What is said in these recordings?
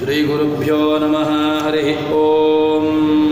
श्रीगुरुभ्यो नमः हरिः ॐ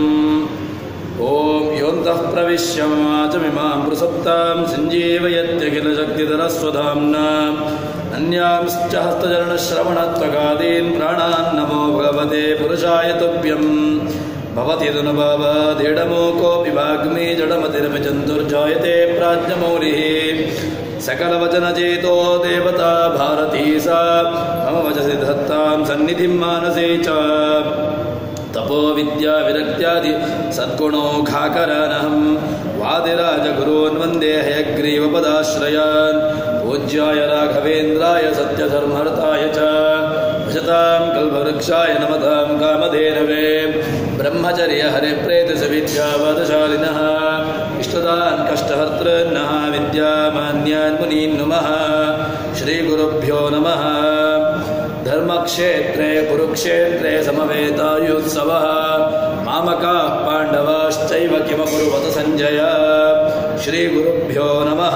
ॐ योऽन्तः प्रविश्य वाचमिमां प्रसप्तां सञ्जीवयत्यखिलशक्तिधरस्वधाम्ना अन्यांश्च हस्तचरणश्रवणत्वगादीन् प्राणान् नमो भगवते पुरुषाय तुभ्यम् भवति तनुभवदेडमो कोऽपि वाग्मी जडमतिरपि चन्तुर्जायते प्राज्ञमौलिः सकलवचनचेतो देवता भारती सा मम वचसि धत्तां सन्निधिं मानसे च तपो विद्या विरक्त्यादि सद्गुणौघाकरानहं वादिराजगुरोन् वन्दे हयग्रीवपदाश्रयान् पूज्याय राघवेन्द्राय सत्यधर्महर्ताय च भजतां कल्पवृक्षाय नमतां कामधेनवे ब्रह्मचर्य हरिप्रेतसविद्यावादशालिनः इष्टदान् कष्टहर्तृन्नः विद्यामान्यान् मुनीन् नुमः श्रीगुरुभ्यो नमः धर्मक्षेत्रे कुरुक्षेत्रे समवेतायुत्सवः मामकाः पाण्डवाश्चैव किमकुर्वत सञ्जय श्रीगुरुभ्यो नमः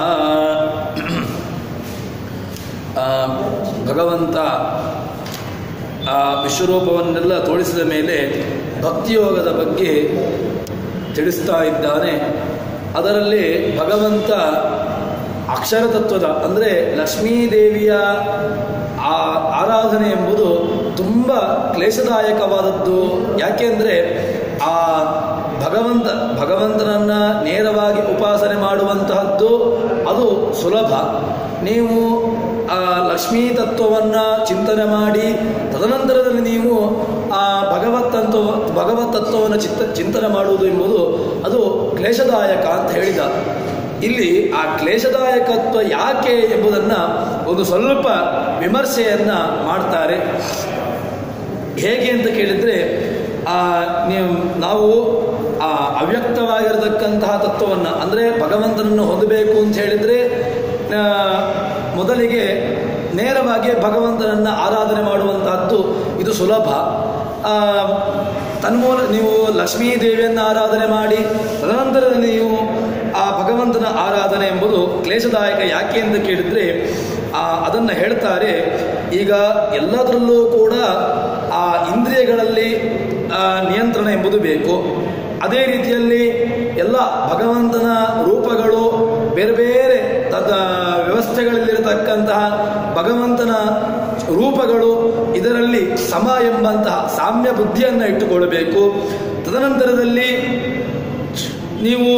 ಆ, ಭಗವಂತ ಆ ವಿಶ್ವರೂಪವನ್ನೆಲ್ಲ ತೋರಿಸಿದ ಮೇಲೆ ಭಕ್ತಿಯೋಗದ ಬಗ್ಗೆ ತಿಳಿಸ್ತಾ ಇದ್ದಾನೆ ಅದರಲ್ಲಿ ಭಗವಂತ ಅಕ್ಷರ ತತ್ವದ ಅಂದರೆ ಲಕ್ಷ್ಮೀದೇವಿಯ ಆ ಆರಾಧನೆ ಎಂಬುದು ತುಂಬ ಕ್ಲೇಶದಾಯಕವಾದದ್ದು ಯಾಕೆಂದರೆ ಆ ಭಗವಂತ ಭಗವಂತನನ್ನ ನೇರವಾಗಿ ಉಪಾಸನೆ ಮಾಡುವಂತಹದ್ದು ಅದು ಸುಲಭ ನೀವು ಆ ಲಕ್ಷ್ಮೀ ತತ್ವವನ್ನು ಚಿಂತನೆ ಮಾಡಿ ತದನಂತರದಲ್ಲಿ ನೀವು ಆ ಭಗವತ್ ತತ್ವ ಭಗವತ್ ತತ್ವವನ್ನು ಚಿತ್ತ ಚಿಂತನೆ ಮಾಡುವುದು ಎಂಬುದು ಅದು ಕ್ಲೇಶದಾಯಕ ಅಂತ ಹೇಳಿದ ಇಲ್ಲಿ ಆ ಕ್ಲೇಶದಾಯಕತ್ವ ಯಾಕೆ ಎಂಬುದನ್ನು ಒಂದು ಸ್ವಲ್ಪ ವಿಮರ್ಶೆಯನ್ನು ಮಾಡ್ತಾರೆ ಹೇಗೆ ಅಂತ ಕೇಳಿದರೆ ಆ ನೀವು ನಾವು ಆ ಅವ್ಯಕ್ತವಾಗಿರತಕ್ಕಂತಹ ತತ್ವವನ್ನು ಅಂದರೆ ಭಗವಂತನನ್ನು ಹೊಂದಬೇಕು ಅಂತ ಹೇಳಿದರೆ ಆ, ಮೊದಲಿಗೆ ನೇರವಾಗಿ ಭಗವಂತನನ್ನು ಆರಾಧನೆ ಮಾಡುವಂತಹದ್ದು ಇದು ಸುಲಭ ಆ, ತನ್ಮೂಲ ನೀವು ಲಕ್ಷ್ಮೀ ದೇವಿಯನ್ನು ಆರಾಧನೆ ಮಾಡಿ ತದನಂತರದಲ್ಲಿ ನೀವು ಆ ಭಗವಂತನ ಆರಾಧನೆ ಎಂಬುದು ಕ್ಲೇಶದಾಯಕ ಯಾಕೆ ಅಂತ ಕೇಳಿದರೆ ಅದನ್ನು ಹೇಳ್ತಾರೆ ಈಗ ಎಲ್ಲದರಲ್ಲೂ ಕೂಡ ಆ ಇಂದ್ರಿಯಗಳಲ್ಲಿ ಆ, ನಿಯಂತ್ರಣ ಎಂಬುದು ಬೇಕು ಅದೇ ರೀತಿಯಲ್ಲಿ ಎಲ್ಲ ಭಗವಂತನ ರೂಪಗಳು ಬೇರೆ ಬೇರೆ ತದ ವ್ಯವಸ್ಥೆಗಳಲ್ಲಿರತಕ್ಕಂತಹ ಭಗವಂತನ ರೂಪಗಳು ಇದರಲ್ಲಿ ಸಮ ಎಂಬಂತಹ ಸಾಮ್ಯ ಬುದ್ಧಿಯನ್ನು ಇಟ್ಟುಕೊಳ್ಳಬೇಕು ತದನಂತರದಲ್ಲಿ ನೀವು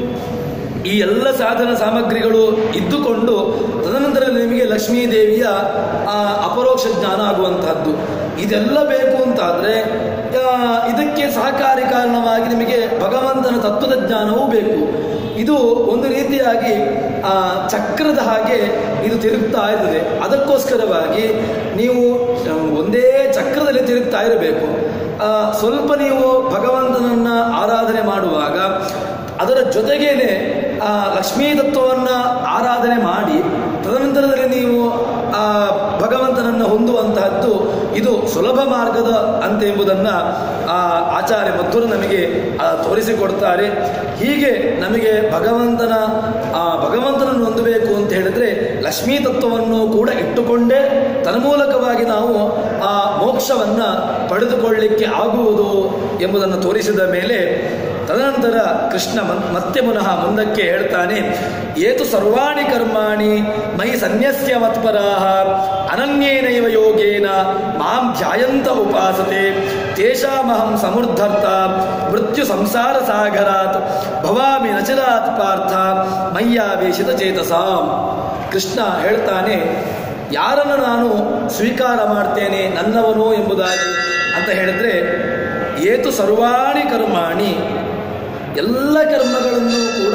ಈ ಎಲ್ಲ ಸಾಧನ ಸಾಮಗ್ರಿಗಳು ಇದ್ದುಕೊಂಡು ತದನಂತರ ನಿಮಗೆ ಲಕ್ಷ್ಮೀ ದೇವಿಯ ಆ, ಅಪರೋಕ್ಷ ಜ್ಞಾನ ಆಗುವಂತಹದ್ದು ಇದೆಲ್ಲ ಬೇಕು ಅಂತಾದರೆ ಇದಕ್ಕೆ ಸಹಕಾರಿ ಕಾರಣವಾಗಿ ನಿಮಗೆ ಭಗವಂತನ ತತ್ವದ ಜ್ಞಾನವೂ ಬೇಕು ಇದು ಒಂದು ರೀತಿಯಾಗಿ ಆ, ಚಕ್ರದ ಹಾಗೆ ಇದು ತಿರುಗ್ತಾ ಇರ್ತದೆ ಅದಕ್ಕೋಸ್ಕರವಾಗಿ ನೀವು ಆ, ಒಂದೇ ಚಕ್ರದಲ್ಲಿ ತಿರುಗ್ತಾ ಇರಬೇಕು ಆ, ಸ್ವಲ್ಪ ನೀವು ಭಗವಂತನನ್ನ ಆರಾಧನೆ ಮಾಡುವಾಗ ಅದರ ಜೊತೆಗೇನೆ ಆ ಲಕ್ಷ್ಮೀ ತತ್ವವನ್ನು ಆರಾಧನೆ ಮಾಡಿ ತದನಂತರದಲ್ಲಿ ನೀವು ಆ ಭಗವಂತನನ್ನು ಹೊಂದುವಂತಹದ್ದು ಇದು ಸುಲಭ ಮಾರ್ಗದ ಅಂತ ಎಂಬುದನ್ನು ಆ ಆಚಾರ್ಯ ಮಧ್ವರು ನಮಗೆ ಆ, ತೋರಿಸಿಕೊಡ್ತಾರೆ ಹೀಗೆ ನಮಗೆ ಭಗವಂತನ ಆ ಭಗವಂತನನ್ನು ಹೊಂದಬೇಕು ಅಂತ ಹೇಳಿದ್ರೆ ಲಕ್ಷ್ಮೀ ತತ್ವವನ್ನು ಕೂಡ ಇಟ್ಟುಕೊಂಡೇ ತನ್ಮೂಲಕವಾಗಿ ನಾವು ಆ ಮೋಕ್ಷವನ್ನು ಪಡೆದುಕೊಳ್ಳಿಕ್ಕೆ ಆಗುವುದು ಎಂಬುದನ್ನು ತೋರಿಸಿದ ಮೇಲೆ ತದನಂತರ ಕೃಷ್ಣ ಮನ್- ಮತ್ತೆ ಪುನಃ ಮುಂದಕ್ಕೆ ಹೇಳ್ತಾನೆ ಏತು ಸರ್ವಾಣಿ ಕರ್ಮಾಣಿ ಮೈ ಸನ್ಯಸ್ಯ ಮತ್ಪರಾಹ ಅನನ್ಯೇನೈವ ಯೋಗೇನ ಮಾಂ ಧ್ಯಾಯಂತ ಉಪಾಸತೆ ತೇಷಾಮಹಂ ಸಮುದ್ಧರ್ತ ಮೃತ್ಯು ಸಂಸಾರ ಸಾಗರಾತ್ ಭವಾಮಿ ನಚಿರಾತ್ ಪಾರ್ಥ ಮಯ್ಯಾವೇಶಿತ ಚೇತಸಾಂ ಕೃಷ್ಣ ಹೇಳ್ತಾನೆ ಯಾರನ್ನು ನಾನು ಸ್ವೀಕಾರ ಮಾಡ್ತೇನೆ ನನ್ನವನು ಎಂಬುದಾಗಿ ಅಂತ ಹೇಳಿದ್ರೆ ಏತು ಸರ್ವಾಣಿ ಕರ್ಮಾಣಿ ಎಲ್ಲ ಕರ್ಮಗಳನ್ನು ಕೂಡ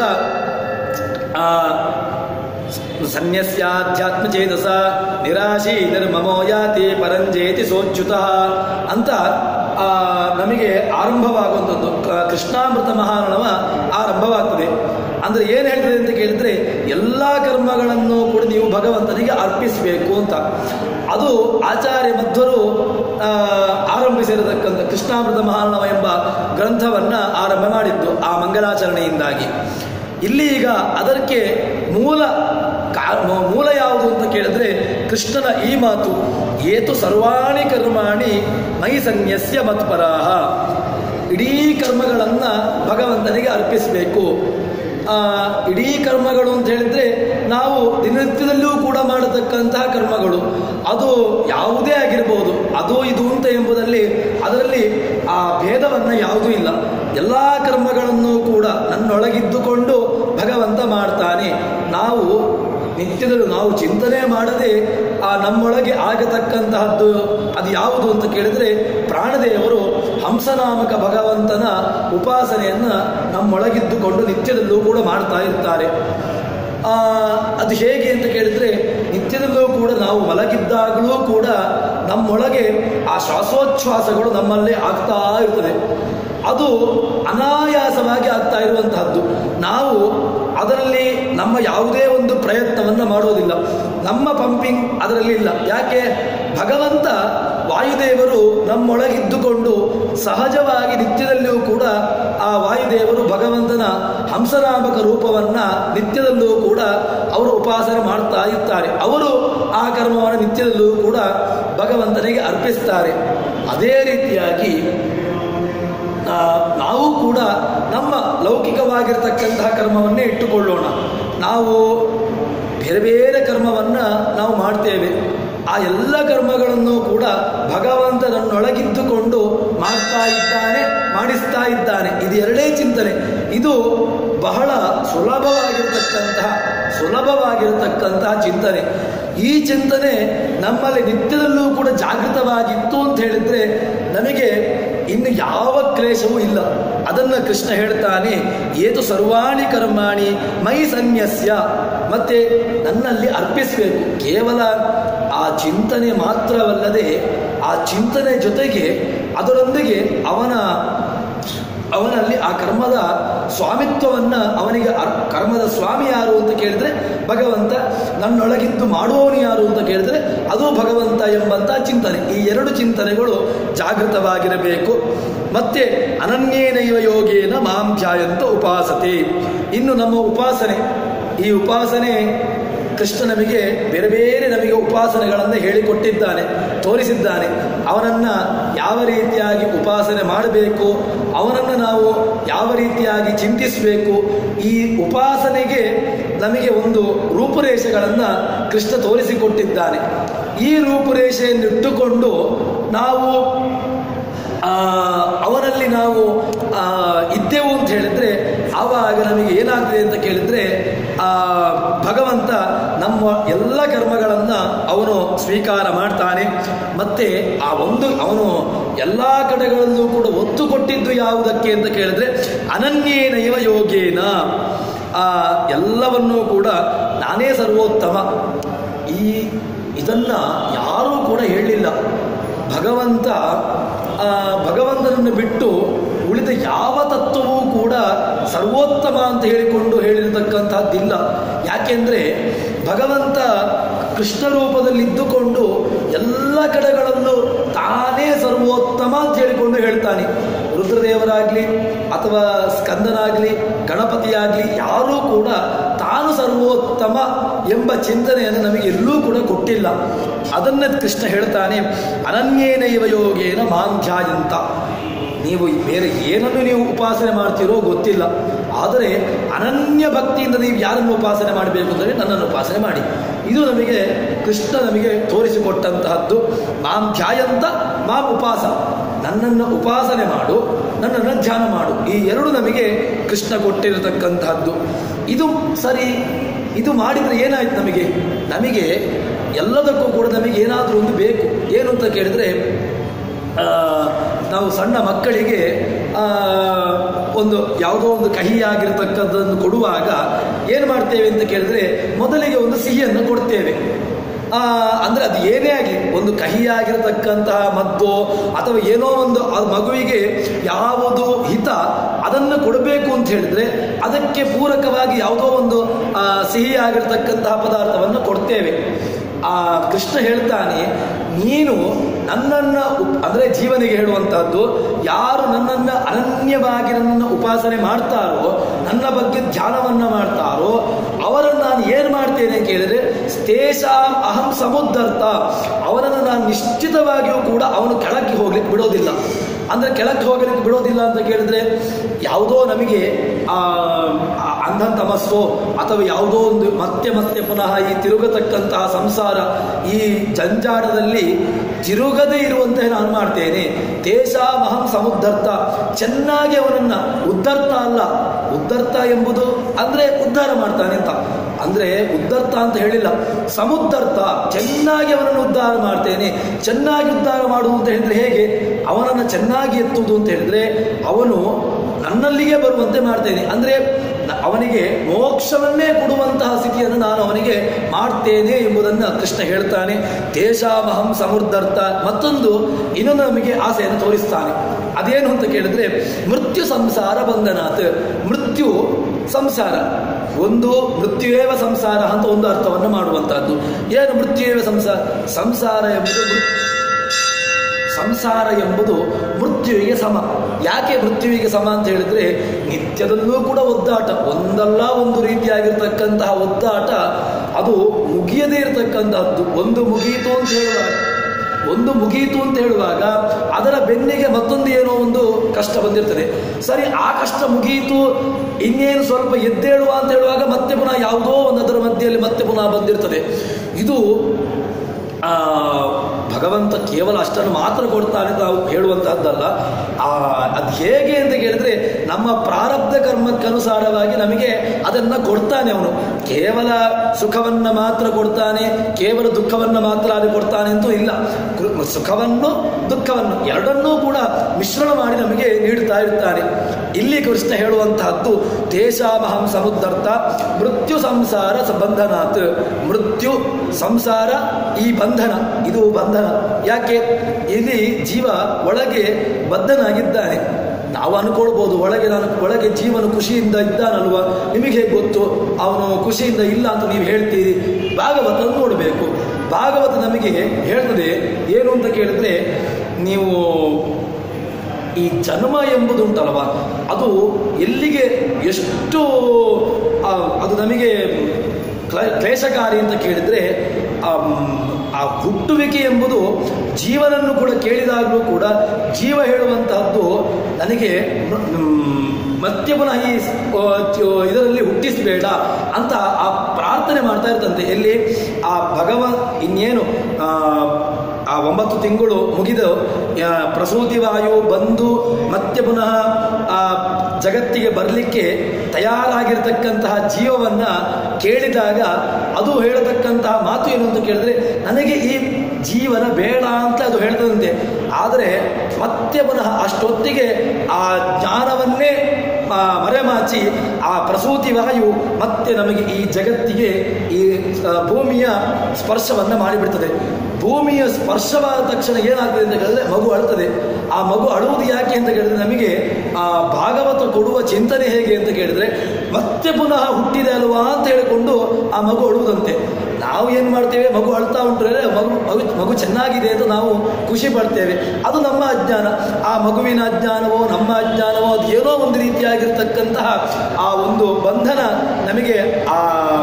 ಆ ಸನ್ಯಸ್ಯಾಧ್ಯಾತ್ಮ ಚೇತಸ ನಿರಾಶಿ ನಿರ್ಮಮೋ ಯಾತಿ ಪರಂಜೇತಿ ಸೋಚ್ಯುತ ಅಂತ ಆ, ನಮಗೆ ಆರಂಭವಾಗುವಂಥದ್ದು ಕ- ಕೃಷ್ಣಾಮೃತ ಮಹಾರಣವ ಆರಂಭವಾಗ್ತದೆ ಅಂದ್ರೆ ಏನು ಹೇಳ್ತದೆ ಅಂತ ಕೇಳಿದ್ರೆ ಎಲ್ಲ ಕರ್ಮಗಳನ್ನು ಕೂಡ ನೀವು ಭಗವಂತನಿಗೆ ಅರ್ಪಿಸಬೇಕು ಅಂತ ಅದು ಆಚಾರ್ಯ ಮಧ್ವರು ಆ, ಆರಂಭಿಸಿರತಕ್ಕಂಥ ಕೃಷ್ಣಾಮೃತ ಮಹಾರಣವ ಎಂಬ ಗ್ರಂಥವನ್ನ ಆರಂಭ ಮಾಡಿದ್ದು ಆ ಮಂಗಲಾಚರಣೆಯಿಂದಾಗಿ ಇಲ್ಲಿ ಈಗ ಅದಕ್ಕೆ ಮೂಲ ಕಾ- ಮೂ- ಮೂಲ ಯಾವುದು ಅಂತ ಕೇಳಿದ್ರೆ ಕೃಷ್ಣನ ಈ ಮಾತು ಏತು ಸರ್ವಾಣಿ ಕರ್ಮಾಣಿ ಮೈ ಸನ್ಯಸ್ಯ ಮತ್ಪರಾಹ ಇಡೀ ಕರ್ಮಗಳನ್ನು ಭಗವಂತನಿಗೆ ಅರ್ಪಿಸಬೇಕು ಆ, ಇಡೀ ಕರ್ಮಗಳು ಅಂತ ಹೇಳಿದ್ರೆ ನಾವು ದಿನನಿತ್ಯದಲ್ಲೂ ಕೂಡ ಮಾಡತಕ್ಕಂತಹ ಕರ್ಮಗಳು ಅದು ಯಾವುದೇ ಆಗಿರ್ಬೋದು ಅದು ಇದು ಅಂತ ಎಂಬುದಲ್ಲಿ ಅದರಲ್ಲಿ ಆ ಭೇದವನ್ನ ಯಾವುದೂ ಇಲ್ಲ ಎಲ್ಲ ಕರ್ಮಗಳನ್ನು ಕೂಡ ನನ್ನೊಳಗಿದ್ದುಕೊಂಡು ಭಗವಂತ ಮಾಡ್ತಾನೆ ನಾವು ನಿತ್ಯದಲ್ಲೂ ನಾವು ಚಿಂತನೆ ಮಾಡದೆ ಆ ನಮ್ಮೊಳಗೆ ಆಗತಕ್ಕಂತಹದ್ದು ಅದು ಯಾವುದು ಅಂತ ಕೇಳಿದ್ರೆ ಪ್ರಾಣದೇವರು ಹಂಸನಾಮಕ ಭಗವಂತನ ಉಪಾಸನೆಯನ್ನ ನಮ್ಮೊಳಗಿದ್ದುಕೊಂಡು ನಿತ್ಯದಲ್ಲೂ ಕೂಡ ಮಾಡ್ತಾ ಇರ್ತಾರೆ ಆ, ಅದು ಹೇಗೆ ಅಂತ ಕೇಳಿದ್ರೆ ನಿತ್ಯದಲ್ಲೂ ಕೂಡ ನಾವು ಮಲಗಿದ್ದಾಗಲೂ ಕೂಡ ನಮ್ಮೊಳಗೆ ಆ ಶ್ವಾಸೋಚ್ಛ್ವಾಸಗಳು ನಮ್ಮಲ್ಲೇ ಆಗ್ತಾ ಇರ್ತದೆ ಅದು ಅನಾಯಾಸವಾಗಿ ಆಗ್ತಾ ಇರುವಂತಹದ್ದು ನಾವು ಅದರಲ್ಲಿ ನಮ್ಮ ಯಾವುದೇ ಒಂದು ಪ್ರಯತ್ನವನ್ನು ಮಾಡೋದಿಲ್ಲ ನಮ್ಮ ಪಂಪಿಂಗ್ ಅದರಲ್ಲಿ ಇಲ್ಲ ಯಾಕೆ ಭಗವಂತ ವಾಯುದೇವರು ನಮ್ಮೊಳಗಿದ್ದುಕೊಂಡು ಸಹಜವಾಗಿ ನಿತ್ಯದಲ್ಲಿಯೂ ಕೂಡ ಆ ವಾಯುದೇವರು ಭಗವಂತನ ಹಂಸನಾಮಕ ರೂಪವನ್ನ ನಿತ್ಯದಲ್ಲೂ ಕೂಡ ಅವರು ಉಪಾಸನೆ ಮಾಡ್ತಾ ಇರ್ತಾರೆ ಅವರು ಆ ಕರ್ಮವನ್ನು ನಿತ್ಯದಲ್ಲೂ ಕೂಡ ಭಗವಂತನಿಗೆ ಅರ್ಪಿಸ್ತಾರೆ ಅದೇ ರೀತಿಯಾಗಿ ಆ, ನಾವು ಕೂಡ ನಮ್ಮ ಲೌಕಿಕವಾಗಿರ್ತಕ್ಕಂತಹ ಕರ್ಮವನ್ನೇ ಇಟ್ಟುಕೊಳ್ಳೋಣ ನಾವು ಬೇರೆ ಬೇರೆ ಕರ್ಮವನ್ನ ನಾವು ಮಾಡ್ತೇವೆ ಆ ಎಲ್ಲ ಕರ್ಮಗಳನ್ನು ಕೂಡ ಭಗವಂತ ನನ್ನೊಳಗಿದ್ದುಕೊಂಡು ಮಾಡ್ತಾ ಇದ್ದಾನೆ ಮಾಡಿಸ್ತಾ ಇದ್ದಾನೆ ಇದು ಎರಡೇ ಚಿಂತನೆ ಇದು ಬಹಳ ಸುಲಭವಾಗಿರ್ತಕ್ಕಂತಹ ಸುಲಭವಾಗಿರತಕ್ಕಂತಹ ಚಿಂತನೆ ಈ ಚಿಂತನೆ ನಮ್ಮಲ್ಲಿ ನಿತ್ಯದಲ್ಲೂ ಕೂಡ ಜಾಗೃತವಾಗಿತ್ತು ಅಂತ ಹೇಳಿದ್ರೆ ನಮಗೆ ಇನ್ನು ಯಾವ ಕ್ಲೇಶವೂ ಇಲ್ಲ ಅದನ್ನ ಕೃಷ್ಣ ಹೇಳ್ತಾನೆ ಏತು ಸರ್ವಾಣಿ ಕರ್ಮಾಣಿ ಮೈ ಸನ್ಯಸ್ಯ ಮತ್ತೆ ನನ್ನಲ್ಲಿ ಅರ್ಪಿಸಬೇಕು ಕೇವಲ ಆ ಚಿಂತನೆ ಮಾತ್ರವಲ್ಲದೆ ಆ ಚಿಂತನೆ ಜೊತೆಗೆ ಅದರೊಂದಿಗೆ ಅವನ ಅವನಲ್ಲಿ ಆ ಕರ್ಮದ ಸ್ವಾಮಿತ್ವವನ್ನ ಅವನಿಗೆ ಅರ್- ಕರ್ಮದ ಸ್ವಾಮಿ ಯಾರು ಅಂತ ಕೇಳಿದ್ರೆ ಭಗವಂತ ನನ್ನೊಳಗಿದ್ದು ಮಾಡುವವನು ಯಾರು ಅಂತ ಕೇಳಿದ್ರೆ ಅದು ಭಗವಂತ ಎಂಬಂತ ಚಿಂತನೆ ಈ ಎರಡು ಚಿಂತನೆಗಳು ಜಾಗೃತವಾಗಿರಬೇಕು ಮತ್ತೆ ಅನನ್ಯೇನೈವ ಯೋಗೇನ ಮಾಂ ಧ್ಯಾಯಂತ ಉಪಾಸತೆ ಇನ್ನು ನಮ್ಮ ಉಪಾಸನೆ ಈ ಉಪಾಸನೆ ಕೃಷ್ಣ ನಮಗೆ ಬೇರೆ ಬೇರೆ ನಮಗೆ ಉಪಾಸನೆಗಳನ್ನು ಹೇಳಿಕೊಟ್ಟಿದ್ದಾನೆ ತೋರಿಸಿದ್ದಾನೆ ಅವನನ್ನ ಯಾವ ರೀತಿಯಾಗಿ ಉಪಾಸನೆ ಮಾಡಬೇಕು ಅವನನ್ನು ನಾವು ಯಾವ ರೀತಿಯಾಗಿ ಚಿಂತಿಸಬೇಕು ಈ ಉಪಾಸನೆಗೆ ನಮಗೆ ಒಂದು ರೂಪುರೇಷೆಗಳನ್ನು ಕೃಷ್ಣ ತೋರಿಸಿಕೊಟ್ಟಿದ್ದಾನೆ ಈ ರೂಪುರೇಷೆಯನ್ನಿಟ್ಟುಕೊಂಡು ನಾವು ಆ, ಅವನಲ್ಲಿ ನಾವು ಆ, ಇದ್ದೆವು ಅಂತ ಹೇಳಿದ್ರೆ ಆವಾಗ ನಮಗೆ ಏನಾಗ್ತದೆ ಅಂತ ಕೇಳಿದ್ರೆ ಆ ಭಗವಂತ ನಮ್ಮ ಎಲ್ಲ ಕರ್ಮಗಳನ್ನ ಅವನು ಸ್ವೀಕಾರ ಮಾಡ್ತಾನೆ ಮತ್ತೆ ಆ ಒಂದು ಅವನು ಎಲ್ಲ ಕಡೆಗಳಲ್ಲೂ ಕೂಡ ಒತ್ತು ಕೊಟ್ಟಿದ್ದು ಯಾವುದಕ್ಕೆ ಅಂತ ಕೇಳಿದ್ರೆ ಅನನ್ಯೇನೈವ ಯೋಗೇನ ಆ ಎಲ್ಲವನ್ನೂ ಕೂಡ ನಾನೇ ಸರ್ವೋತ್ತಮ ಈ ಇದನ್ನ ಯಾರೂ ಕೂಡ ಹೇಳಲಿಲ್ಲ ಭಗವಂತ ಆ, ಭಗವಂತನನ್ನು ಬಿಟ್ಟು ಉಳಿದ ಯಾವ ತತ್ವವೂ ಕೂಡ ಸರ್ವೋತ್ತಮ ಅಂತ ಹೇಳಿಕೊಂಡು ಹೇಳಿರತಕ್ಕಂಥದ್ದಿಲ್ಲ ಯಾಕೆಂದ್ರೆ ಭಗವಂತ ಕೃಷ್ಣ ರೂಪದಲ್ಲಿದ್ದುಕೊಂಡು ಎಲ್ಲ ಕಡೆಗಳಲ್ಲೂ ತಾನೇ ಸರ್ವೋತ್ತಮ ಅಂತ ಹೇಳಿಕೊಂಡು ಹೇಳ್ತಾನೆ ರುದ್ರದೇವರಾಗ್ಲಿ ಅಥವಾ ಸ್ಕಂದನಾಗ್ಲಿ ಗಣಪತಿಯಾಗ್ಲಿ ಯಾರೂ ಕೂಡ ತಾನು ಸರ್ವೋತ್ತಮ ಎಂಬ ಚಿಂತನೆಯನ್ನು ನಮಗೆ ಎಲ್ಲೂ ಕೂಡ ಕೊಟ್ಟಿಲ್ಲ ಅದನ್ನ ಕೃಷ್ಣ ಹೇಳ್ತಾನೆ ಅನನ್ಯೇನೈವ ಯೋಗೇನ ಮಾಂಧ್ಯಾಯಂತ ನೀವು ಬೇರೆ ಏನನ್ನು ನೀವು ಉಪಾಸನೆ ಮಾಡ್ತೀರೋ ಗೊತ್ತಿಲ್ಲ ಆದರೆ ಅನನ್ಯ ಭಕ್ತಿಯಿಂದ ನೀವು ಯಾರನ್ನು ಉಪಾಸನೆ ಮಾಡಬೇಕು ಅಂದರೆ ನನ್ನನ್ನು ಉಪಾಸನೆ ಮಾಡಿ ಇದು ನಮಗೆ ಕೃಷ್ಣ ನಮಗೆ ತೋರಿಸಿಕೊಟ್ಟಂತಹದ್ದು ಮಾಂ ಧ್ಯಾಯಂತ ಮಾಂ ಉಪಾಸ ನನ್ನನ್ನು ಉಪಾಸನೆ ಮಾಡು ನನ್ನನ್ನು ಧ್ಯಾನ ಮಾಡು ಈ ಎರಡು ನಮಗೆ ಕೃಷ್ಣ ಕೊಟ್ಟಿರತಕ್ಕಂತಹದ್ದು ಇದು ಸರಿ ಇದು ಮಾಡಿದರೆ ಏನಾಯ್ತು ನಮಗೆ ನಮಗೆ ಎಲ್ಲದಕ್ಕೂ ಕೂಡ ನಮಗೆ ಏನಾದರೂ ಒಂದು ಬೇಕು ಏನು ಅಂತ ಕೇಳಿದ್ರೆ ಆ, ನಾವು ಸಣ್ಣ ಮಕ್ಕಳಿಗೆ ಆ, ಒಂದು ಯಾವುದೋ ಒಂದು ಕಹಿಯಾಗಿರ್ತಕ್ಕಂಥದ್ದನ್ನು ಕೊಡುವಾಗ ಏನು ಮಾಡ್ತೇವೆ ಅಂತ ಕೇಳಿದ್ರೆ ಮೊದಲಿಗೆ ಒಂದು ಸಿಹಿಯನ್ನು ಕೊಡ್ತೇವೆ ಆ, ಅಂದ್ರೆ ಅದು ಏನೇ ಆಗಲಿ ಒಂದು ಕಹಿಯಾಗಿರತಕ್ಕಂತಹ ಮದ್ದು ಅಥವಾ ಏನೋ ಒಂದು ಆ ಮಗುವಿಗೆ ಯಾವುದು ಹಿತ ಅದನ್ನು ಕೊಡಬೇಕು ಅಂತ ಹೇಳಿದ್ರೆ ಅದಕ್ಕೆ ಪೂರಕವಾಗಿ ಯಾವುದೋ ಒಂದು ಆ, ಸಿಹಿಯಾಗಿರ್ತಕ್ಕಂತಹ ಪದಾರ್ಥವನ್ನು ಕೊಡ್ತೇವೆ ಆ ಕೃಷ್ಣ ಹೇಳ್ತಾನೆ ನೀನು ನನ್ನನ್ನ ಉಪ್- ಅಂದ್ರೆ ಜೀವನಿಗೆ ಹೇಳುವಂತಹದ್ದು ಯಾರು ನನ್ನನ್ನ ಅನನ್ಯವಾಗಿ ನನ್ನನ್ನು ಉಪಾಸನೆ ಮಾಡ್ತಾರೋ ನನ್ನ ಬಗ್ಗೆ ಧ್ಯಾನವನ್ನ ಮಾಡ್ತಾರೋ ಅವರನ್ನು ನಾನು ಏನ್ ಮಾಡ್ತೇನೆ ಕೇಳಿದ್ರೆ ತೇಷಾಂ ಅಹಂ ಸಮುದ್ಧರ್ಥ ಅವನನ್ನು ನಾನು ನಿಶ್ಚಿತವಾಗಿಯೂ ಕೂಡ ಅವನು ಕೆಳಕ್ಕೆ ಹೋಗ್ಲಿಕ್ಕೆ ಬಿಡೋದಿಲ್ಲ ಅಂದರೆ ಕೆಳಕ್ಕೆ ಹೋಗಲಿಕ್ಕೆ ಬಿಡೋದಿಲ್ಲ ಅಂತ ಕೇಳಿದ್ರೆ ಯಾವುದೋ ನಮಗೆ ಆ ಆ ಅಂಧನ್ ತಮಸ್ಸೋ ಅಥವಾ ಯಾವುದೋ ಒಂದು ಮತ್ತೆ ಮತ್ತೆ ಪುನಃ ಈ ತಿರುಗತಕ್ಕಂತಹ ಸಂಸಾರ ಈ ಜಂಜಾಟದಲ್ಲಿ ತಿರುಗದೇ ಇರುವಂತೆ ನಾನು ಮಾಡ್ತೇನೆ ತೇಷಾಮಹಂ ಸಮುದ್ಧರ್ತ ಚೆನ್ನಾಗಿ ಅವನನ್ನ ಉದ್ಧರ್ತ ಅಲ್ಲ ಉದ್ಧರ್ತ ಎಂಬುದು ಅಂದ್ರೆ ಉದ್ಧಾರ ಮಾಡ್ತಾನೆ ಅಂತ ಅಂದ್ರೆ ಉದ್ಧರ್ತ ಅಂತ ಹೇಳಿಲ್ಲ ಸಮುದ್ಧರ್ತ ಚೆನ್ನಾಗಿ ಅವನನ್ನು ಉದ್ಧಾರ ಮಾಡ್ತೇನೆ ಚೆನ್ನಾಗಿ ಉದ್ಧಾರ ಮಾಡುವುದು ಅಂತ ಹೇಳಿದ್ರೆ ಹೇಗೆ ಅವನನ್ನು ಚೆನ್ನಾಗಿ ಎತ್ತುವುದು ಅಂತ ಹೇಳಿದ್ರೆ ಅವನು ನನ್ನಲ್ಲಿಗೆ ಬರುವಂತೆ ಮಾಡ್ತೇನೆ ಅಂದ್ರೆ ನ- ಅವನಿಗೆ ಮೋಕ್ಷವನ್ನೇ ಕೊಡುವಂತಹ ಸ್ಥಿತಿಯನ್ನು ನಾನು ಅವನಿಗೆ ಮಾಡ್ತೇನೆ ಎಂಬುದನ್ನು ಕೃಷ್ಣ ಹೇಳ್ತಾನೆ ತೇಷಾಮಹಂ ಸಮುದ್ಧರ್ಥ ಮತ್ತೊಂದು ಇನ್ನೊಂದು ನಮಗೆ ಆಸೆಯನ್ನು ತೋರಿಸ್ತಾನೆ ಅದೇನು ಅಂತ ಕೇಳಿದ್ರೆ ಮೃತ್ಯು ಸಂಸಾರ ಬಂಧನಾತ್ ಮೃತ್ಯು ಸಂಸಾರ ಒಂದು ಮೃತ್ಯುವೇವ ಸಂಸಾರ ಅಂತ ಒಂದು ಅರ್ಥವನ್ನು ಮಾಡುವಂತಹದ್ದು ಏನು ಮೃತ್ಯುವೇವ ಸಂಸಾರ ಸಂಸಾರ ಎಂಬುದು ಮೃ- ಸಂಸಾರ ಎಂಬುದು ಮೃತ್ಯುವಿಗೆ ಸಮ ಯಾಕೆ ಮೃತ್ಯುವಿಗೆ ಸಮ ಅಂತ ಹೇಳಿದ್ರೆ ನಿತ್ಯದಲ್ಲೂ ಕೂಡ ಒದ್ದಾಟ ಒಂದಲ್ಲ ಒಂದು ರೀತಿಯಾಗಿರ್ತಕ್ಕಂತಹ ಒದ್ದಾಟ ಅದು ಮುಗಿಯದೇ ಇರತಕ್ಕಂತಹದ್ದು ಒಂದು ಮುಗಿಯಿತು ಅಂತ ಹೇಳುವಾಗ ಒಂದು ಮುಗಿಯಿತು ಅಂತ ಹೇಳುವಾಗ ಅದರ ಬೆನ್ನಿಗೆ ಮತ್ತೊಂದು ಏನೋ ಒಂದು ಕಷ್ಟ ಬಂದಿರ್ತದೆ ಸರಿ ಆ ಕಷ್ಟ ಮುಗಿಯಿತು ಇನ್ನೇನು ಸ್ವಲ್ಪ ಎದ್ದೇಳುವ ಅಂತ ಹೇಳುವಾಗ ಮತ್ತೆ ಪುನಃ ಯಾವುದೋ ಒಂದು ಅದರ ಮಧ್ಯೆಯಲ್ಲಿ ಮತ್ತೆ ಪುನಃ ಬಂದಿರ್ತದೆ ಇದು ಆ, ಭಗವಂತ ಕೇವಲ ಅಷ್ಟನ್ನು ಮಾತ್ರ ಕೊಡ್ತಾನೆ ಅಂತ ನಾವು ಹೇಳುವಂತಹದ್ದಲ್ಲ ಆ, ಅದು ಹೇಗೆ ಅಂತ ಕೇಳಿದ್ರೆ ನಮ್ಮ ಪ್ರಾರಬ್ಧ ಕರ್ಮಕ್ಕನುಸಾರವಾಗಿ ನಮಗೆ ಅದನ್ನ ಕೊಡ್ತಾನೆ ಅವನು ಕೇವಲ ಸುಖವನ್ನ ಮಾತ್ರ ಕೊಡ್ತಾನೆ ಕೇವಲ ದುಃಖವನ್ನ ಮಾತ್ರ ಅದು ಕೊಡ್ತಾನೆ ಅಂತೂ ಇಲ್ಲ ಕೃ- ಸುಖವನ್ನು ದುಃಖವನ್ನು ಎರಡನ್ನೂ ಕೂಡ ಮಿಶ್ರಣ ಮಾಡಿ ನಮಗೆ ನೀಡುತ್ತಾ ಇರ್ತಾನೆ ಇಲ್ಲಿ ಕೃಷ್ಣ ಹೇಳುವಂತಹದ್ದು ತೇಷಾಮಹಂ ಸಮುದ್ಧರ್ಥ ಮೃತ್ಯು ಸಂಸಾರ ಬಂಧನಾತ್ ಮೃತ್ಯು ಸಂಸಾರ ಈ ಬಂಧನ ಇದು ಬಂಧನ ಯಾಕೆ ಇಲ್ಲಿ ಜೀವ ಒಳಗೆ ಬದ್ಧನಾಗಿದ್ದಾನೆ ನಾವು ಅನ್ಕೊಳ್ಬೋದು ಒಳಗೆ ನಾನು ಒಳಗೆ ಜೀವನ ಖುಷಿಯಿಂದ ಇದ್ದಾನಲ್ವಾ ನಿಮಗೆ ಹೇಗೆ ಗೊತ್ತು ಅವನು ಖುಷಿಯಿಂದ ಇಲ್ಲ ಅಂತ ನೀವು ಹೇಳ್ತೀರಿ ಭಾಗವತ ನೋಡಬೇಕು ಭಾಗವತ ನಮಗೆ ಹೇಳ್ತದೆ ಏನು ಅಂತ ಕೇಳಿದ್ರೆ ನೀವು ಈ ಜನ್ಮ ಎಂಬುದುಂಟಲ್ವ ಅದು ಎಲ್ಲಿಗೆ ಎಷ್ಟು ಆ, ಅದು ನಮಗೆ ಕ್ಲ- ಕ್ಲೇಶಕಾರಿ ಅಂತ ಕೇಳಿದ್ರೆ ಆ, ಮ್, ಆ ಹುಟ್ಟುವಿಕೆ ಎಂಬುದು ಜೀವನನ್ನು ಕೂಡ ಕೇಳಿದಾಗಲೂ ಕೂಡ ಜೀವ ಹೇಳುವಂತಹದ್ದು ನನಗೆ ಮ್, ಮತ್ತೆ ಪುನಃ ಈ ಆ, ತ್ಯೋ- ಇದರಲ್ಲಿ ಹುಟ್ಟಿಸಬೇಡ ಅಂತ ಆ ಪ್ರಾರ್ಥನೆ ಮಾಡ್ತಾ ಇರ್ತಂತೆ ಎಲ್ಲಿ ಆ ಭಗವ ಇನ್ನೇನು ಆ, ಆ ಒಂಬತ್ತು ತಿಂಗಳು ಮುಗಿದು ಆ, ಪ್ರಸೂತಿ ವಾಯು ಬಂದು ಮತ್ತೆ ಪುನಃ ಆ ಜಗತ್ತಿಗೆ ಬರಲಿಕ್ಕೆ ತಯಾರಾಗಿರ್ತಕ್ಕಂತಹ ಜೀವವನ್ನ ಕೇಳಿದಾಗ ಅದು ಹೇಳತಕ್ಕಂತಹ ಮಾತು ಏನು ಅಂತ ಕೇಳಿದ್ರೆ ನನಗೆ ಈ ಜೀವನ ಬೇಡ ಅಂತ ಅದು ಹೇಳ್ತದಂತೆ ಆದರೆ ಮತ್ತೆ ಪುನಃ ಅಷ್ಟೊತ್ತಿಗೆ ಆ ಜ್ಞಾನವನ್ನೇ ಆ, ಮರೆಮಾಚಿ ಆ ಪ್ರಸೂತಿ ವಾಯು ಮತ್ತೆ ನಮಗೆ ಈ ಜಗತ್ತಿಗೆ ಈ ಆ, ಭೂಮಿಯ ಸ್ಪರ್ಶವನ್ನ ಮಾಡಿಬಿಡ್ತದೆ ಭೂಮಿಯ ಸ್ಪರ್ಶವಾದ ತಕ್ಷಣ ಏನಾಗ್ತದೆ ಅಂತ ಹೇಳಿದ್ರೆ ಮಗು ಅಳ್ತದೆ ಆ ಮಗು ಅಳುವುದು ಯಾಕೆ ಅಂತ ಕೇಳಿದ್ರೆ ನಮಗೆ ಆ ಭಾಗವತ ಕೊಡುವ ಚಿಂತನೆ ಹೇಗೆ ಅಂತ ಕೇಳಿದ್ರೆ ಮತ್ತೆ ಪುನಃ ಹುಟ್ಟಿದೆ ಅಲ್ವಾ ಅಂತ ಹೇಳಿಕೊಂಡು ಆ ಮಗು ಅಳುವುದಂತೆ ನಾವು ಏನು ಮಾಡ್ತೇವೆ ಮಗು ಅಳ್ತಾ ಉಂಟು ಅಂದ್ರೆ ಮಗು ಮಗು ಮಗು ಚೆನ್ನಾಗಿದೆ ಅಂತ ನಾವು ಖುಷಿ ಪಡ್ತೇವೆ ಅದು ನಮ್ಮ ಅಜ್ಞಾನ ಆ ಮಗುವಿನ ಅಜ್ಞಾನವೋ ನಮ್ಮ ಅಜ್ಞಾನವೋ ಅದು ಏನೋ ಒಂದು ರೀತಿಯಾಗಿರ್ತಕ್ಕಂತಹ ಆ ಒಂದು ಬಂಧನ ನಮಗೆ ಆ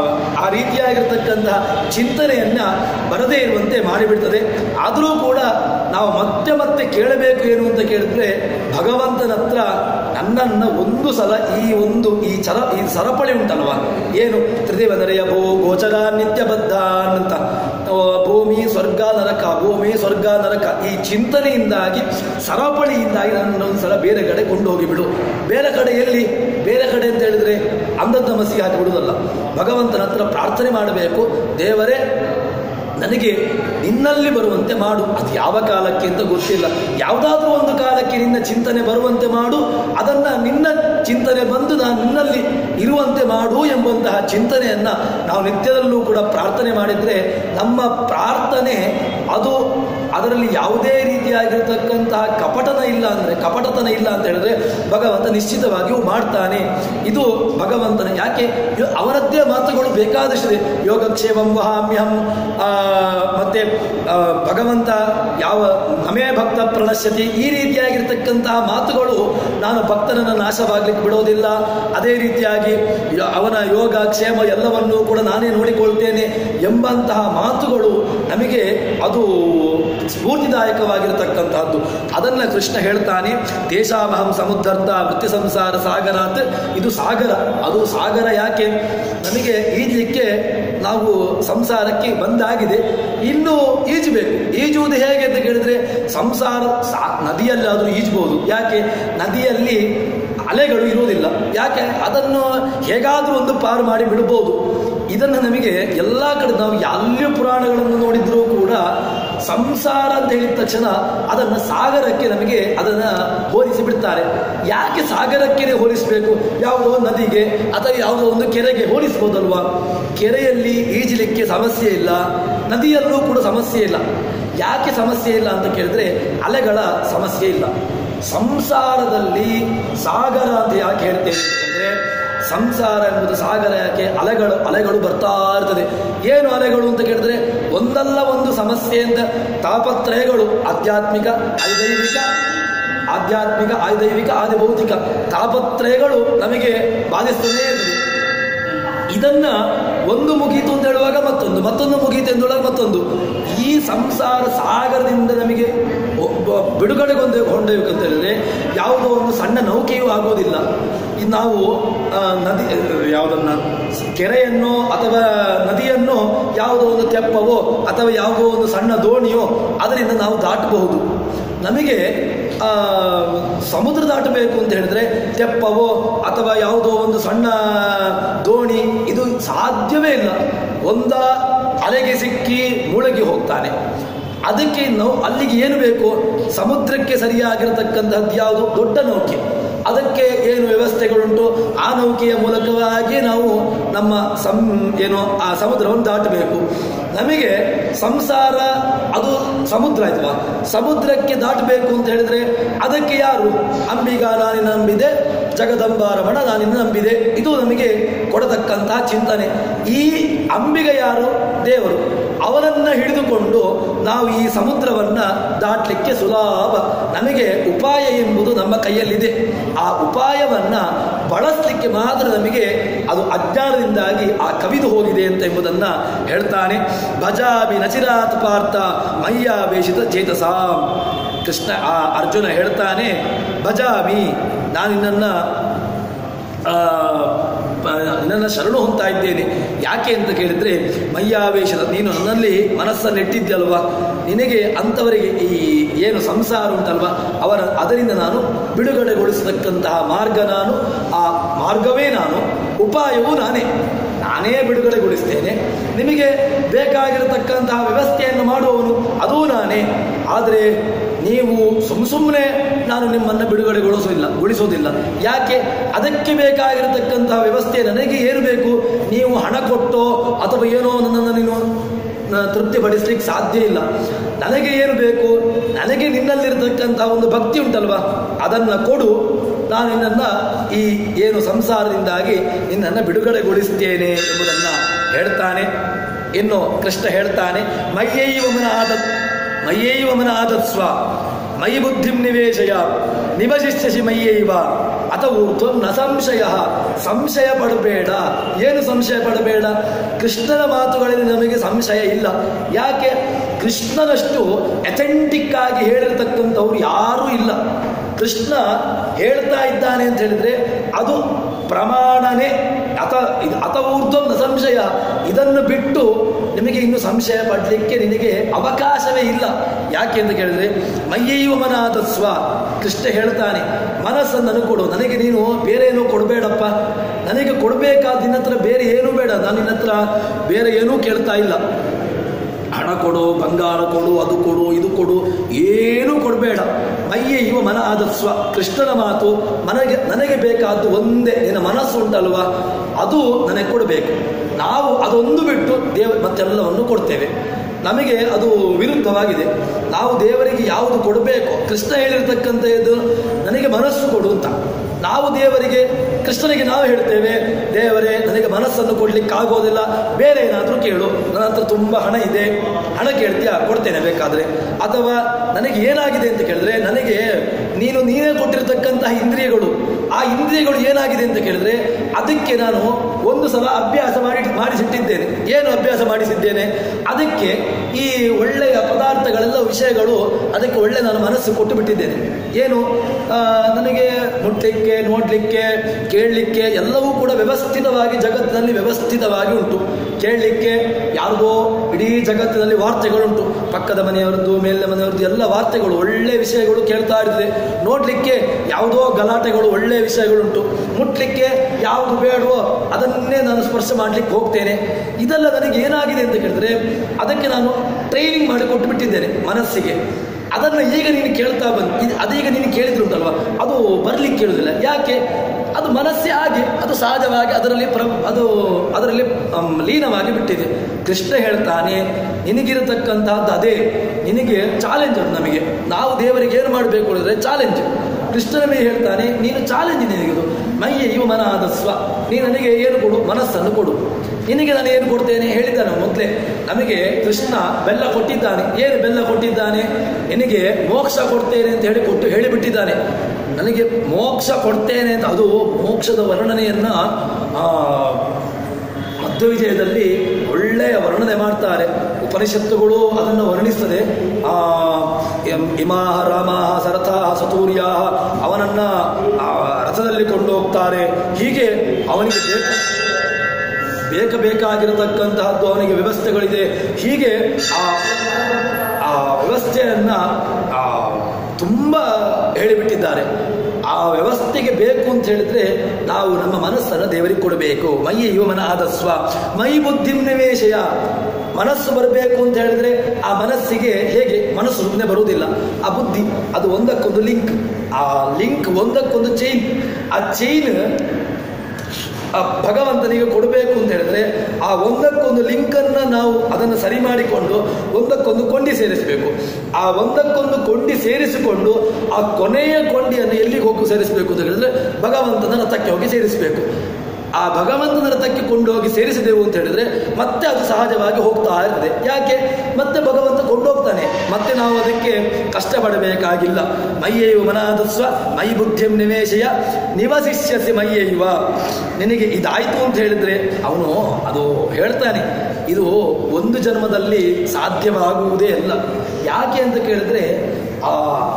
ಆ ರೀತಿಯಾಗಿರ್ತಕ್ಕಂತಹ ಚಿಂತನೆಯನ್ನ ಬರದೇ ಇರುವಂತೆ ಮಾಡಿಬಿಡ್ತದೆ ಆದರೂ ಕೂಡ ನಾವು ಮತ್ತೆ ಮತ್ತೆ ಕೇಳಬೇಕು ಏನು ಅಂತ ಕೇಳಿದ್ರೆ ಭಗವಂತನ ಹತ್ರ ನನ್ನನ್ನ ಒಂದು ಸಲ ಈ ಒಂದು ಈ ಚರ ಈ ಸರಪಳಿ ಉಂಟಲ್ವಾ ಏನು ತ್ರಿದೇವನರೆಯ ಭೂ ಗೋಚರ ನಿತ್ಯಬದ್ಧ ಅಂತ ಆ, ಭೂಮಿ ಸ್ವರ್ಗ ನರಕ ಭೂಮಿ ಸ್ವರ್ಗ ನರಕ ಈ ಚಿಂತನೆಯಿಂದಾಗಿ ಸರಪಳಿಯಿಂದಾಗಿ ನನ್ನ ಒಂದು ಸಲ ಬೇರೆ ಕಡೆ ಕೊಂಡು ಹೋಗಿಬಿಡು ಬೇರೆ ಕಡೆ ಎಲ್ಲಿ ಬೇರೆ ಕಡೆ ಅಂತ ಹೇಳಿದ್ರೆ ಅಂಧದ ಮಸಿಗೆ ಹಾಕಿ ಬಿಡುವುದಲ್ಲ ಭಗವಂತನ ಹತ್ರ ಪ್ರಾರ್ಥನೆ ಮಾಡಬೇಕು ದೇವರೇ ನನಗೆ ನಿನ್ನಲ್ಲಿ ಬರುವಂತೆ ಮಾಡು ಅದು ಯಾವ ಕಾಲಕ್ಕೆ ಅಂತ ಗೊತ್ತಿಲ್ಲ ಯಾವುದಾದ್ರೂ ಒಂದು ಕಾಲಕ್ಕೆ ನಿನ್ನ ಚಿಂತನೆ ಬರುವಂತೆ ಮಾಡು ಅದನ್ನ ನಿನ್ನ ಚಿಂತನೆ ಬಂದು ನಾನು ನಿನ್ನಲ್ಲಿ ಇರುವಂತೆ ಮಾಡು ಎಂಬಂತಹ ಚಿಂತನೆಯನ್ನ ನಾವು ನಿತ್ಯದಲ್ಲೂ ಕೂಡ ಪ್ರಾರ್ಥನೆ ಮಾಡಿದ್ರೆ ನಮ್ಮ ಪ್ರಾರ್ಥನೆ ಅದು ಅದರಲ್ಲಿ ಯಾವುದೇ ರೀತಿಯಾಗಿರ್ತಕ್ಕಂತಹ ಕಪಟನ ಇಲ್ಲ ಅಂದ್ರೆ ಕಪಟತನ ಇಲ್ಲ ಅಂತ ಹೇಳಿದ್ರೆ ಭಗವಂತ ನಿಶ್ಚಿತವಾಗಿಯೂ ಮಾಡ್ತಾನೆ ಇದು ಭಗವಂತನ ಯಾಕೆ ಯೋ- ಅವನದ್ದೇ ಮಾತುಗಳು ಬೇಕಾದಷ್ಟಿದೆ ಯೋಗಕ್ಷೇಮಂ ವಹಾಮ್ಯಹಂ ಆ, ಮತ್ತೆ ಆ, ಭಗವಂತ ಯಾವ ನಮೇ ಭಕ್ತ ಪ್ರಣಶ್ಯತಿ ಈ ರೀತಿಯಾಗಿರ್ತಕ್ಕಂತಹ ಮಾತುಗಳು ನಾನು ಭಕ್ತನನ್ನು ನಾಶವಾಗ್ಲಿಕ್ಕೆ ಬಿಡೋದಿಲ್ಲ ಅದೇ ರೀತಿಯಾಗಿ ಯ- ಅವನ ಯೋಗ ಕ್ಷೇಮ ಎಲ್ಲವನ್ನೂ ಕೂಡ ನಾನೇ ನೋಡಿಕೊಳ್ತೇನೆ ಎಂಬಂತಹ ಮಾತುಗಳು ನಮಗೆ ಅದು ಸ್ಫೂರ್ತಿದಾಯಕವಾಗಿರತಕ್ಕಂತಹದ್ದು ಅದನ್ನ ಕೃಷ್ಣ ಹೇಳ್ತಾನೆ ದೇಶಾಮಹಂ ಸಮುದ್ಧರ್ಥ ವೃತ್ತಿ ಸಂಸಾರ ಸಾಗರಾತ್ ಇದು ಸಾಗರ ಅದು ಸಾಗರ ಯಾಕೆ ನಮಗೆ ಈಜಲಿಕ್ಕೆ ನಾವು ಸಂಸಾರಕ್ಕೆ ಬಂದಾಗಿದೆ ಇನ್ನು ಈಜಬೇಕು ಈಜುವುದು ಹೇಗೆ ಅಂತ ಕೇಳಿದ್ರೆ ಸಂಸಾರ ಸಾ ನದಿಯಲ್ಲಾದರೂ ಈಜಬಹುದು ಯಾಕೆ ನದಿಯಲ್ಲಿ ಅಲೆಗಳು ಇರುವುದಿಲ್ಲ ಯಾಕೆ ಅದನ್ನು ಹೇಗಾದರೂ ಒಂದು ಪಾರು ಮಾಡಿ ಬಿಡಬಹುದು ಇದನ್ನು ನಮಗೆ ಎಲ್ಲ ಕಡೆ ನಾವು ಎಲ್ಲ ಪುರಾಣಗಳನ್ನು ನೋಡಿದ್ರೂ ಕೂಡ ಸಂಸಾರ ಅಂತ ಹೇಳಿದ ತಕ್ಷಣ ಅದನ್ನು ಸಾಗರಕ್ಕೆ ನಮಗೆ ಅದನ್ನು ಹೋಲಿಸಿ ಬಿಡ್ತಾರೆ ಯಾಕೆ ಸಾಗರಕ್ಕೆ ಹೋಲಿಸಬೇಕು ಯಾವುದೋ ನದಿಗೆ ಅಥವಾ ಯಾವುದೋ ಒಂದು ಕೆರೆಗೆ ಹೋಲಿಸ್ಬೋದಲ್ವಾ ಕೆರೆಯಲ್ಲಿ ಈಜಲಿಕ್ಕೆ ಸಮಸ್ಯೆ ಇಲ್ಲ ನದಿಯಲ್ಲೂ ಕೂಡ ಸಮಸ್ಯೆ ಇಲ್ಲ ಯಾಕೆ ಸಮಸ್ಯೆ ಇಲ್ಲ ಅಂತ ಕೇಳಿದ್ರೆ ಅಲೆಗಳ ಸಮಸ್ಯೆ ಇಲ್ಲ ಸಂಸಾರದಲ್ಲಿ ಸಾಗರ ಅಂತ ಯಾಕೆ ಹೇಳ್ತೇವೆ ಅಂತಂದ್ರೆ ಸಂಸಾರ ಎಂಬುದು ಸಾಗರ ಯಾಕೆ ಅಲೆಗಳು ಅಲೆಗಳು ಬರ್ತಾ ಇರ್ತದೆ ಏನು ಅಲೆಗಳು ಅಂತ ಕೇಳಿದ್ರೆ ಒಂದಲ್ಲ ಒಂದು ಸಮಸ್ಯೆ ಅಂತ ತಾಪತ್ರಯಗಳು ಆಧ್ಯಾತ್ಮಿಕ ಐದೈವಿಕ ಆಧ್ಯಾತ್ಮಿಕ ಆದೈವಿಕ ಆದಿ ಭೌತಿಕ ತಾಪತ್ರಯಗಳು ನಮಗೆ ಬಾಧಿಸ್ತಲೇ ಇರ್ತದೆ ಇದನ್ನ ಒಂದು ಮುಗೀತು ಅಂತ ಹೇಳುವಾಗ ಮತ್ತೊಂದು ಮತ್ತೊಂದು ಮುಗೀತು ಅಂತ ಹೇಳುವಾಗ ಮತ್ತೊಂದು ಈ ಸಂಸಾರ ಸಾಗರದಿಂದ ನಮಗೆ ಒಬ್ಬ ಬಿಡುಗಡೆಗೊಂದು ಕೊಂಡೊಯ್ಬೇಕಂತ ಹೇಳಿದ್ರೆ ಯಾವುದೋ ಒಂದು ಸಣ್ಣ ನೌಕೆಯೂ ಆಗೋದಿಲ್ಲ ಈ ನಾವು ಆ, ನದಿ ಯಾವುದನ್ನ ಕೆರೆಯನ್ನು ಅಥವಾ ನದಿಯನ್ನು ಯಾವುದೋ ಒಂದು ತೆಪ್ಪವೋ ಅಥವಾ ಯಾವುದೋ ಒಂದು ಸಣ್ಣ ದೋಣಿಯೋ ಅದರಿಂದ ನಾವು ದಾಟಬಹುದು ನಮಗೆ ಆ, ಸಮುದ್ರ ದಾಟಬೇಕು ಅಂತ ಹೇಳಿದ್ರೆ ತೆಪ್ಪವೋ ಅಥವಾ ಯಾವುದೋ ಒಂದು ಸಣ್ಣ ದೋಣಿ ಇದು ಸಾಧ್ಯವೇ ಇಲ್ಲ ಒಂದ ಅಲೆಗೆ ಸಿಕ್ಕಿ ಮುಳುಗಿ ಹೋಗ್ತಾನೆ ಅದಕ್ಕೆ ನಾವು ಅಲ್ಲಿಗೆ ಏನು ಬೇಕು ಸಮುದ್ರಕ್ಕೆ ಸರಿಯಾಗಿರತಕ್ಕಂತಹದ್ದು ಯಾವುದು ದೊಡ್ಡ ನೌಕೆ ಅದಕ್ಕೆ ಏನು ವ್ಯವಸ್ಥೆಗಳುಂಟು ಆ ನೌಕೆಯ ಮೂಲಕವಾಗಿ ನಾವು ನಮ್ಮ ಸಂ ಏನು ಆ ಸಮುದ್ರವನ್ನು ದಾಟಬೇಕು ನಮಗೆ ಸಂಸಾರ ಅದು ಸಮುದ್ರ ಆಯ್ತವಾ ಸಮುದ್ರಕ್ಕೆ ದಾಟಬೇಕು ಅಂತ ಹೇಳಿದ್ರೆ ಅದಕ್ಕೆ ಯಾರು ಅಂಬಿಗ ನಾನಿನ ನಂಬಿದೆ ಜಗದಂಬಾರಮಣ ನಾನಿನ್ನ ನಂಬಿದೆ ಇದು ನಮಗೆ ಕೊಡತಕ್ಕಂತಹ ಚಿಂತನೆ ಈ ಅಂಬಿಗ ಯಾರು ದೇವರು ಅವರನ್ನ ಹಿಡಿದುಕೊಂಡು ನಾವು ಈ ಸಮುದ್ರವನ್ನ ದಾಟಲಿಕ್ಕೆ ಸುಲಭ ನಮಗೆ ಉಪಾಯ ಎಂಬುದು ನಮ್ಮ ಕೈಯಲ್ಲಿದೆ ಆ ಉಪಾಯವನ್ನ ಬಳಸಲಿಕ್ಕೆ ಮಾತ್ರ ನಮಗೆ ಅದು ಅಜ್ಞಾನದಿಂದಾಗಿ ಆ ಕವಿದು ಹೋಗಿದೆ ಅಂತ ಎಂಬುದನ್ನ ಹೇಳ್ತಾನೆ ಭಜಾಮಿ ನಚಿರಾತ್ ಪಾರ್ಥ ಮಯ್ಯಾವೇಶಿತ ಚೇತಸಾಂ ಕೃಷ್ಣ ಆ ಅರ್ಜುನ ಹೇಳ್ತಾನೆ ಭಜಾಮಿ ನಾನು ನಿನ್ನನ್ನ ಆ, ಪ- ನಿನ್ನನ್ನು ಶರಣು ಹೊಂತಾ ಇದ್ದೇನೆ ಯಾಕೆ ಅಂತ ಕೇಳಿದ್ರೆ ಮಯ್ಯಾವೇಶದ ನೀನು ನನ್ನಲ್ಲಿ ಮನಸ್ಸನ್ನು ಇಟ್ಟಿದ್ಯಲ್ವಾ ನಿನಗೆ ಅಂಥವರಿಗೆ ಈ ಏನು ಸಂಸಾರ ಉಂಟಲ್ವಾ ಅವರ ಅದರಿಂದ ನಾನು ಬಿಡುಗಡೆಗೊಳಿಸತಕ್ಕಂತಹ ಮಾರ್ಗ ನಾನು ಆ ಮಾರ್ಗವೇ ನಾನು ಉಪಾಯವೂ ನಾನೇ ನಾನೇ ಬಿಡುಗಡೆಗೊಳಿಸ್ತೇನೆ ನಿಮಗೆ ಬೇಕಾಗಿರತಕ್ಕಂತಹ ವ್ಯವಸ್ಥೆಯನ್ನು ಮಾಡುವವನು ಅದೂ ನಾನೇ ಆದರೆ ನೀವು ಸುಮ್ ಸುಮ್ಮನೆ ನಾನು ನಿಮ್ಮನ್ನು ಬಿಡುಗಡೆಗೊಳಿಸೋದಿಲ್ಲ ಗೊಳಿಸೋದಿಲ್ಲ ಯಾಕೆ ಅದಕ್ಕೆ ಬೇಕಾಗಿರತಕ್ಕಂತಹ ವ್ಯವಸ್ಥೆ ನನಗೆ ಏನು ಬೇಕು ನೀವು ಹಣ ಕೊಟ್ಟೋ ಅಥವಾ ಏನೋ ನನ್ನನ್ನು ನೀನು ನ- ತೃಪ್ತಿಪಡಿಸ್ಲಿಕ್ಕೆ ಸಾಧ್ಯ ಇಲ್ಲ ನನಗೆ ಏನು ಬೇಕು ನನಗೆ ನಿನ್ನಲ್ಲಿರತಕ್ಕಂತಹ ಒಂದು ಭಕ್ತಿ ಉಂಟಲ್ವಾ ಅದನ್ನು ಕೊಡು ನಾನು ನಿನ್ನನ್ನು ಈ ಏನು ಸಂಸಾರದಿಂದಾಗಿ ನಿನ್ನನ್ನು ಬಿಡುಗಡೆಗೊಳಿಸ್ತೇನೆ ಎಂಬುದನ್ನು ಹೇಳ್ತಾನೆ ಇನ್ನು ಕೃಷ್ಣ ಹೇಳ್ತಾನೆ ಮಯ್ಯೈವ ಮನ ಆದ ಮಯ್ಯೈವ ಮನ ಆದತ್ಸ್ವ ಮಯಿ ಬುದ್ಧಿಂ ನಿವೇಶಯ ನಿವಶಿಷ್ಯಸಿ ಮಯ್ಯೈವ ಅಥ ಊರ್ಧ್ವಂ ನ ಸಂಶಯ ಸಂಶಯ ಪಡಬೇಡ ಏನು ಸಂಶಯ ಪಡಬೇಡ ಕೃಷ್ಣನ ಮಾತುಗಳಲ್ಲಿ ನಮಗೆ ಸಂಶಯ ಇಲ್ಲ ಯಾಕೆ ಕೃಷ್ಣನಷ್ಟು ಅಥೆಂಟಿಕ್ ಆಗಿ ಹೇಳಿರ್ತಕ್ಕಂಥವ್ರು ಯಾರೂ ಇಲ್ಲ ಕೃಷ್ಣ ಹೇಳ್ತಾ ಇದ್ದಾನೆ ಅಂತ ಹೇಳಿದ್ರೆ ಅದು ಪ್ರಮಾಣನೇ ಅಥ ಇದು ಅಥ ಊರ್ಧ್ವಂ ನ ಸಂಶಯ ಇದನ್ನು ಬಿಟ್ಟು ನಿಮಗೆ ಇನ್ನು ಸಂಶಯ ಪಡಲಿಕ್ಕೆ ನಿನಗೆ ಅವಕಾಶವೇ ಇಲ್ಲ ಯಾಕೆ ಅಂತ ಕೇಳಿದ್ರೆ ಮಯ್ಯೈವ ಮನಾದ ಸ್ವ ಕೃಷ್ಣ ಹೇಳ್ತಾನೆ ಮನಸ್ಸನ್ನು ನನಗೆ ಕೊಡು ನನಗೆ ನೀನು ಬೇರೆ ಏನೂ ಕೊಡಬೇಡಪ್ಪ ನನಗೆ ಕೊಡಬೇಕಾದ ನಿನ್ನ ಹತ್ರ ಬೇರೆ ಏನೂ ಬೇಡ ನಾನು ನಿನ್ನ ಹತ್ರ ಬೇರೆ ಏನೂ ಕೇಳ್ತಾ ಇಲ್ಲ ಹಣ ಕೊಡು ಬಂಗಾರ ಕೊಡು ಅದು ಕೊಡು ಇದು ಕೊಡು ಏನೂ ಕೊಡಬೇಡ ಮೈಯೇ ಇವ ಮನ ಆದಸ್ವ ಕೃಷ್ಣನ ಮಾತು ನನಗೆ ನನಗೆ ಬೇಕಾದ್ದು ಒಂದೇ ನಿನ್ನ ಮನಸ್ಸು ಉಂಟಲ್ವಾ ಅದು ನನಗೆ ಕೊಡಬೇಕು ನಾವು ಅದೊಂದು ಬಿಟ್ಟು ದೇವ ಮತ್ತೆಲ್ಲವನ್ನು ಕೊಡ್ತೇವೆ ನಮಗೆ ಅದು ವಿರುದ್ಧವಾಗಿದೆ ನಾವು ದೇವರಿಗೆ ಯಾವುದು ಕೊಡಬೇಕು ಕೃಷ್ಣ ಹೇಳಿರ್ತಕ್ಕಂಥ ಇದು ನನಗೆ ಮನಸ್ಸು ಕೊಡು ಅಂತ ನಾವು ದೇವರಿಗೆ ಕೃಷ್ಣನಿಗೆ ನಾವು ಹೇಳ್ತೇವೆ ದೇವರೇ ನನಗೆ ಮನಸ್ಸನ್ನು ಕೊಡ್ಲಿಕ್ಕೆ ಆಗೋದಿಲ್ಲ ಬೇರೆ ಏನಾದರೂ ಕೇಳು ನನ್ನ ಹತ್ರ ತುಂಬ ಹಣ ಇದೆ ಹಣ ಕೇಳ್ತೀಯಾ ಕೊಡ್ತೇನೆ ಬೇಕಾದ್ರೆ ಅಥವಾ ನನಗೆ ಏನಾಗಿದೆ ಅಂತ ಕೇಳಿದ್ರೆ ನನಗೆ ನೀನು ನೀನೇ ಕೊಟ್ಟಿರ್ತಕ್ಕಂತಹ ಇಂದ್ರಿಯಗಳು ಆ ಇಂದ್ರಿಯಗಳು ಏನಾಗಿದೆ ಅಂತ ಕೇಳಿದ್ರೆ ಅದಕ್ಕೆ ನಾನು ಒಂದು ಸಲ ಅಭ್ಯಾಸ ಮಾಡಿ ಮಾಡಿಸಿಟ್ಟಿದ್ದೇನೆ ಏನು ಅಭ್ಯಾಸ ಮಾಡಿಸಿದ್ದೇನೆ ಅದಕ್ಕೆ ಈ ಒಳ್ಳೆಯ ಪದಾರ್ಥಗಳೆಲ್ಲ ವಿಷಯಗಳು ಅದಕ್ಕೆ ಒಳ್ಳೆ ನಾನು ಮನಸ್ಸು ಕೊಟ್ಟು ಬಿಟ್ಟಿದ್ದೇನೆ ಏನು ಆ, ನನಗೆ ಮುಟ್ಲಿಕ್ಕೆ ನೋಡಲಿಕ್ಕೆ ಕೇಳಲಿಕ್ಕೆ ಎಲ್ಲವೂ ಕೂಡ ವ್ಯವಸ್ಥಿತವಾಗಿ ಜಗತ್ತಿನಲ್ಲಿ ವ್ಯವಸ್ಥಿತವಾಗಿ ಉಂಟು ಕೇಳಲಿಕ್ಕೆ ಯಾವುದೋ ಇಡೀ ಜಗತ್ತಿನಲ್ಲಿ ವಾರ್ತೆಗಳುಂಟು ಪಕ್ಕದ ಮನೆಯವರದ್ದು ಮೇಲಿನ ಮನೆಯವರದ್ದು ಎಲ್ಲ ವಾರ್ತೆಗಳು ಒಳ್ಳೆ ವಿಷಯಗಳು ಕೇಳ್ತಾ ಇರ್ತದೆ ನೋಡಲಿಕ್ಕೆ ಯಾವುದೋ ಗಲಾಟೆಗಳು ಒಳ್ಳೆ ವಿಷಯಗಳುಂಟು ಮುಟ್ಲಿಕ್ಕೆ ಯಾವುದು ಬೇಡವೋ ಅದನ್ನೇ ನಾನು ಸ್ಪರ್ಶ ಮಾಡಲಿಕ್ಕೆ ಹೋಗ್ತೇನೆ ಇದೆಲ್ಲ ನನಗೆ ಏನಾಗಿದೆ ಅಂತ ಕೇಳಿದ್ರೆ ಅದಕ್ಕೆ ನಾನು ಟ್ರೈನಿಂಗ್ ಮಾಡಿ ಕೊಟ್ಟು ಬಿಟ್ಟಿದ್ದೇನೆ ಮನಸ್ಸಿಗೆ ಅದನ್ನು ಈಗ ನೀನು ಕೇಳ್ತಾ ಬಂದು ಇದು ಅದೀಗ ನೀನು ಕೇಳಿದ್ರುಂಟಲ್ವ ಅದು ಬರ್ಲಿಕ್ಕೆ ಕೇಳುದಿಲ್ಲ ಯಾಕೆ ಅದು ಮನಸ್ಸೇ ಹಾಗೆ ಅದು ಸಹಜವಾಗಿ ಅದರಲ್ಲಿ ಪ್ರ ಅದು ಅದರಲ್ಲಿ ಅಮ್, ಲೀನವಾಗಿ ಬಿಟ್ಟಿದೆ ಕೃಷ್ಣ ಹೇಳ್ತಾನೆ ನಿನಗಿರತಕ್ಕಂತಹದ್ದು ಅದೇ ನಿನಗೆ ಚಾಲೆಂಜ್ ಅದು ನಮಗೆ ನಾವು ದೇವರಿಗೆ ಏನು ಮಾಡಬೇಕು ಹೇಳಿದ್ರೆ ಚಾಲೆಂಜ್ ಕೃಷ್ಣನ ಮೇಲೆ ಹೇಳ್ತಾನೆ ನೀನು ಚಾಲೆಂಜ್ ನಿನಗಿದು ಮೈಯೆ ಇವ ಮನಾದ ಸ್ವ ನೀನು ನನಗೆ ಏನು ಕೊಡು ಮನಸ್ಸನ್ನು ಕೊಡು ನಿನಗೆ ನಾನು ಏನು ಕೊಡ್ತೇನೆ ಹೇಳಿದ್ದಾನೆ ಮೊದಲೇ ನಮಗೆ ಕೃಷ್ಣ ಬೆಲ್ಲ ಕೊಟ್ಟಿದ್ದಾನೆ ಏನು ಬೆಲ್ಲ ಕೊಟ್ಟಿದ್ದಾನೆ ನಿನಗೆ ಮೋಕ್ಷ ಕೊಡ್ತೇನೆ ಅಂತ ಹೇಳಿ ಕೊಟ್ಟು ಹೇಳಿಬಿಟ್ಟಿದ್ದಾನೆ ನನಗೆ ಮೋಕ್ಷ ಕೊಡ್ತೇನೆ ಅಂತ ಅದು ಮೋಕ್ಷದ ವರ್ಣನೆಯನ್ನ ಆ, ಮಧ್ವವಿಜಯದಲ್ಲಿ ಒಳ್ಳೆಯ ವರ್ಣನೆ ಮಾಡ್ತಾರೆ ಉಪನಿಷತ್ತುಗಳು ಅದನ್ನು ವರ್ಣಿಸ್ತದೆ ಆ ಎಂ- ಇಮಾಹ ರಾಮಾಹ ಸರಥಾಹ ಸತೂರ್ಯ ಅವನನ್ನ ಆ ರಥದಲ್ಲಿ ಕೊಂಡೋಗ್ತಾರೆ ಹೀಗೆ ಅವನಿಗೆ ಬೇಕು ಬೇಕ ಬೇಕಾಗಿರತಕ್ಕಂತಹದ್ದು ಅವನಿಗೆ ವ್ಯವಸ್ಥೆಗಳಿದೆ ಹೀಗೆ ಆ ಆ ವ್ಯವಸ್ಥೆಯನ್ನ ಆ, ತುಂಬ ಹೇಳಿಬಿಟ್ಟಿದ್ದಾರೆ ಆ ವ್ಯವಸ್ಥೆಗೆ ಬೇಕು ಅಂತ ಹೇಳಿದ್ರೆ ನಾವು ನಮ್ಮ ಮನಸ್ಸನ್ನು ದೇವರಿಗೆ ಕೊಡಬೇಕು ಮೈಯ ಯುವಮನ ಆದಸ್ವ ಮೈ ಬುದ್ಧಿ ನಿವೇಶಯ ಮನಸ್ಸು ಬರಬೇಕು ಅಂತ ಹೇಳಿದ್ರೆ ಆ ಮನಸ್ಸಿಗೆ ಹೇಗೆ ಮನಸ್ಸು ಸುಮ್ಮನೆ ಬರುವುದಿಲ್ಲ ಆ ಬುದ್ಧಿ ಅದು ಒಂದಕ್ಕೊಂದು ಲಿಂಕ್ ಆ ಲಿಂಕ್ ಒಂದಕ್ಕೊಂದು ಚೈನ್ ಆ ಚೈನ್ ಆ ಭಗವಂತನಿಗೆ ಕೊಡಬೇಕು ಅಂತ ಹೇಳಿದ್ರೆ ಆ ಒಂದಕ್ಕೊಂದು ಲಿಂಕನ್ನ ನಾವು ಅದನ್ನು ಸರಿ ಮಾಡಿಕೊಂಡು ಒಂದಕ್ಕೊಂದು ಕೊಂಡಿ ಸೇರಿಸಬೇಕು ಆ ಒಂದಕ್ಕೊಂದು ಕೊಂಡಿ ಸೇರಿಸಿಕೊಂಡು ಆ ಕೊನೆಯ ಕೊಂಡಿಯನ್ನು ಎಲ್ಲಿಗೆ ಹೋಗಿ ಸೇರಿಸಬೇಕು ಅಂತ ಹೇಳಿದ್ರೆ ಭಗವಂತನ ರಥಕ್ಕೆ ಹೋಗಿ ಸೇರಿಸಬೇಕು ಆ ಭಗವಂತನ ರಥಕ್ಕೆ ಕೊಂಡೋಗಿ ಸೇರಿಸಿದೆವು ಅಂತ ಹೇಳಿದ್ರೆ ಮತ್ತೆ ಅದು ಸಹಜವಾಗಿ ಹೋಗ್ತಾ ಇರ್ತದೆ ಯಾಕೆ ಮತ್ತೆ ಭಗವಂತ ಕೊಂಡೋಗ್ತಾನೆ ಮತ್ತೆ ನಾವು ಅದಕ್ಕೆ ಕಷ್ಟಪಡಬೇಕಾಗಿಲ್ಲ ಮಯ್ಯೈವ ಮನಾದಸ್ವ ಮೈ ಬುದ್ಧಿಂ ನಿವೇಶಯ ನಿವಸಿಷ್ಯಸಿ ಮಯ್ಯೈವ ನಿನಗೆ ಇದಾಯ್ತು ಅಂತ ಹೇಳಿದ್ರೆ ಅವನು ಅದು ಹೇಳ್ತಾನೆ ಇದು ಒಂದು ಜನ್ಮದಲ್ಲಿ ಸಾಧ್ಯವಾಗುವುದೇ ಅಲ್ಲ ಯಾಕೆ ಅಂತ ಕೇಳಿದ್ರೆ ಆ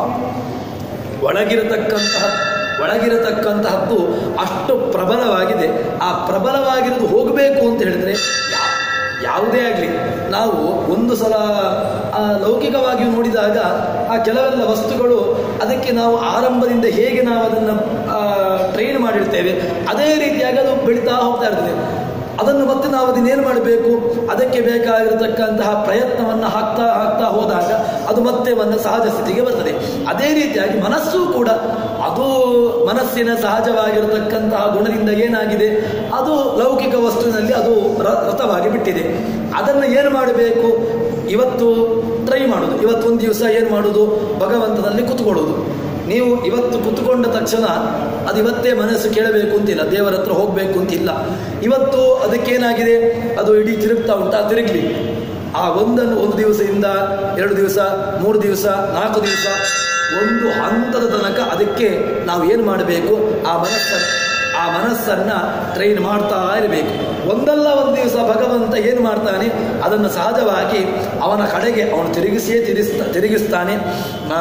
ಒಳಗಿರತಕ್ಕಂತಹ ಒಳಗಿರತಕ್ಕಂತಹದ್ದು ಅಷ್ಟು ಪ್ರಬಲವಾಗಿದೆ ಆ ಪ್ರಬಲವಾಗಿರೋದು ಹೋಗಬೇಕು ಅಂತ ಹೇಳಿದ್ರೆ ಯಾ- ಯಾವುದೇ ಆಗಲಿ ನಾವು ಒಂದು ಸಲ ಆ ಲೌಕಿಕವಾಗಿ ನೋಡಿದಾಗ ಆ ಕೆಲವೆಲ್ಲ ವಸ್ತುಗಳು ಅದಕ್ಕೆ ನಾವು ಆರಂಭದಿಂದ ಹೇಗೆ ನಾವು ಅದನ್ನು ಟ್ರೈನ್ ಮಾಡಿರ್ತೇವೆ ಅದೇ ರೀತಿಯಾಗಿ ಅದು ಬೆಳೀತಾ ಹೋಗ್ತಾ ಇರ್ತದೆ ಅದನ್ನು ಮತ್ತೆ ನಾವು ಅದನ್ನೇನು ಮಾಡಬೇಕು ಅದಕ್ಕೆ ಬೇಕಾಗಿರತಕ್ಕಂತಹ ಪ್ರಯತ್ನವನ್ನು ಹಾಕ್ತಾ ಹಾಕ್ತಾ ಹೋದಾಗ ಅದು ಮತ್ತೆ ಒಂದು ಸಹಜ ಸ್ಥಿತಿಗೆ ಬರ್ತದೆ ಅದೇ ರೀತಿಯಾಗಿ ಮನಸ್ಸು ಕೂಡ ಅದು ಮನಸ್ಸಿನ ಸಹಜವಾಗಿರತಕ್ಕಂತಹ ಗುಣದಿಂದ ಏನಾಗಿದೆ ಅದು ಲೌಕಿಕ ವಸ್ತುವಿನಲ್ಲಿ ಅದು ರ- ರಥವಾಗಿ ಬಿಟ್ಟಿದೆ ಅದನ್ನು ಏನು ಮಾಡಬೇಕು ಇವತ್ತು ಟ್ರೈ ಮಾಡೋದು ಇವತ್ತೊಂದು ದಿವಸ ಏನು ಮಾಡೋದು ಭಗವಂತನಲ್ಲಿ ಕುತ್ಕೊಳ್ಳೋದು ನೀವು ಇವತ್ತು ಕುತ್ಕೊಂಡ ತಕ್ಷಣ ಅದು ಇವತ್ತೇ ಮನಸ್ಸು ಕೇಳಬೇಕು ಅಂತಿಲ್ಲ ದೇವರ ಹತ್ರ ಹೋಗಬೇಕು ಅಂತಿಲ್ಲ ಇವತ್ತು ಅದಕ್ಕೇನಾಗಿದೆ ಅದು ಇಡೀ ತಿರುಗ್ತಾ ಉಂಟಾ ತಿರುಗಲಿ ಆ ಒಂದನ್ನು ಒಂದು ದಿವಸದಿಂದ ಎರಡು ದಿವಸ ಮೂರು ದಿವಸ ನಾಲ್ಕು ದಿವಸ ಒಂದು ಹಂತದ ತನಕ ಅದಕ್ಕೆ ನಾವು ಏನು ಮಾಡಬೇಕು ಆ ಮನಸ್ಸನ್ನು ಆ ಮನಸ್ಸನ್ನ ಟ್ರೈನ್ ಮಾಡ್ತಾ ಇರಬೇಕು ಒಂದಲ್ಲ ಒಂದು ದಿವಸ ಭಗವಂತ ಏನು ಮಾಡ್ತಾನೆ ಅದನ್ನು ಸಹಜವಾಗಿ ಅವನ ಕಡೆಗೆ ಅವನು ತಿರುಗಿಸಿಯೇ ತಿರುಗಿಸ್ತಾ ತಿರುಗಿಸ್ತಾನೆ ಆ,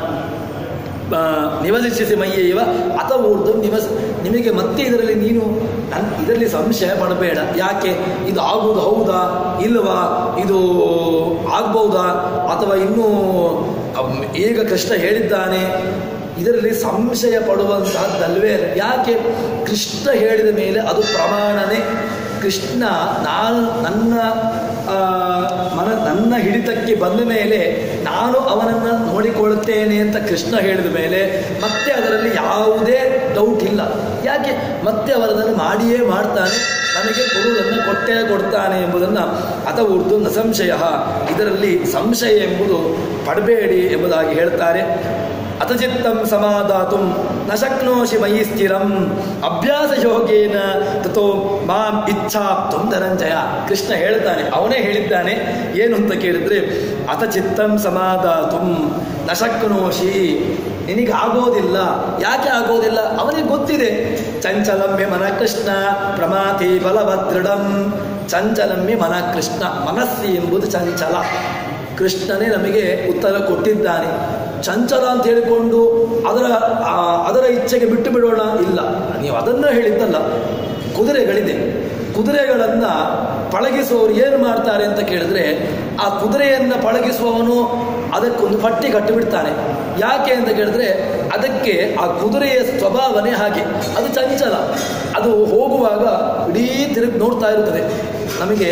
ಆ, ನಿವಸಿಸಿ ಮಯ್ಯವ ಅಥವಾ ಊರ್ದು ನಿವಸ ನಿಮಗೆ ಮತ್ತೆ ಇದರಲ್ಲಿ ನೀನು ನನ್ ಇದರಲ್ಲಿ ಸಂಶಯ ಪಡಬೇಡ ಯಾಕೆ ಇದು ಆಗುವುದು ಹೌದಾ ಇಲ್ವಾ ಇದು ಆಗ್ಬಹುದಾ ಅಥವಾ ಇನ್ನೂ ಅಮ್, ಈಗ ಕೃಷ್ಣ ಹೇಳಿದ್ದಾನೆ ಇದರಲ್ಲಿ ಸಂಶಯ ಪಡುವಂತಹದ್ದಲ್ವೇ ಅಲ್ಲ. ಯಾಕೆ ಕೃಷ್ಣ ಹೇಳಿದ ಮೇಲೆ ಅದು ಪ್ರಮಾಣನೇ ಕೃಷ್ಣ ನಾನು ನನ್ನ ಆ, ಮನ ನನ್ನ ಹಿಡಿತಕ್ಕೆ ಬಂದ ಮೇಲೆ ನಾನು ಅವನನ್ನು ನೋಡಿಕೊಳ್ಳುತ್ತೇನೆ ಅಂತ ಕೃಷ್ಣ ಹೇಳಿದ ಮೇಲೆ ಮತ್ತೆ ಅದರಲ್ಲಿ ಯಾವುದೇ ಡೌಟ್ ಇಲ್ಲ ಯಾಕೆ ಮತ್ತೆ ಅವರದನ್ನು ಮಾಡಿಯೇ ಮಾಡ್ತಾನೆ ನನಗೆ ಕೊಡುವುದನ್ನು ಕೊಟ್ಟೇ ಕೊಡ್ತಾನೆ ಎಂಬುದನ್ನು ಅತ ಉರ್ದು ನ ಸಂಶಯ ಇದರಲ್ಲಿ ಸಂಶಯ ಎಂಬುದು ಪಡಬೇಡಿ ಎಂಬುದಾಗಿ ಹೇಳ್ತಾರೆ ಅತಚಿತ್ತಂ ಸಮಾಧಾತು ನ ಶಕ್ನೋಷಿ ಮಯಿ ಸ್ಥಿರಂ ಅಭ್ಯಾಸ ಯೋಗೇನ ತಥೋ ಮಾಂ ಇಚ್ಛಾಪ್ತು ಧನಂಜಯ ಕೃಷ್ಣ ಹೇಳ್ತಾನೆ ಅವನೇ ಹೇಳಿದ್ದಾನೆ ಏನು ಅಂತ ಕೇಳಿದ್ರೆ ಅತಚಿತ್ತಂ ಸಮಾಧಾತು ನ ಶಕ್ನೋಷಿ ನಿನಗೆ ಆಗೋದಿಲ್ಲ ಯಾಕೆ ಆಗೋದಿಲ್ಲ ಅವನಿಗೆ ಗೊತ್ತಿದೆ ಚಂಚಲಮ್ಯ ಮನ ಕೃಷ್ಣ ಪ್ರಮಾತಿ ಬಲಭದ್ರಡಂ ಚಂಚಲಮ್ಯ ಮನ ಕೃಷ್ಣ ಮನಸ್ಸು ಎಂಬುದು ಚಂಚಲ ಕೃಷ್ಣನೇ ನಮಗೆ ಉತ್ತರ ಕೊಟ್ಟಿದ್ದಾನೆ ಚಂಚಲ ಅಂತ ಹೇಳಿಕೊಂಡು ಅದರ ಆ, ಅದರ ಇಚ್ಛೆಗೆ ಬಿಟ್ಟು ಬಿಡೋಣ ಇಲ್ಲ ನೀವು ಅದನ್ನು ಹೇಳಿದ್ದಲ್ಲ ಕುದುರೆಗಳಿದೆ ಕುದುರೆಗಳನ್ನು ಪಳಗಿಸುವವರು ಏನು ಮಾಡ್ತಾರೆ ಅಂತ ಕೇಳಿದ್ರೆ ಆ ಕುದುರೆಯನ್ನು ಪಳಗಿಸುವವನು ಅದಕ್ಕೊಂದು ಪಟ್ಟಿ ಕಟ್ಟಿಬಿಡ್ತಾನೆ ಯಾಕೆ ಅಂತ ಕೇಳಿದ್ರೆ ಅದಕ್ಕೆ ಆ ಕುದುರೆಯ ಸ್ವಭಾವನೆ ಹಾಗೆ ಅದು ಚಂಚಲ ಅದು ಹೋಗುವಾಗ ಇಡೀ ತಿರುಗಿ ನೋಡ್ತಾ ಇರುತ್ತದೆ ನಮಗೆ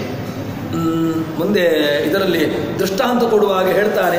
ಮ್, ಮುಂದೆ ಇದರಲ್ಲಿ ದೃಷ್ಟಾಂತ ಕೊಡುವಾಗ ಹೇಳ್ತಾನೆ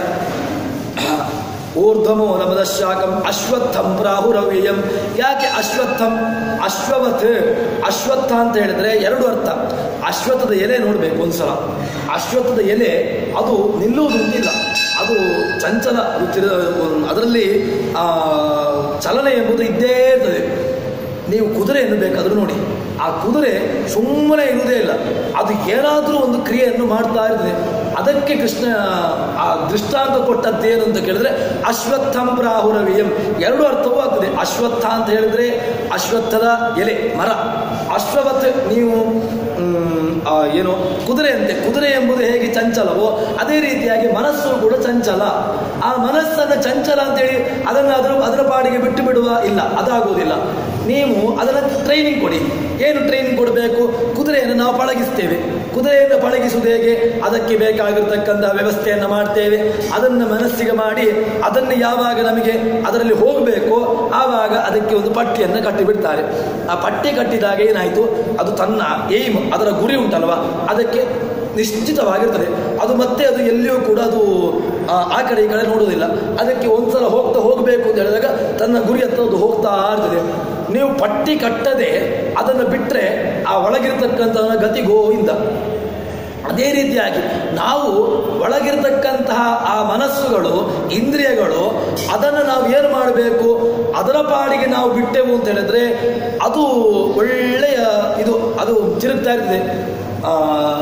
ಊರ್ಧ್ವಮೋ ನಮದ ಶಾಖಂ ಅಶ್ವತ್ಥಂ ಪ್ರಾಹುರವ್ಯಯಂ ಯಾಕೆ ಅಶ್ವತ್ಥಂ ಅಶ್ವವತ್ ಅಶ್ವತ್ಥ ಅಂತ ಹೇಳಿದ್ರೆ ಎರಡು ಅರ್ಥ ಅಶ್ವತ್ಥದ ಎಲೆ ನೋಡಬೇಕು ಒಂದ್ಸಲ ಅಶ್ವತ್ಥದ ಎಲೆ ಅದು ನಿಲ್ಲುವುದಂತಿಲ್ಲ ಅದು ಚಂಚಲ ಅದು ತಿರು ಅದರಲ್ಲಿ ಆ, ಚಲನೆ ಎಂಬುದು ಇದ್ದೇ ಇರ್ತದೆ ನೀವು ಕುದುರೆಯನ್ನು ಬೇಕಾದರೂ ನೋಡಿ ಆ ಕುದುರೆ ಸುಮ್ಮನೆ ಇರುವುದೇ ಇಲ್ಲ ಅದು ಏನಾದರೂ ಒಂದು ಕ್ರಿಯೆಯನ್ನು ಮಾಡ್ತಾ ಇರ್ತದೆ ಅದಕ್ಕೆ ಕೃಷ್ಣ ಆ ದೃಷ್ಟಾಂತ ಕೊಟ್ಟದ್ದೇನು ಅಂತ ಕೇಳಿದ್ರೆ ಅಶ್ವತ್ಥಂ ಪ್ರಾಹುರವಿಯಂ ಎರಡು ಅರ್ಥವೂ ಆಗ್ತದೆ ಅಶ್ವತ್ಥ ಅಂತ ಹೇಳಿದ್ರೆ ಅಶ್ವತ್ಥದ ಎಲೆ ಮರ ಅಶ್ವವತ್ ನೀವು ಮ್, ಆ, ಏನು ಕುದುರೆ ಅಂತೆ ಕುದುರೆ ಎಂಬುದು ಹೇಗೆ ಚಂಚಲವೋ ಅದೇ ರೀತಿಯಾಗಿ ಮನಸ್ಸು ಕೂಡ ಚಂಚಲ ಆ ಮನಸ್ಸನ್ನು ಚಂಚಲ ಅಂತೇಳಿ ಅದನ್ನು ಅದರ ಅದರ ಪಾಡಿಗೆ ಬಿಟ್ಟು ಬಿಡುವ ಇಲ್ಲ ಅದಾಗುವುದಿಲ್ಲ ನೀವು ಅದನ್ನು ಟ್ರೈನಿಂಗ್ ಕೊಡಿ ಏನು ಟ್ರೈನಿಂಗ್ ಕೊಡಬೇಕು ಕುದುರೆಯನ್ನು ನಾವು ಪಳಗಿಸ್ತೇವೆ ಕುದುರೆಯನ್ನು ಪಳಗಿಸುವುದು ಹೇಗೆ ಅದಕ್ಕೆ ಬೇಕಾಗಿರ್ತಕ್ಕಂಥ ವ್ಯವಸ್ಥೆಯನ್ನು ಮಾಡ್ತೇವೆ ಅದನ್ನು ಮನಸ್ಸಿಗೆ ಮಾಡಿ ಅದನ್ನು ಯಾವಾಗ ನಮಗೆ ಅದರಲ್ಲಿ ಹೋಗಬೇಕು ಆವಾಗ ಅದಕ್ಕೆ ಒಂದು ಪಟ್ಟಿಯನ್ನು ಕಟ್ಟಿಬಿಡ್ತಾರೆ ಆ ಪಟ್ಟಿ ಕಟ್ಟಿದಾಗ ಏನಾಯಿತು ಅದು ತನ್ನ ಏಮ್ ಅದರ ಗುರಿ ಉಂಟಲ್ವಾ ಅದಕ್ಕೆ ನಿಶ್ಚಿತವಾಗಿರ್ತದೆ ಅದು ಮತ್ತೆ ಅದು ಎಲ್ಲಿಯೂ ಕೂಡ ಅದು ಆ, ಆ ಕಡೆ ಈ ಕಡೆ ನೋಡುವುದಿಲ್ಲ ಅದಕ್ಕೆ ಒಂದ್ಸಲ ಹೋಗ್ತಾ ಹೋಗಬೇಕು ಅಂತ ಹೇಳಿದಾಗ ತನ್ನ ಗುರಿ ಹತ್ರ ಅದು ಹೋಗ್ತಾ ಇರ್ತದೆ ನೀವು ಪಟ್ಟಿ ಕಟ್ಟದೆ ಅದನ್ನು ಬಿಟ್ಟರೆ ಆ ಒಳಗಿರ್ತಕ್ಕಂಥ ಗತಿ ಗೋವಿಂದ ಅದೇ ರೀತಿಯಾಗಿ ನಾವು ಒಳಗಿರ್ತಕ್ಕಂತಹ ಆ ಮನಸ್ಸುಗಳು ಇಂದ್ರಿಯಗಳು ಅದನ್ನು ನಾವು ಏನು ಮಾಡಬೇಕು ಅದರ ಪಾಡಿಗೆ ನಾವು ಬಿಟ್ಟೆವು ಅಂತ ಹೇಳಿದ್ರೆ ಅದು ಒಳ್ಳೆಯ ಇದು ಅದು ತಿರುಗ್ತಾ ಇರ್ತದೆ ಆ,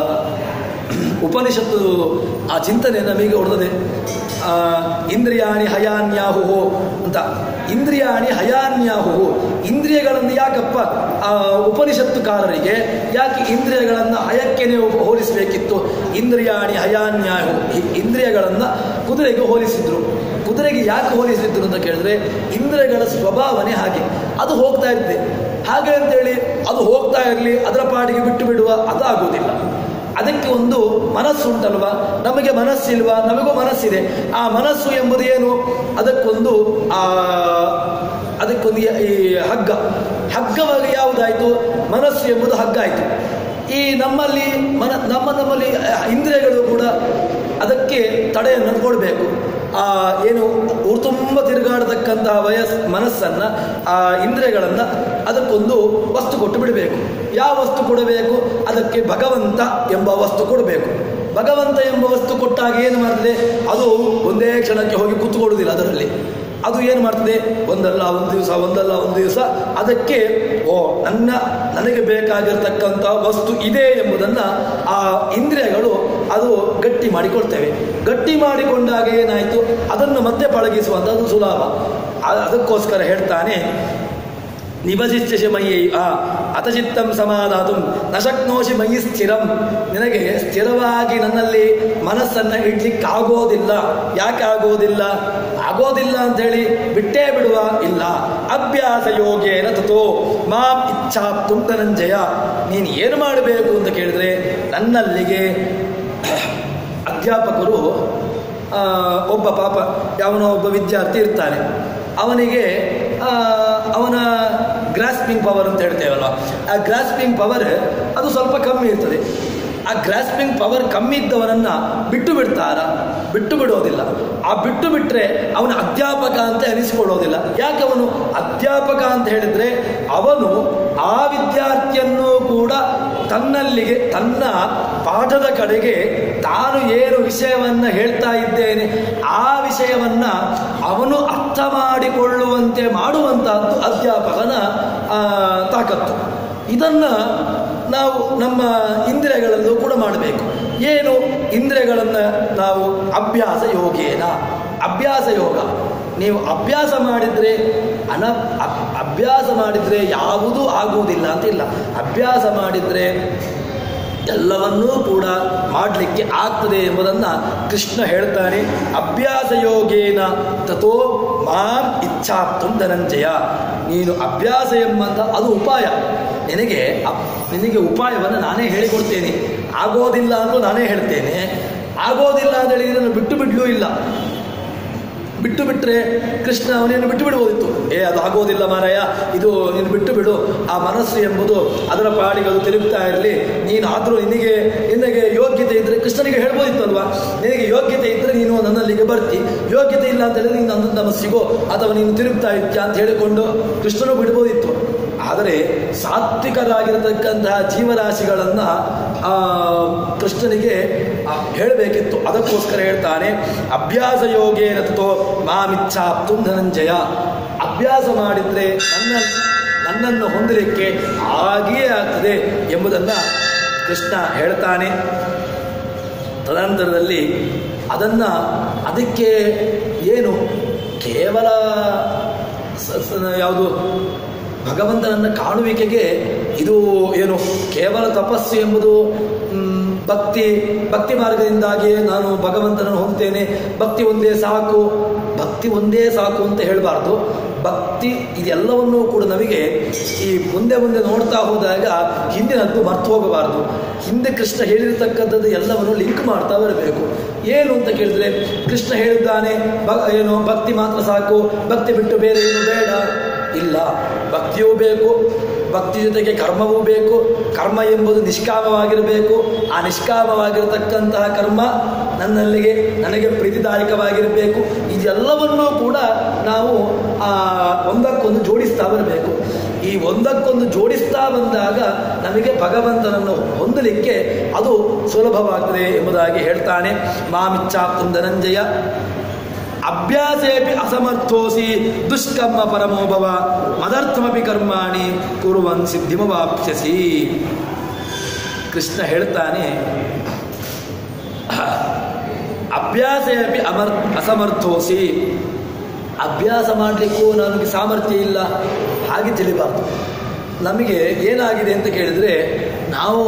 ಉಪನಿಷತ್ತು ಆ ಚಿಂತನೆ ನಮಗೆ ಹೊಡೆದದೆ ಆ, ಇಂದ್ರಿಯಾಣಿ ಹಯಾನ್ಯಾಹು ಅಂತ ಇಂದ್ರಿಯಾಣಿ ಹಯಾನ್ಯಾಹು ಇಂದ್ರಿಯಗಳನ್ನು ಯಾಕಪ್ಪ ಆ, ಉಪನಿಷತ್ತುಕಾರರಿಗೆ ಯಾಕೆ ಇಂದ್ರಿಯಗಳನ್ನು ಹಯಕ್ಕೆನೆ ಉಪ- ಹೋಲಿಸಬೇಕಿತ್ತು ಇಂದ್ರಿಯಾಣಿ ಹಯಾನ್ಯಾಹು ಈ ಇಂದ್ರಿಯಗಳನ್ನು ಕುದುರೆಗೆ ಹೋಲಿಸಿದ್ರು ಕುದುರೆಗೆ ಯಾಕೆ ಹೋಲಿಸಿದ್ರು ಅಂತ ಕೇಳಿದ್ರೆ ಇಂದ್ರಿಯಗಳ ಸ್ವಭಾವನೆ ಹಾಗೆ ಅದು ಹೋಗ್ತಾ ಇರುತ್ತೆ ಹಾಗೆ ಅಂತೇಳಿ ಅದು ಹೋಗ್ತಾ ಇರಲಿ ಅದರ ಪಾಡಿಗೆ ಬಿಟ್ಟು ಬಿಡುವ ಅದಾಗುವುದಿಲ್ಲ ಅದಕ್ಕೆ ಒಂದು ಮನಸ್ಸುಂಟಲ್ವಾ ನಮಗೆ ಮನಸ್ಸಿಲ್ವಾ ನಮಗೂ ಮನಸ್ಸಿದೆ ಆ ಮನಸ್ಸು ಎಂಬುದು ಏನು ಅದಕ್ಕೊಂದು ಆ ಅದಕ್ಕೊಂದು ಯ- ಈ ಹಗ್ಗ ಹಗ್ಗವಾಗಿ ಯಾವುದಾಯಿತು ಮನಸ್ಸು ಎಂಬುದು ಹಗ್ಗ ಆಯಿತು ಈ ನಮ್ಮಲ್ಲಿ ಮನ ನಮ್ಮ ನಮ್ಮಲ್ಲಿ ಇಂದ್ರಿಯಗಳು ಕೂಡ ಅದಕ್ಕೆ ತಡೆಯನ್ನು ಕೊಡಬೇಕು ಆ ಏನು ಊರು ತುಂಬ ತಿರುಗಾಡತಕ್ಕಂತಹ ವಯಸ್ ಮನಸ್ಸನ್ನು ಆ ಇಂದ್ರಿಯಗಳನ್ನು ಅದಕ್ಕೊಂದು ವಸ್ತು ಕೊಟ್ಟು ಬಿಡಬೇಕು ಯಾವ ವಸ್ತು ಕೊಡಬೇಕು ಅದಕ್ಕೆ ಭಗವಂತ ಎಂಬ ವಸ್ತು ಕೊಡಬೇಕು ಭಗವಂತ ಎಂಬ ವಸ್ತು ಕೊಟ್ಟಾಗ ಏನು ಮಾಡ್ತದೆ ಅದು ಒಂದೇ ಕ್ಷಣಕ್ಕೆ ಹೋಗಿ ಕೂತ್ಕೊಳ್ಳುವುದಿಲ್ಲ ಅದರಲ್ಲಿ ಅದು ಏನು ಮಾಡ್ತದೆ ಒಂದಲ್ಲ ಒಂದು ದಿವಸ ಒಂದಲ್ಲ ಒಂದು ದಿವಸ ಅದಕ್ಕೆ ಓ ನನ್ನ ನನಗೆ ಬೇಕಾಗಿರ್ತಕ್ಕಂಥ ವಸ್ತು ಇದೆ ಎಂಬುದನ್ನು ಆ ಇಂದ್ರಿಯಗಳು ಅದು ಗಟ್ಟಿ ಮಾಡಿಕೊಳ್ತೇವೆ ಗಟ್ಟಿ ಮಾಡಿಕೊಂಡಾಗ ಏನಾಯಿತು ಅದನ್ನು ಮತ್ತೆ ಪಳಗಿಸುವಂಥದ್ದು ಸುಲಭ ಆ- ಅದಕ್ಕೋಸ್ಕರ ಹೇಳ್ತಾನೆ ನಿಭಜಿಷ್ಯಸಿ ಮಯಿ ಆ ಅತಚಿತ್ತಂ ಸಮಾಧಾತು ನ ಶಕ್ನೋಷಿ ಮಯಿ ಸ್ಥಿರಂ ನಿನಗೆ ಸ್ಥಿರವಾಗಿ ನನ್ನಲ್ಲಿ ಮನಸ್ಸನ್ನು ಇಡ್ಲಿಕ್ಕಾಗೋದಿಲ್ಲ ಯಾಕೆ ಆಗೋದಿಲ್ಲ ಆಗೋದಿಲ್ಲ ಅಂತ ಹೇಳಿ ಬಿಟ್ಟೇ ಬಿಡುವ ಇಲ್ಲ ಅಭ್ಯಾಸ ಯೋಗೇನ ತಥೋ ಮಾಂ ಇಚ್ಛಾಪ್ತು ಧನಂಜಯ ನೀನು ಏನು ಮಾಡಬೇಕು ಅಂತ ಕೇಳಿದ್ರೆ ನನ್ನಲ್ಲಿಗೆ ಅಧ್ಯಾಪಕರು ಆ, ಒಬ್ಬ ಪಾಪ ಯಾವನೋ ಒಬ್ಬ ವಿದ್ಯಾರ್ಥಿ ಇರ್ತಾನೆ ಅವನಿಗೆ ಆ, ಅವನ ಗ್ರಾಸ್ಪಿಂಗ್ ಪವರ್ ಅಂತ ಹೇಳ್ತೇವಲ್ವ ಆ ಗ್ರಾಸ್ಪಿಂಗ್ ಪವರ್ ಅದು ಸ್ವಲ್ಪ ಕಮ್ಮಿ ಇರ್ತದೆ ಆ ಗ್ರಾಸ್ಪಿಂಗ್ ಪವರ್ ಕಮ್ಮಿ ಇದ್ದವನನ್ನ ಬಿಟ್ಟು ಬಿಡ್ತಾರ ಬಿಟ್ಟು ಬಿಡೋದಿಲ್ಲ ಆ ಬಿಟ್ಟು ಬಿಟ್ರೆ ಅವನ ಅಧ್ಯಾಪಕ ಅಂತ ಅನಿಸಿಕೊಳ್ಳೋದಿಲ್ಲ ಯಾಕೆ ಅವನು ಅಧ್ಯಾಪಕ ಅಂತ ಹೇಳಿದ್ರೆ ಅವನು ಆ ವಿದ್ಯಾರ್ಥಿಯನ್ನು ಕೂಡ ತನ್ನಲ್ಲಿಗೆ ತನ್ನ ಪಾಠದ ಕಡೆಗೆ ತಾನು ಏನು ವಿಷಯವನ್ನ ಹೇಳ್ತಾ ಇದ್ದೇನೆ ಆ ವಿಷಯವನ್ನ ಅವನು ಅರ್ಥ ಅರ್ಥ ಮಾಡಿಕೊಳ್ಳುವಂತೆ ಮಾಡುವಂತಹದ್ದು ಅಧ್ಯಾಪಕನ ಆ, ತಾಕತ್ತು ಇದನ್ನ ನಾವು ನಮ್ಮ ಇಂದ್ರಿಯಗಳಲ್ಲೂ ಕೂಡ ಮಾಡಬೇಕು ಏನು ಇಂದ್ರಿಯಗಳನ್ನು ನಾವು ಅಭ್ಯಾಸ ಯೋಗೇನ ಅಭ್ಯಾಸ ಯೋಗ ನೀವು ಅಭ್ಯಾಸ ಮಾಡಿದರೆ ಅನ ಅಭ್- ಅಭ್ಯಾಸ ಮಾಡಿದರೆ ಯಾವುದೂ ಆಗುವುದಿಲ್ಲ ಅಂತ ಇಲ್ಲ ಅಭ್ಯಾಸ ಮಾಡಿದರೆ ಎಲ್ಲವನ್ನೂ ಕೂಡ ಮಾಡಲಿಕ್ಕೆ ಆಗ್ತದೆ ಎಂಬುದನ್ನು ಕೃಷ್ಣ ಹೇಳ್ತಾನೆ ಅಭ್ಯಾಸ ಯೋಗೇನ ತಥೋ ಮಾಂ ಇಚ್ಛಾಪ್ತು ಧನಂಜಯ ನೀನು ಅಭ್ಯಾಸ ಎಂಬಂತ ಅದು ಉಪಾಯ ನಿನಗೆ ಅಪ್- ನಿನಗೆ ಉಪಾಯವನ್ನು ನಾನೇ ಹೇಳಿಕೊಡ್ತೇನೆ ಆಗೋದಿಲ್ಲ ಅಂತ ನಾನೇ ಹೇಳ್ತೇನೆ ಆಗೋದಿಲ್ಲ ಅಂತ ಹೇಳಿದ್ರೆ ನಾನು ಬಿಟ್ಟು ಬಿಡ್ಲೂ ಇಲ್ಲ ಬಿಟ್ಟು ಬಿಟ್ಟರೆ ಕೃಷ್ಣ ಅವನೇನು ಬಿಟ್ಟು ಬಿಡ್ಬೋದಿತ್ತು ಏ ಅದು ಆಗೋದಿಲ್ಲ ಮಾರಾಯ ಇದು ನೀನು ಬಿಟ್ಟು ಬಿಡು ಆ ಮನಸ್ಸು ಎಂಬುದು ಅದರ ಪಾಡಿಗೆ ಅದು ತಿರುಗ್ತಾ ಇರಲಿ ನೀನು ಆದರೂ ನಿನಗೆ ನಿನಗೆ ಯೋಗ್ಯತೆ ಇದ್ದರೆ ಕೃಷ್ಣನಿಗೆ ಹೇಳ್ಬೋದಿತ್ತು ಅಲ್ವಾ ನಿನಗೆ ಯೋಗ್ಯತೆ ಇದ್ದರೆ ನೀನು ನನ್ನಲ್ಲಿಗೆ ಬರ್ತಿ ಯೋಗ್ಯತೆ ಇಲ್ಲ ಅಂತ ಹೇಳಿದ್ರೆ ನೀನು ನನ್ನ ನಮ್ಮ ಸಿಗೋ ಅಥವಾ ನೀನು ತಿರುಗ್ತಾ ಇದ್ಯಾ ಅಂತ ಹೇಳಿಕೊಂಡು ಕೃಷ್ಣನು ಬಿಡ್ಬೋದಿತ್ತು ಆದರೆ ಸಾತ್ವಿಕರಾಗಿರತಕ್ಕಂತಹ ಜೀವರಾಶಿಗಳನ್ನು ಆ, ಕೃಷ್ಣನಿಗೆ ಆ, ಹೇಳಬೇಕಿತ್ತು ಅದಕ್ಕೋಸ್ಕರ ಹೇಳ್ತಾನೆ ಅಭ್ಯಾಸ ಯೋಗೇನ ತಥೋ ಮಾಮಿಚ್ಛಾಪ್ತು ಧನಂಜಯ ಅಭ್ಯಾಸ ಮಾಡಿದರೆ ನನ್ನ ನನ್ನನ್ನು ಹೊಂದಲಿಕ್ಕೆ ಹಾಗೆಯೇ ಆಗ್ತದೆ ಎಂಬುದನ್ನು ಕೃಷ್ಣ ಹೇಳ್ತಾನೆ ತದನಂತರದಲ್ಲಿ ಅದನ್ನು ಅದಕ್ಕೆ ಏನು ಕೇವಲ ಸ- ಸ- ಯಾವುದು ಭಗವಂತನನ್ನು ಕಾಣುವಿಕೆಗೆ ಇದು ಏನು ಕೇವಲ ತಪಸ್ಸು ಎಂಬುದು ಮ್, ಭಕ್ತಿ ಭಕ್ತಿ ಮಾರ್ಗದಿಂದಾಗಿ ನಾನು ಭಗವಂತನನ್ನು ಹೊಂದ್ತೇನೆ ಭಕ್ತಿ ಒಂದೇ ಸಾಕು ಭಕ್ತಿ ಒಂದೇ ಸಾಕು ಅಂತ ಹೇಳಬಾರ್ದು ಭಕ್ತಿ ಇದೆಲ್ಲವನ್ನೂ ಕೂಡ ನಮಗೆ ಈ ಮುಂದೆ ಮುಂದೆ ನೋಡ್ತಾ ಹೋದಾಗ ಹಿಂದಿನದ್ದು ಮರ್ತು ಹೋಗಬಾರ್ದು ಹಿಂದೆ ಕೃಷ್ಣ ಹೇಳಿರ್ತಕ್ಕಂಥದ್ದು ಎಲ್ಲವನ್ನು ಲಿಂಕ್ ಮಾಡ್ತಾ ಬರಬೇಕು ಏನು ಅಂತ ಕೇಳಿದ್ರೆ ಕೃಷ್ಣ ಹೇಳಿದ್ದಾನೆ ಭ- ಏನು ಭಕ್ತಿ ಮಾತ್ರ ಸಾಕು ಭಕ್ತಿ ಬಿಟ್ಟು ಬೇರೆ ಏನು ಬೇಡ ಇಲ್ಲ ಭಕ್ತಿಯೂ ಬೇಕು ಭಕ್ತಿ ಜೊತೆಗೆ ಕರ್ಮವೂ ಬೇಕು ಕರ್ಮ ಎಂಬುದು ನಿಷ್ಕಾಮವಾಗಿರಬೇಕು ಆ ನಿಷ್ಕಾಮವಾಗಿರತಕ್ಕಂತಹ ಕರ್ಮ ನನ್ನಲ್ಲಿಗೆ ನನಗೆ ಪ್ರೀತಿದಾಯಕವಾಗಿರಬೇಕು ಇದೆಲ್ಲವನ್ನೂ ಕೂಡ ನಾವು ಆ ಒಂದಕ್ಕೊಂದು ಜೋಡಿಸ್ತಾ ಬರಬೇಕು ಈ ಒಂದಕ್ಕೊಂದು ಜೋಡಿಸ್ತಾ ಬಂದಾಗ ನಮಗೆ ಭಗವಂತನನ್ನು ಹೊಂದಲಿಕ್ಕೆ ಅದು ಸುಲಭವಾಗ್ತದೆ ಎಂಬುದಾಗಿ ಹೇಳ್ತಾನೆ ಮಾಮಿಚ್ಛಾಪ್ತು ಧನಂಜಯ ಅಭ್ಯಾಸೇಪಿ ಅಸಮರ್ಥೋಸಿ ದುಷ್ಕರ್ಮ ಪರಮೋಭವ ಮದರ್ಥಮಪಿ ಕರ್ಮಾಣಿ ಕುರುವನ್ ಸಿದ್ಧಿಮವಾಪ್ಸ್ಯಸಿ ಕೃಷ್ಣ ಹೇಳ್ತಾನೆ ಅಭ್ಯಾಸೇಪಿ ಅಮರ್ ಅಸಮರ್ಥೋಸಿ ಅಭ್ಯಾಸ ಮಾಡಲಿಕ್ಕೂ ನನಗೆ ಸಾಮರ್ಥ್ಯ ಇಲ್ಲ ಹಾಗೆ ತಿಳಿಬಾರ್ದು ನಮಗೆ ಏನಾಗಿದೆ ಅಂತ ಕೇಳಿದರೆ ನಾವು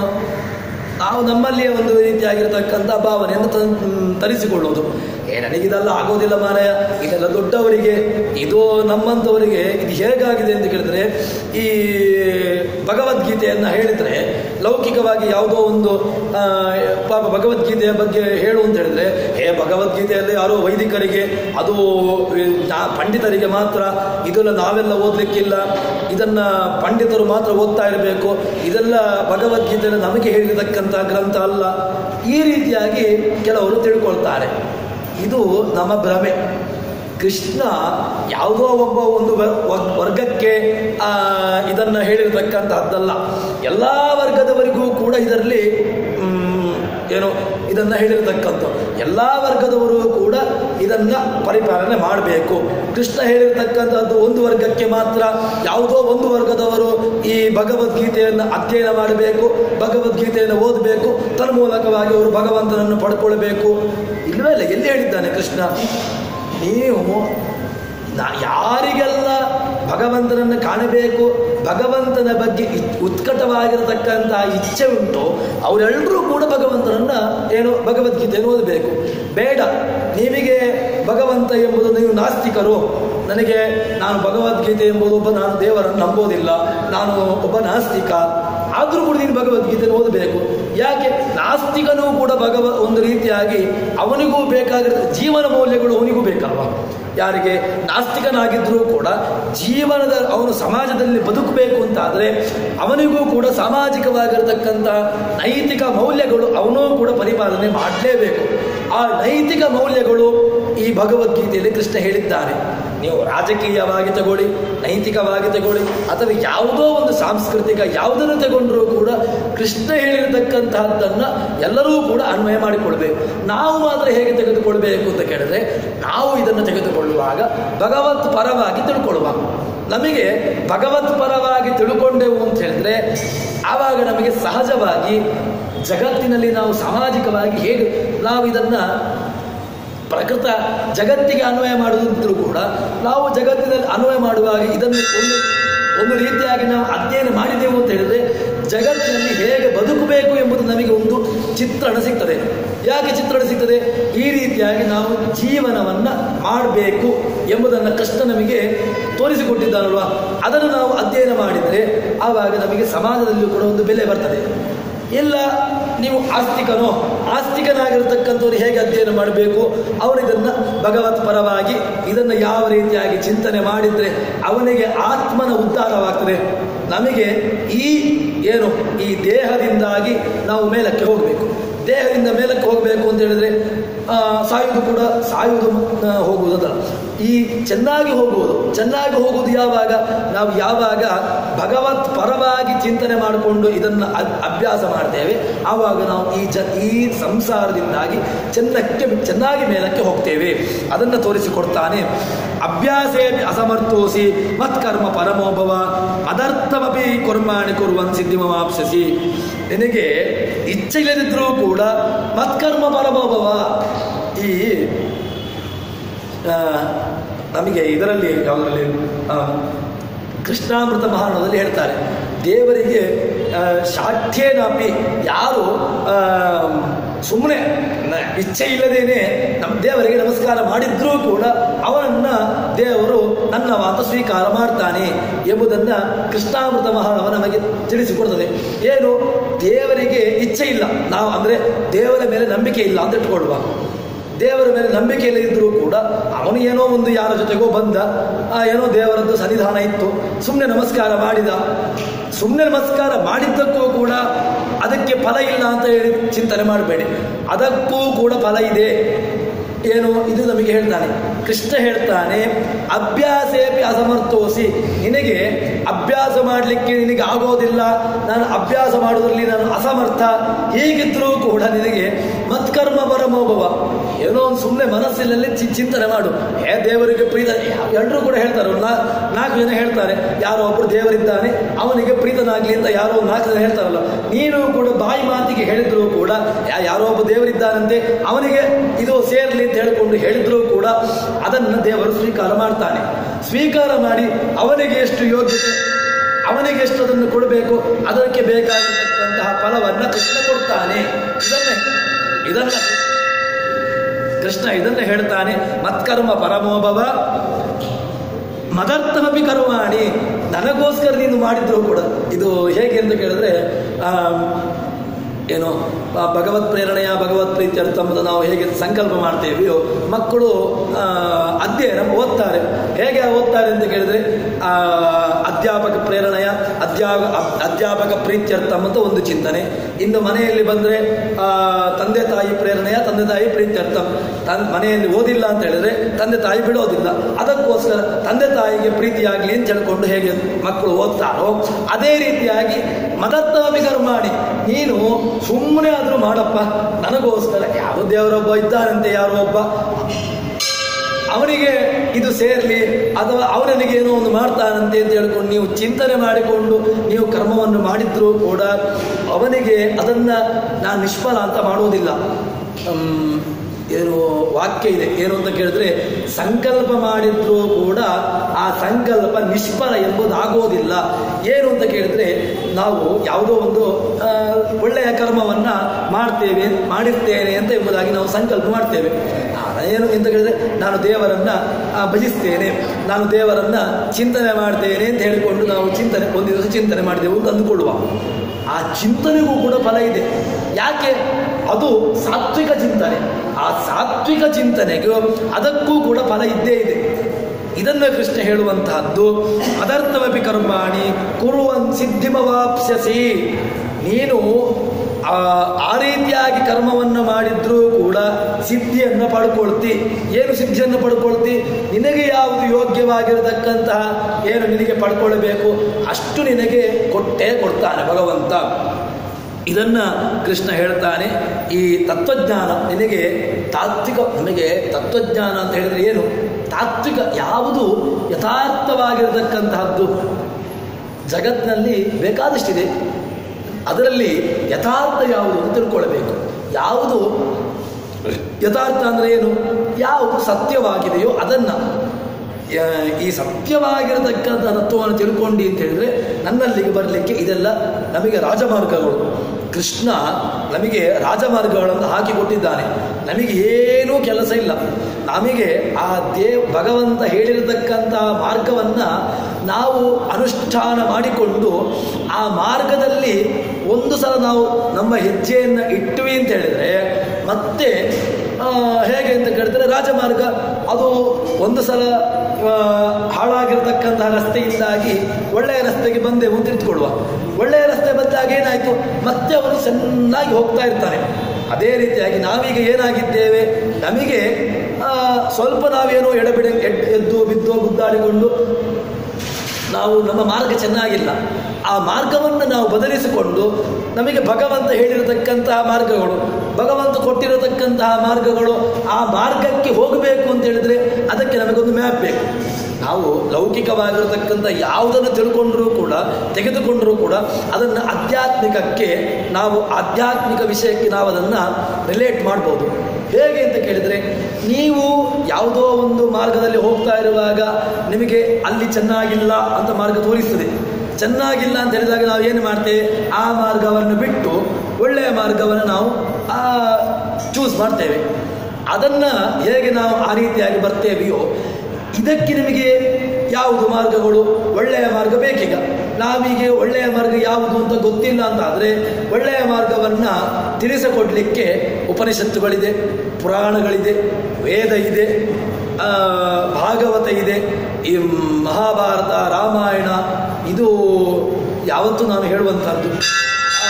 ನಾವು ನಮ್ಮಲ್ಲಿಯೇ ಒಂದು ರೀತಿಯಾಗಿರ್ತಕ್ಕಂಥ ಭಾವನೆಯನ್ನು ತನ್- ತರಿಸಿಕೊಳ್ಳೋದು ಏ ನನಗಿದೆಲ್ಲ ಆಗೋದಿಲ್ಲ ಮಾರಾಯ ಇದೆಲ್ಲ ದೊಡ್ಡವರಿಗೆ ಇದು ನಮ್ಮಂಥವರಿಗೆ ಇದು ಹೇಗಾಗಿದೆ ಅಂತ ಕೇಳಿದ್ರೆ ಈ ಭಗವದ್ಗೀತೆಯನ್ನು ಹೇಳಿದರೆ ಲೌಕಿಕವಾಗಿ ಯಾವುದೋ ಒಂದು ಆ, ಪಾಪ ಭಗವದ್ಗೀತೆಯ ಬಗ್ಗೆ ಹೇಳು ಅಂತ ಹೇಳಿದ್ರೆ ಏ ಭಗವದ್ಗೀತೆಯಲ್ಲಿ ಯಾರೋ ವೈದಿಕರಿಗೆ ಅದು ಈ, ನಾ- ಪಂಡಿತರಿಗೆ ಮಾತ್ರ ಇದೆಲ್ಲ ನಾವೆಲ್ಲ ಓದಲಿಕ್ಕಿಲ್ಲ ಇದನ್ನ ಪಂಡಿತರು ಮಾತ್ರ ಓದ್ತಾ ಇರಬೇಕು ಇದೆಲ್ಲ ಭಗವದ್ಗೀತೆಯಲ್ಲಿ ನಮಗೆ ಹೇಳಿರತಕ್ಕಂಥ ಗ್ರಂಥ ಅಲ್ಲ ಈ ರೀತಿಯಾಗಿ ಕೆಲವರು ತಿಳ್ಕೊಳ್ತಾರೆ ಇದು ನಮ್ಮ ಭ್ರಮೆ ಕೃಷ್ಣ ಯಾವುದೋ ಒಬ್ಬ ಒಂದು ವರ್- ವರ್- ವರ್ಗಕ್ಕೆ ಆ, ಇದನ್ನ ಹೇಳಿರತಕ್ಕಂತಹದ್ದಲ್ಲ ಎಲ್ಲ ವರ್ಗದವರಿಗೂ ಕೂಡ ಇದರಲ್ಲಿ ಮ್, ಏನು ಇದನ್ನ ಹೇಳಿರ್ತಕ್ಕಂಥ ಎಲ್ಲ ವರ್ಗದವರು ಕೂಡ ಇದನ್ನ ಪರಿಪಾಲನೆ ಮಾಡಬೇಕು ಕೃಷ್ಣ ಹೇಳಿರ್ತಕ್ಕಂಥದ್ದು ಒಂದು ವರ್ಗಕ್ಕೆ ಮಾತ್ರ ಯಾವುದೋ ಒಂದು ವರ್ಗದವರು ಈ ಭಗವದ್ಗೀತೆಯನ್ನು ಅಧ್ಯಯನ ಮಾಡಬೇಕು ಭಗವದ್ಗೀತೆಯನ್ನು ಓದಬೇಕು ತನ್ಮೂಲಕವಾಗಿ ಅವರು ಭಗವಂತನನ್ನು ಪಡ್ಕೊಳ್ಬೇಕು ಇಲ್ಲವೇ ಇಲ್ಲ ಎಲ್ಲಿ ಹೇಳಿದ್ದಾನೆ ಕೃಷ್ಣ ನೀವು ನಾ ಯಾರಿಗೆಲ್ಲ ಭಗವಂತನನ್ನು ಕಾಣಬೇಕು ಭಗವಂತನ ಬಗ್ಗೆ ಇ- ಉತ್ಕಟವಾಗಿರತಕ್ಕಂತಹ ಇಚ್ಛೆ ಉಂಟು ಅವರೆಲ್ಲರೂ ಕೂಡ ಭಗವಂತನನ್ನ ಏನು ಭಗವದ್ಗೀತೆಯನ್ನು ಓದಬೇಕು ಬೇಡ ನಿಮಗೆ ಭಗವಂತ ಎಂಬುದು ನೀವು ನಾಸ್ತಿಕರು ನನಗೆ ನಾನು ಭಗವದ್ಗೀತೆ ಎಂಬುದು ಒಬ್ಬ ನಾನು ದೇವರನ್ನು ನಂಬೋದಿಲ್ಲ ನಾನು ಒಬ್ಬ ನಾಸ್ತಿಕ ಆದರೂ ಕೂಡ ನೀನು ಭಗವದ್ಗೀತೆಯನ್ನು ಓದಬೇಕು ಯಾಕೆ ನಾಸ್ತಿಕನೂ ಕೂಡ ಭಗವ ಒಂದು ರೀತಿಯಾಗಿ ಅವನಿಗೂ ಬೇಕಾಗಿರೋ ಜೀವನ ಮೌಲ್ಯಗಳು ಅವನಿಗೂ ಬೇಕಲ್ವಾ ಯಾರಿಗೆ ನಾಸ್ತಿಕನಾಗಿದ್ದರೂ ಕೂಡ ಜೀವನದ ಅವನು ಸಮಾಜದಲ್ಲಿ ಬದುಕಬೇಕು ಅಂತಾದರೆ ಅವನಿಗೂ ಕೂಡ ಸಾಮಾಜಿಕವಾಗಿರತಕ್ಕಂಥ ನೈತಿಕ ಮೌಲ್ಯಗಳು ಅವನೂ ಕೂಡ ಪರಿಪಾಲನೆ ಮಾಡಲೇಬೇಕು ಆ ನೈತಿಕ ಮೌಲ್ಯಗಳು ಈ ಭಗವದ್ಗೀತೆಯಲ್ಲಿ ಕೃಷ್ಣ ಹೇಳಿದ್ದಾನೆ ನೀವು ರಾಜಕೀಯವಾಗಿ ತಗೊಳ್ಳಿ ನೈತಿಕವಾಗಿ ತಗೊಳ್ಳಿ ಅಥವಾ ಯಾವುದೋ ಒಂದು ಸಾಂಸ್ಕೃತಿಕ ಯಾವುದನ್ನು ತಗೊಂಡ್ರೂ ಕೂಡ ಕೃಷ್ಣ ಹೇಳಿರತಕ್ಕಂತಹದ್ದನ್ನು ಎಲ್ಲರೂ ಕೂಡ ಅನ್ವಯ ಮಾಡಿಕೊಳ್ಬೇಕು ನಾವು ಮಾತ್ರ ಹೇಗೆ ತೆಗೆದುಕೊಳ್ಬೇಕು ಅಂತ ಕೇಳಿದ್ರೆ ನಾವು ಇದನ್ನು ತೆಗೆದುಕೊಳ್ಳುವಾಗ ಭಗವತ್ ಪರವಾಗಿ ತಿಳ್ಕೊಳ್ಳುವ ನಮಗೆ ಭಗವತ್ ಪರವಾಗಿ ತಿಳ್ಕೊಂಡೆವು ಅಂತ ಹೇಳಿದ್ರೆ ಆವಾಗ ನಮಗೆ ಸಹಜವಾಗಿ ಜಗತ್ತಿನಲ್ಲಿ ನಾವು ಸಾಮಾಜಿಕವಾಗಿ ಹೇಗೆ ನಾವು ಇದನ್ನ ಪ್ರಕೃತ ಜಗತ್ತಿಗೆ ಅನ್ವಯ ಮಾಡುವುದಿದ್ರೂ ಕೂಡ ನಾವು ಜಗತ್ತಿನಲ್ಲಿ ಅನ್ವಯ ಮಾಡುವಾಗ ಇದನ್ನು ಒಂದು ಒಂದು ರೀತಿಯಾಗಿ ನಾವು ಅಧ್ಯಯನ ಮಾಡಿದೆವು ಅಂತ ಹೇಳಿದ್ರೆ ಜಗತ್ತಿನಲ್ಲಿ ಹೇಗೆ ಬದುಕಬೇಕು ಎಂಬುದು ನಮಗೆ ಒಂದು ಚಿತ್ರಣ ಸಿಗ್ತದೆ ಯಾಕೆ ಚಿತ್ರಣ ಸಿಗ್ತದೆ ಈ ರೀತಿಯಾಗಿ ನಾವು ಜೀವನವನ್ನ ಮಾಡಬೇಕು ಎಂಬುದನ್ನು ಕೃಷ್ಣ ನಮಗೆ ತೋರಿಸಿಕೊಟ್ಟಿದ್ದಾರಲ್ವಾ ಅದನ್ನು ನಾವು ಅಧ್ಯಯನ ಮಾಡಿದರೆ ಆವಾಗ ನಮಗೆ ಸಮಾಜದಲ್ಲಿಯೂ ಕೂಡ ಒಂದು ಬೆಲೆ ಬರ್ತದೆ ಇಲ್ಲ ನೀವು ಆಸ್ತಿಕನೋ ಆಸ್ತಿಕನಾಗಿರ್ತಕ್ಕಂಥವ್ರು ಹೇಗೆ ಅಧ್ಯಯನ ಮಾಡಬೇಕು ಅವರು ಇದನ್ನ ಭಗವತ್ ಪರವಾಗಿ ಇದನ್ನು ಯಾವ ರೀತಿಯಾಗಿ ಚಿಂತನೆ ಮಾಡಿದ್ರೆ ಅವನಿಗೆ ಆತ್ಮನ ಉದ್ಧಾರವಾಗ್ತದೆ ನಮಗೆ ಈ ಏನು ಈ ದೇಹದಿಂದಾಗಿ ನಾವು ಮೇಲಕ್ಕೆ ಹೋಗಬೇಕು ದೇಹದಿಂದ ಮೇಲಕ್ಕೆ ಹೋಗಬೇಕು ಅಂತ ಹೇಳಿದ್ರೆ ಆ, ಸಾಯುವುದು ಕೂಡ ಸಾಯುವುದು ಆ, ಹೋಗುವುದಲ್ಲ ಈ ಚೆನ್ನಾಗಿ ಹೋಗುವುದು ಚೆನ್ನಾಗಿ ಹೋಗುವುದು ಯಾವಾಗ ನಾವು ಯಾವಾಗ ಭಗವತ್ ಪರವಾಗಿ ಚಿಂತನೆ ಮಾಡಿಕೊಂಡು ಇದನ್ನು ಅ- ಅಭ್ಯಾಸ ಮಾಡ್ತೇವೆ ಆವಾಗ ನಾವು ಈ ಜ ಈ ಸಂಸಾರದಿಂದಾಗಿ ಚೆನ್ನಕ್ಕೆ ಚೆನ್ನಾಗಿ ಮೇಲಕ್ಕೆ ಹೋಗ್ತೇವೆ ಅದನ್ನು ತೋರಿಸಿಕೊಡ್ತಾನೆ ಅಭ್ಯಾಸೇ ಅಸಮರ್ಥೋಸಿ ಮತ್ಕರ್ಮ ಪರಮೋಭವ ಅದರ್ಥಮಪಿ ಕುರ್ಮಾಣಿ ಕುರುವನ್ ಸಿದ್ಧಿಮವಾಪ್ಸಿಸಿ ನಿನಗೆ ಇಚ್ಛೆ ಇಲ್ಲದಿದ್ರೂ ಕೂಡ ಮತ್ಕರ್ಮ ಪರಮೋಭವ ಈ ಆ, ನಮಗೆ ಇದರಲ್ಲಿ ಯಾವುದರಲ್ಲಿ ಆ, ಕೃಷ್ಣಾಮೃತ ಮಹಾರಣದಲ್ಲಿ ಹೇಳ್ತಾರೆ ದೇವರಿಗೆ ಆ, ಶಾಠ್ಯೇನಾಪಿ ಯಾರು ಸುಮ್ಮನೆ ಇಚ್ಛೆ ಇಲ್ಲದೇನೆ ನಮ್ಮ ದೇವರಿಗೆ ನಮಸ್ಕಾರ ಮಾಡಿದ್ರೂ ಕೂಡ ಅವನನ್ನ ದೇವರು ನನ್ನ ಮಾತ ಸ್ವೀಕಾರ ಮಾಡ್ತಾನೆ ಎಂಬುದನ್ನ ಕೃಷ್ಣಾಮೃತ ಮಹಾಣವ ನಮಗೆ ತಿಳಿಸಿಕೊಡ್ತದೆ ಏನು ದೇವರಿಗೆ ಇಚ್ಛೆ ಇಲ್ಲ ನಾವು ಅಂದ್ರೆ ದೇವರ ಮೇಲೆ ನಂಬಿಕೆ ಇಲ್ಲ ಅಂತ ಇಟ್ಕೊಳ್ಳುವ ದೇವರ ಮೇಲೆ ನಂಬಿಕೆ ಇಲ್ಲದಿದ್ರೂ ಕೂಡ ಅವನು ಏನೋ ಒಂದು ಯಾರ ಜೊತೆಗೋ ಬಂದ ಆ ಏನೋ ದೇವರದ್ದು ಸನ್ನಿಧಾನ ಇತ್ತು ಸುಮ್ಮನೆ ನಮಸ್ಕಾರ ಮಾಡಿದ ಸುಮ್ಮನೆ ನಮಸ್ಕಾರ ಮಾಡಿದ್ದಕ್ಕೂ ಕೂಡ ಅದಕ್ಕೆ ಫಲ ಇಲ್ಲ ಅಂತ ಹೇಳಿ ಚಿಂತನೆ ಮಾಡಬೇಡಿ ಅದಕ್ಕೂ ಕೂಡ ಫಲ ಇದೆ ಏನು ಇದು ನಮಗೆ ಹೇಳ್ತಾನೆ ಕೃಷ್ಣ ಹೇಳ್ತಾನೆ ಅಭ್ಯಾಸೇಪಿ ಅಸಮರ್ಥೋಸಿ ನಿನಗೆ ಅಭ್ಯಾಸ ಮಾಡಲಿಕ್ಕೆ ನಿನಗೆ ಆಗೋದಿಲ್ಲ ನಾನು ಅಭ್ಯಾಸ ಮಾಡುವುದರಲ್ಲಿ ನಾನು ಅಸಮರ್ಥ ಹೀಗಿದ್ರೂ ಕೂಡ ನಿನಗೆ ಮತ್ಕರ್ಮ ಪರಮೋಭವ ಏನೋ ಒಂದು ಸುಮ್ಮನೆ ಮನಸ್ಸಿನಲ್ಲಿ ಚಿ ಚಿಂತನೆ ಮಾಡು ಹೇ ದೇವರಿಗೆ ಪ್ರೀತ ಎಲ್ಲರೂ ಕೂಡ ಹೇಳ್ತಾರೆ ಒಂದು ನಾ- ನಾಲ್ಕು ಜನ ಹೇಳ್ತಾರೆ ಯಾರೋ ಒಬ್ಬರು ದೇವರಿದ್ದಾನೆ ಅವನಿಗೆ ಪ್ರೀತನಾಗ್ಲಿ ಅಂತ ಯಾರೋ ಒಂದು ನಾಲ್ಕು ಜನ ಹೇಳ್ತಾರಲ್ಲ ನೀನು ಕೂಡ ಬಾಯಿ ಮಾತಿಗೆ ಹೇಳಿದ್ರು ಕೂಡ ಯಾ- ಯಾರೋ ಒಬ್ಬ ದೇವರಿದ್ದಾನಂತೆ ಅವನಿಗೆ ಇದು ಸೇರ್ಲಿ ಅಂತ ಹೇಳಿಕೊಂಡು ಹೇಳಿದ್ರು ಕೂಡ ಅದನ್ನು ದೇವರು ಸ್ವೀಕಾರ ಮಾಡ್ತಾನೆ ಸ್ವೀಕಾರ ಮಾಡಿ ಅವನಿಗೆ ಎಷ್ಟು ಯೋಗ್ಯತೆ ಅವನಿಗೆ ಎಷ್ಟು ಅದನ್ನು ಕೊಡಬೇಕು ಅದಕ್ಕೆ ಬೇಕಾಗಿರ್ತಕ್ಕಂತಹ ಫಲವನ್ನ ಕೃಷ್ಣ ಕೊಡ್ತಾನೆ ಇದನ್ನೇ ಇದನ್ನ ಕೃಷ್ಣ ಇದನ್ನ ಹೇಳ್ತಾನೆ ಮತ್ಕರ್ಮ ಪರಮೋಭವ ಮದರ್ಥಮಪಿ ಕರ್ಮಾಣಿ ನನಗೋಸ್ಕರ ನೀನು ಮಾಡಿದ್ರು ಕೂಡ ಇದು ಹೇಗೆ ಅಂತ ಕೇಳಿದ್ರೆ ಆ, ಏನು ಆ, ಭಗವತ್ ಪ್ರೇರಣೆಯ ಭಗವತ್ ಪ್ರೀತ್ಯರ್ಥ ಅಂತ ನಾವು ಹೇಗೆ ಸಂಕಲ್ಪ ಮಾಡ್ತೇವೆಯೋ ಮಕ್ಕಳು ಆ, ಅಧ್ಯಯನ ಓದ್ತಾರೆ ಹೇಗೆ ಓದ್ತಾರೆ ಅಂತ ಕೇಳಿದ್ರೆ ಆ, ಅಧ್ಯಾಪಕ ಪ್ರೇರಣೆಯ ಅಧ್ಯಾ ಅ- ಅಧ್ಯಾಪಕ ಪ್ರೀತ್ಯರ್ಥ ಅಂತ ಒಂದು ಚಿಂತನೆ ಇನ್ನು ಮನೆಯಲ್ಲಿ ಬಂದ್ರೆ ಆ, ತಂದೆ ತಾಯಿ ಪ್ರೇರಣೆಯ ತಂದೆ ತಾಯಿ ಪ್ರೀತ್ಯರ್ಥ ತನ್ ಮನೆಯಲ್ಲಿ ಓದಿಲ್ಲ ಅಂತ ಹೇಳಿದ್ರೆ ತಂದೆ ತಾಯಿ ಬಿಡೋದಿಲ್ಲ ಅದಕ್ಕೋಸ್ಕರ ತಂದೆ ತಾಯಿಗೆ ಪ್ರೀತಿಯಾಗ್ಲಿ ಅಂತ ಹೇಳ್ಕೊಂಡು ಹೇಗೆ ಮಕ್ಕಳು ಓದ್ತಾರೋ ಅದೇ ರೀತಿಯಾಗಿ ಮದತ್ತಾಮಿ ಕರ್ಮಾಣಿ ನೀನು ಸುಮ್ಮನೆ ಆದ್ರೂ ಮಾಡಪ್ಪ ನನಗೋಸ್ಕರ ಯಾವ ದೇವರೊಬ್ಬ ಇದ್ದಾನಂತೆ ಯಾರೋ ಒಬ್ಬ ಅವನಿಗೆ ಇದು ಸೇರ್ಲಿ ಅಥವಾ ಅವನಿಗೆ ಏನೋ ಒಂದು ಮಾಡ್ತಾನಂತೆ ಅಂತ ಹೇಳ್ಕೊಂಡು ನೀವು ಚಿಂತನೆ ಮಾಡಿಕೊಂಡು ನೀವು ಕರ್ಮವನ್ನು ಮಾಡಿದ್ರೂ ಕೂಡ ಅವನಿಗೆ ಅದನ್ನ ನಾನು ನಿಷ್ಫಲ ಅಂತ ಮಾಡುವುದಿಲ್ಲ ಹ್ಮ್, ಏನು ವಾಕ್ಯ ಇದೆ ಏನು ಅಂತ ಕೇಳಿದ್ರೆ ಸಂಕಲ್ಪ ಮಾಡಿದ್ರೂ ಕೂಡ ಆ ಸಂಕಲ್ಪ ನಿಷ್ಫಲ ಎಂಬುದಾಗೋದಿಲ್ಲ ಏನು ಅಂತ ಕೇಳಿದ್ರೆ ನಾವು ಯಾವುದೋ ಒಂದು ಆ, ಒಳ್ಳೆಯ ಕರ್ಮವನ್ನ ಮಾಡ್ತೇವೆ ಮಾಡಿರ್ತೇನೆ ಅಂತ ಎಂಬುದಾಗಿ ನಾವು ಸಂಕಲ್ಪ ಮಾಡ್ತೇವೆ ಆ, ಏನು ಅಂತ ಕೇಳಿದ್ರೆ ನಾನು ದೇವರನ್ನ ಆ, ಭಜಿಸ್ತೇನೆ ನಾನು ದೇವರನ್ನ ಚಿಂತನೆ ಮಾಡ್ತೇನೆ ಅಂತ ಹೇಳಿಕೊಂಡು ನಾವು ಚಿಂತನೆ ಒಂದು ದಿವಸ ಚಿಂತನೆ ಮಾಡಿದೆವು ಅಂತ ಅಂದುಕೊಳ್ಳುವ ಆ ಚಿಂತನೆಗೂ ಕೂಡ ಫಲ ಇದೆ ಯಾಕೆ ಅದು ಸಾತ್ವಿಕ ಚಿಂತನೆ ಆ ಸಾತ್ವಿಕ ಚಿಂತನೆಗೂ ಅದಕ್ಕೂ ಕೂಡ ಫಲ ಇದ್ದೇ ಇದೆ ಇದನ್ನು ಕೃಷ್ಣ ಹೇಳುವಂತಹದ್ದು ಅದರ್ಥಮಪಿ ಕರ್ಮಾಣಿ ಕುರುವನ್ ಸಿದ್ಧಿಮವಾಪ್ಸ್ಯಸಿ ನೀನು ಆ ಆ ರೀತಿಯಾಗಿ ಕರ್ಮವನ್ನು ಮಾಡಿದ್ರೂ ಕೂಡ ಸಿದ್ಧಿಯನ್ನು ಪಡ್ಕೊಳ್ತಿ ಏನು ಸಿದ್ಧಿಯನ್ನು ಪಡ್ಕೊಳ್ತಿ ನಿನಗೆ ಯಾವುದು ಯೋಗ್ಯವಾಗಿರತಕ್ಕಂತಹ ಏನು ನಿನಗೆ ಪಡ್ಕೊಳ್ಬೇಕು ಅಷ್ಟು ನಿನಗೆ ಕೊಟ್ಟೇ ಕೊಡ್ತಾನೆ ಭಗವಂತ ಇದನ್ನ ಕೃಷ್ಣ ಹೇಳ್ತಾನೆ ಈ ತತ್ವಜ್ಞಾನ ನಿನಗೆ ತಾತ್ವಿಕ ನಮಗೆ ತತ್ವಜ್ಞಾನ ಅಂತ ಹೇಳಿದ್ರೆ ಏನು ತಾತ್ವಿಕ ಯಾವುದು ಯಥಾರ್ಥವಾಗಿರತಕ್ಕಂತಹದ್ದು ಜಗತ್ತಿನಲ್ಲಿ ಬೇಕಾದಷ್ಟಿದೆ ಅದರಲ್ಲಿ ಯಥಾರ್ಥ ಯಾವುದು ಅಂತ ತಿಳ್ಕೊಳ್ಬೇಕು ಯಾವುದು ಯಥಾರ್ಥ ಅಂದರೆ ಏನು ಯಾವುದು ಸತ್ಯವಾಗಿದೆಯೋ ಅದನ್ನು ಈ ಸತ್ಯವಾಗಿರತಕ್ಕಂಥ ತತ್ವವನ್ನು ತಿಳ್ಕೊಂಡು ಅಂತ ಹೇಳಿದ್ರೆ ನನ್ನಲ್ಲಿಗೆ ಬರಲಿಕ್ಕೆ ಇದೆಲ್ಲ ನಮಗೆ ರಾಜಮಾರ್ಗಗಳು ಕೃಷ್ಣ ನಮಗೆ ರಾಜಮಾರ್ಗಗಳನ್ನು ಹಾಕಿಕೊಟ್ಟಿದ್ದಾನೆ ನಮಗೆ ಏನೂ ಕೆಲಸ ಇಲ್ಲ ನಮಗೆ ಆ ದೇವ್ ಭಗವಂತ ಹೇಳಿರತಕ್ಕಂತಹ ಮಾರ್ಗವನ್ನು ನಾವು ಅನುಷ್ಠಾನ ಮಾಡಿಕೊಂಡು ಆ ಮಾರ್ಗದಲ್ಲಿ ಒಂದು ಸಲ ನಾವು ನಮ್ಮ ಹೆಜ್ಜೆಯನ್ನು ಇಟ್ವಿ ಅಂತ ಹೇಳಿದ್ರೆ ಮತ್ತೆ ಆ, ಹೇಗೆ ಅಂತ ಕೇಳಿದ್ರೆ ರಾಜಮಾರ್ಗ ಅದು ಒಂದು ಸಲ ಆ, ಹಾಳಾಗಿರ್ತಕ್ಕಂತಹ ರಸ್ತೆಯಿಂದಾಗಿ ಒಳ್ಳೆಯ ರಸ್ತೆಗೆ ಬಂದೆವು ಅಂತ ಇಟ್ಕೊಳ್ಳುವ ಒಳ್ಳೆಯ ರಸ್ತೆ ಬಂದಾಗ ಏನಾಯಿತು ಮತ್ತೆ ಅವನು ಚೆನ್ನಾಗಿ ಹೋಗ್ತಾ ಇರ್ತಾನೆ ಅದೇ ರೀತಿಯಾಗಿ ನಾವೀಗ ಏನಾಗಿದ್ದೇವೆ ನಮಗೆ ಆ, ಸ್ವಲ್ಪ ನಾವೇನೋ ಎಡಬಿಡ ಎಡ್- ಎದ್ದು ಬಿದ್ದೋ ಗುದ್ದಾಡಿಕೊಂಡು ನಾವು ನಮ್ಮ ಮಾರ್ಗ ಚೆನ್ನಾಗಿಲ್ಲ ಆ ಮಾರ್ಗವನ್ನು ನಾವು ಬದಲಿಸಿಕೊಂಡು ನಮಗೆ ಭಗವಂತ ಹೇಳಿರತಕ್ಕಂತಹ ಮಾರ್ಗಗಳು ಭಗವಂತ ಕೊಟ್ಟಿರತಕ್ಕಂತಹ ಮಾರ್ಗಗಳು ಆ ಮಾರ್ಗಕ್ಕೆ ಹೋಗಬೇಕು ಅಂತ ಹೇಳಿದ್ರೆ ಅದಕ್ಕೆ ನಮಗೊಂದು ಮ್ಯಾಪ್ ಬೇಕು ನಾವು ಲೌಕಿಕವಾಗಿರತಕ್ಕಂಥ ಯಾವುದನ್ನು ತಿಳ್ಕೊಂಡ್ರೂ ಕೂಡ ತೆಗೆದುಕೊಂಡರೂ ಕೂಡ ಅದನ್ನು ಆಧ್ಯಾತ್ಮಿಕಕ್ಕೆ ನಾವು ಆಧ್ಯಾತ್ಮಿಕ ವಿಷಯಕ್ಕೆ ನಾವು ಅದನ್ನು ರಿಲೇಟ್ ಮಾಡ್ಬೋದು ಹೇಗೆ ಅಂತ ಕೇಳಿದರೆ ನೀವು ಯಾವುದೋ ಒಂದು ಮಾರ್ಗದಲ್ಲಿ ಹೋಗ್ತಾ ಇರುವಾಗ ನಿಮಗೆ ಅಲ್ಲಿ ಚೆನ್ನಾಗಿಲ್ಲ ಅಂತ ಮಾರ್ಗ ತೋರಿಸ್ತದೆ ಚೆನ್ನಾಗಿಲ್ಲ ಅಂತ ಹೇಳಿದಾಗ ನಾವು ಏನು ಮಾಡ್ತೇವೆ ಆ ಮಾರ್ಗವನ್ನು ಬಿಟ್ಟು ಒಳ್ಳೆಯ ಮಾರ್ಗವನ್ನು ನಾವು ಚೂಸ್ ಮಾಡ್ತೇವೆ ಅದನ್ನು ಹೇಗೆ ನಾವು ಆ ರೀತಿಯಾಗಿ ಬರ್ತೇವೆಯೋ ಇದಕ್ಕೆ ನಿಮಗೆ ಯಾವುದು ಮಾರ್ಗಗಳು ಒಳ್ಳೆಯ ಮಾರ್ಗ ಬೇಕೀಗ ನಾವೀಗ ಒಳ್ಳೆಯ ಮಾರ್ಗ ಯಾವುದು ಅಂತ ಗೊತ್ತಿಲ್ಲ ಅಂತ ಆದರೆ ಒಳ್ಳೆಯ ಮಾರ್ಗವನ್ನು ತಿಳಿಸಿಕೊಡ್ಲಿಕ್ಕೆ ಉಪನಿಷತ್ತುಗಳಿದೆ ಪುರಾಣಗಳಿದೆ ವೇದ ಇದೆ ಆ, ಭಾಗವತ ಇದೆ ಈ ಮಹಾಭಾರತ ರಾಮಾಯಣ ಇದು ಯಾವತ್ತೂ ನಾನು ಹೇಳುವಂಥದ್ದು ಆ,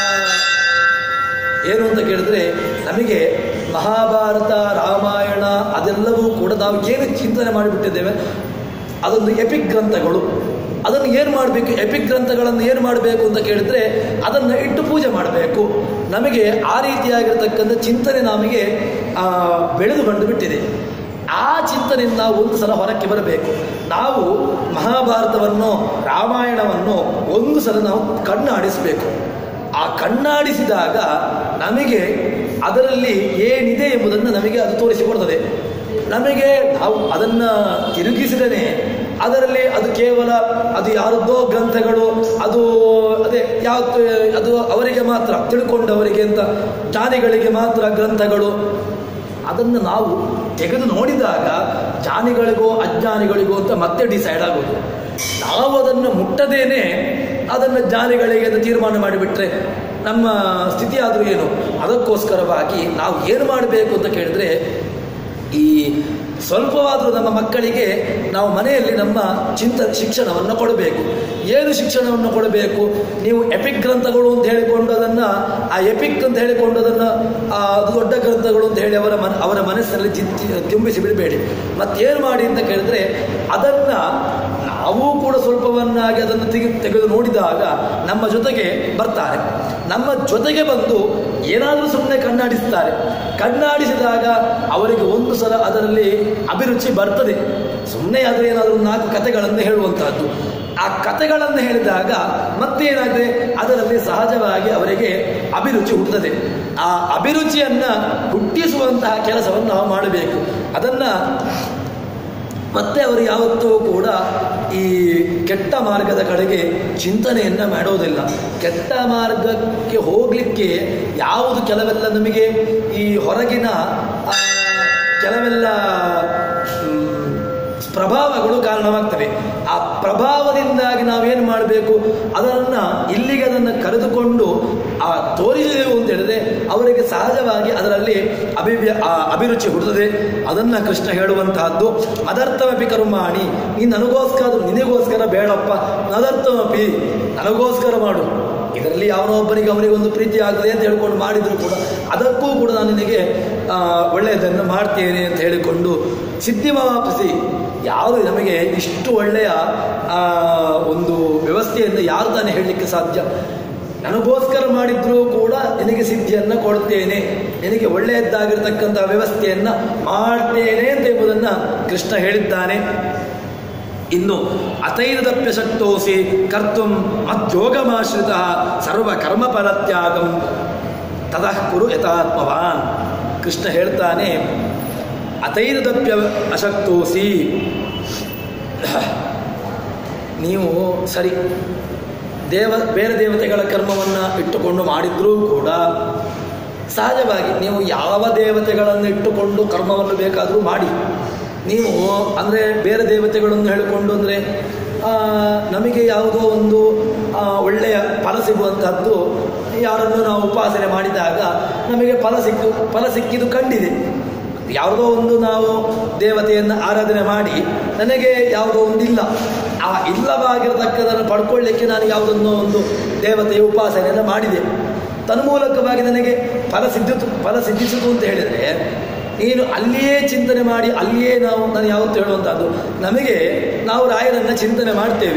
ಏನು ಅಂತ ಕೇಳಿದ್ರೆ ನಮಗೆ ಮಹಾಭಾರತ ರಾಮಾಯಣ ಅದೆಲ್ಲವೂ ಕೂಡ ನಾವು ಏನು ಚಿಂತನೆ ಮಾಡಿಬಿಟ್ಟಿದ್ದೇವೆ ಅದೊಂದು ಎಪಿಕ್ ಗ್ರಂಥಗಳು ಅದನ್ನು ಏನು ಮಾಡಬೇಕು ಎಪಿಕ್ ಗ್ರಂಥಗಳನ್ನು ಏನು ಮಾಡಬೇಕು ಅಂತ ಕೇಳಿದ್ರೆ ಅದನ್ನು ಇಟ್ಟು ಪೂಜೆ ಮಾಡಬೇಕು ನಮಗೆ ಆ ರೀತಿಯಾಗಿರ್ತಕ್ಕಂಥ ಚಿಂತನೆ ನಮಗೆ ಆ, ಬೆಳೆದು ಬಂದು ಬಿಟ್ಟಿದೆ ಆ ಚಿಂತನೆಯಿಂದ ನಾವು ಒಂದು ಸಲ ಹೊರಕ್ಕೆ ಬರಬೇಕು ನಾವು ಮಹಾಭಾರತವನ್ನು ರಾಮಾಯಣವನ್ನು ಒಂದು ಸಲ ನಾವು ಕಣ್ಣಾಡಿಸಬೇಕು ಆ ಕಣ್ಣಾಡಿಸಿದಾಗ ನಮಗೆ ಅದರಲ್ಲಿ ಏನಿದೆ ಎಂಬುದನ್ನು ನಮಗೆ ಅದು ತೋರಿಸಿಕೊಡ್ತದೆ ನಮಗೆ ನಾವು ಅದನ್ನು ತಿರುಗಿಸಿದರೆ ಅದರಲ್ಲಿ ಅದು ಕೇವಲ ಅದು ಯಾರದ್ದೋ ಗ್ರಂಥಗಳು ಅದು ಅದೇ ಯಾವ ಅದು ಅವರಿಗೆ ಮಾತ್ರ ತಿಳ್ಕೊಂಡವರಿಗೆ ಅಂತ ಜ್ಞಾನಿಗಳಿಗೆ ಮಾತ್ರ ಗ್ರಂಥಗಳು ಅದನ್ನು ನಾವು ತೆಗೆದು ನೋಡಿದಾಗ ಜ್ಞಾನಿಗಳಿಗೋ ಅಜ್ಞಾನಿಗಳಿಗೋ ಅಂತ ಮತ್ತೆ ಡಿಸೈಡ್ ಆಗೋದು ನಾವು ಅದನ್ನು ಮುಟ್ಟದೇನೆ ಅದನ್ನು ಜ್ಞಾನಿಗಳಿಗೆ ಅಂತ ತೀರ್ಮಾನ ಮಾಡಿಬಿಟ್ರೆ ನಮ್ಮ ಸ್ಥಿತಿ ಆದರೂ ಏನು ಅದಕ್ಕೋಸ್ಕರವಾಗಿ ನಾವು ಏನು ಮಾಡಬೇಕು ಅಂತ ಕೇಳಿದ್ರೆ ಈ ಸ್ವಲ್ಪವಾದರೂ ನಮ್ಮ ಮಕ್ಕಳಿಗೆ ನಾವು ಮನೆಯಲ್ಲಿ ನಮ್ಮ ಚಿಂತ ಶಿಕ್ಷಣವನ್ನು ಕೊಡಬೇಕು ಏನು ಶಿಕ್ಷಣವನ್ನು ಕೊಡಬೇಕು ನೀವು ಎಪಿಕ್ ಗ್ರಂಥಗಳು ಅಂತ ಹೇಳಿಕೊಂಡು ಅದನ್ನು ಆ ಎಪಿಕ್ ಅಂತ ಹೇಳಿಕೊಂಡು ಅದನ್ನು ಆ, ಅದು ದೊಡ್ಡ ಗ್ರಂಥಗಳು ಅಂತ ಹೇಳಿ ಅವರ ಮನ ಅವರ ಮನಸ್ಸಿನಲ್ಲಿ ಚಿಂತಿ ತುಂಬಿಸಿ ಬಿಡಬೇಡಿ ಮತ್ತೇನು ಮಾಡಿ ಅಂತ ಕೇಳಿದ್ರೆ ಅದನ್ನು ನಾವು ಕೂಡ ಸ್ವಲ್ಪವನ್ನಾಗಿ ಅದನ್ನು ತೆಗೆ ತೆಗೆದು ನೋಡಿದಾಗ ನಮ್ಮ ಜೊತೆಗೆ ಬರ್ತಾರೆ ನಮ್ಮ ಜೊತೆಗೆ ಬಂದು ಏನಾದರೂ ಸುಮ್ಮನೆ ಕಣ್ಣಾಡಿಸ್ತಾರೆ ಕಣ್ಣಾಡಿಸಿದಾಗ ಅವರಿಗೆ ಒಂದು ಸಲ ಅದರಲ್ಲಿ ಅಭಿರುಚಿ ಬರ್ತದೆ ಸುಮ್ಮನೆ ಆದರೆ ಏನಾದರೂ ನಾಲ್ಕು ಕಥೆಗಳನ್ನು ಹೇಳುವಂತಹದ್ದು ಆ ಕಥೆಗಳನ್ನು ಹೇಳಿದಾಗ ಮತ್ತೇನಾಗಿದೆ ಅದರಲ್ಲಿ ಸಹಜವಾಗಿ ಅವರಿಗೆ ಅಭಿರುಚಿ ಹುಟ್ಟುತ್ತದೆ ಆ ಅಭಿರುಚಿಯನ್ನು ಹುಟ್ಟಿಸುವಂತಹ ಕೆಲಸವನ್ನು ನಾವು ಮಾಡಬೇಕು ಅದನ್ನು ಮತ್ತೆ ಅವರು ಯಾವತ್ತೂ ಕೂಡ ಈ ಕೆಟ್ಟ ಮಾರ್ಗದ ಕಡೆಗೆ ಚಿಂತನೆಯನ್ನು ಮಾಡೋದಿಲ್ಲ ಕೆಟ್ಟ ಮಾರ್ಗಕ್ಕೆ ಹೋಗಲಿಕ್ಕೆ ಯಾವುದು ಕೆಲವೆಲ್ಲ ನಮಗೆ ಈ ಹೊರಗಿನ ಆ, ಕೆಲವೆಲ್ಲ ಮ್, ಪ್ರಭಾವಗಳು ಕಾರಣವಾಗ್ತವೆ ಆ ಪ್ರಭಾವದಿಂದಾಗಿ ನಾವೇನು ಮಾಡಬೇಕು ಅದನ್ನು ಇಲ್ಲಿಗೆ ಅದನ್ನು ಕರೆದುಕೊಂಡು ಆ ತೋರಿಸೆವು ಅಂತ ಹೇಳಿದ್ರೆ ಅವರಿಗೆ ಸಹಜವಾಗಿ ಅದರಲ್ಲಿ ಅಭಿವ್ಯ ಆ ಅಭಿರುಚಿ ಹುಡುತ್ತದೆ ಅದನ್ನು ಕೃಷ್ಣ ಹೇಳುವಂತಹದ್ದು ಮದರ್ಥಮಪಿ ಕರ್ಮಾಣಿ ನೀನು ನನಗೋಸ್ಕರ ನಿನಗೋಸ್ಕರ ಬೇಡಪ್ಪ ನದರ್ಥಮಪಿ ನನಗೋಸ್ಕರ ಮಾಡು ಇದರಲ್ಲಿ ಯಾವನೋ ಒಬ್ಬನಿಗೆ ಅವನಿಗೆ ಒಂದು ಪ್ರೀತಿ ಆಗ್ತದೆ ಅಂತ ಹೇಳ್ಕೊಂಡು ಮಾಡಿದ್ರು ಕೂಡ ಅದಕ್ಕೂ ಕೂಡ ನಾನು ನಿನಗೆ ಆ, ಒಳ್ಳೆಯದನ್ನು ಮಾಡ್ತೇನೆ ಅಂತ ಹೇಳಿಕೊಂಡು ಸಿದ್ಧಿಮಾಪಿಸಿ ಯಾರು ನಮಗೆ ಇಷ್ಟು ಒಳ್ಳೆಯ ಆ, ಒಂದು ವ್ಯವಸ್ಥೆಯನ್ನು ಯಾರು ತಾನೇ ಹೇಳಲಿಕ್ಕೆ ಸಾಧ್ಯ ನನಗೋಸ್ಕರ ಮಾಡಿದ್ರೂ ಕೂಡ ನಿನಗೆ ಸಿದ್ಧಿಯನ್ನು ಕೊಡ್ತೇನೆ ನಿನಗೆ ಒಳ್ಳೆಯದ್ದಾಗಿರ್ತಕ್ಕಂಥ ವ್ಯವಸ್ಥೆಯನ್ನ ಮಾಡ್ತೇನೆ ಅಂತ ಎಂಬುದನ್ನ ಕೃಷ್ಣ ಹೇಳಿದ್ದಾನೆ ಇನ್ನು ಅಥೈರದಪ್ಯ ಶಕ್ತೋಸಿ ಕರ್ತು ಮಧ್ಯೋಗಮಾಶ್ರಿತ ಸರ್ವ ಕರ್ಮ ಫಲತ್ಯಾಗಂ ತತಃ ಕುರು ಯಥಾತ್ಮವಾನ್ ಕೃಷ್ಣ ಹೇಳ್ತಾನೆ ಅಥೈರದಪ್ಯ ಅಶಕ್ತೋಸಿ ನೀವು ಸರಿ ದೇವ ಬೇರೆ ದೇವತೆಗಳ ಕರ್ಮವನ್ನು ಇಟ್ಟುಕೊಂಡು ಮಾಡಿದ್ರೂ ಕೂಡ ಸಹಜವಾಗಿ ನೀವು ಯಾವ ದೇವತೆಗಳನ್ನು ಇಟ್ಟುಕೊಂಡು ಕರ್ಮವನ್ನು ಬೇಕಾದರೂ ಮಾಡಿ ನೀವು ಅಂದರೆ ಬೇರೆ ದೇವತೆಗಳನ್ನು ಹೇಳಿಕೊಂಡು ಅಂದರೆ ನಮಗೆ ಯಾವುದೋ ಒಂದು ಆ, ಒಳ್ಳೆಯ ಫಲ ಸಿಗುವಂತಹದ್ದು ಯಾರನ್ನು ನಾವು ಉಪಾಸನೆ ಮಾಡಿದಾಗ ನಮಗೆ ಫಲ ಸಿಕ್ಕು ಫಲ ಸಿಕ್ಕಿದ್ದು ಕಂಡಿದೆ ಯಾವುದೋ ಒಂದು ನಾವು ದೇವತೆಯನ್ನು ಆರಾಧನೆ ಮಾಡಿ ನನಗೆ ಯಾವುದೋ ಒಂದು ಇಲ್ಲ ಆ ಇಲ್ಲವಾಗಿರತಕ್ಕದನ್ನು ಪಡ್ಕೊಳ್ಳಿಕ್ಕೆ ನಾನು ಯಾವುದನ್ನೋ ಒಂದು ದೇವತೆಯ ಉಪಾಸನೆಯನ್ನು ಮಾಡಿದೆ ತನ್ಮೂಲಕವಾಗಿ ನನಗೆ ಫಲ ಸಿದ್ಧಿತು ಫಲ ಸಿದ್ಧಿಸಿತು ಅಂತ ಹೇಳಿದರೆ ನೀನು ಅಲ್ಲಿಯೇ ಚಿಂತನೆ ಮಾಡಿ ಅಲ್ಲಿಯೇ ನಾವು ನಾನು ಯಾವತ್ತು ಹೇಳುವಂಥದ್ದು ನಮಗೆ ನಾವು ರಾಯರನ್ನು ಚಿಂತನೆ ಮಾಡ್ತೇವೆ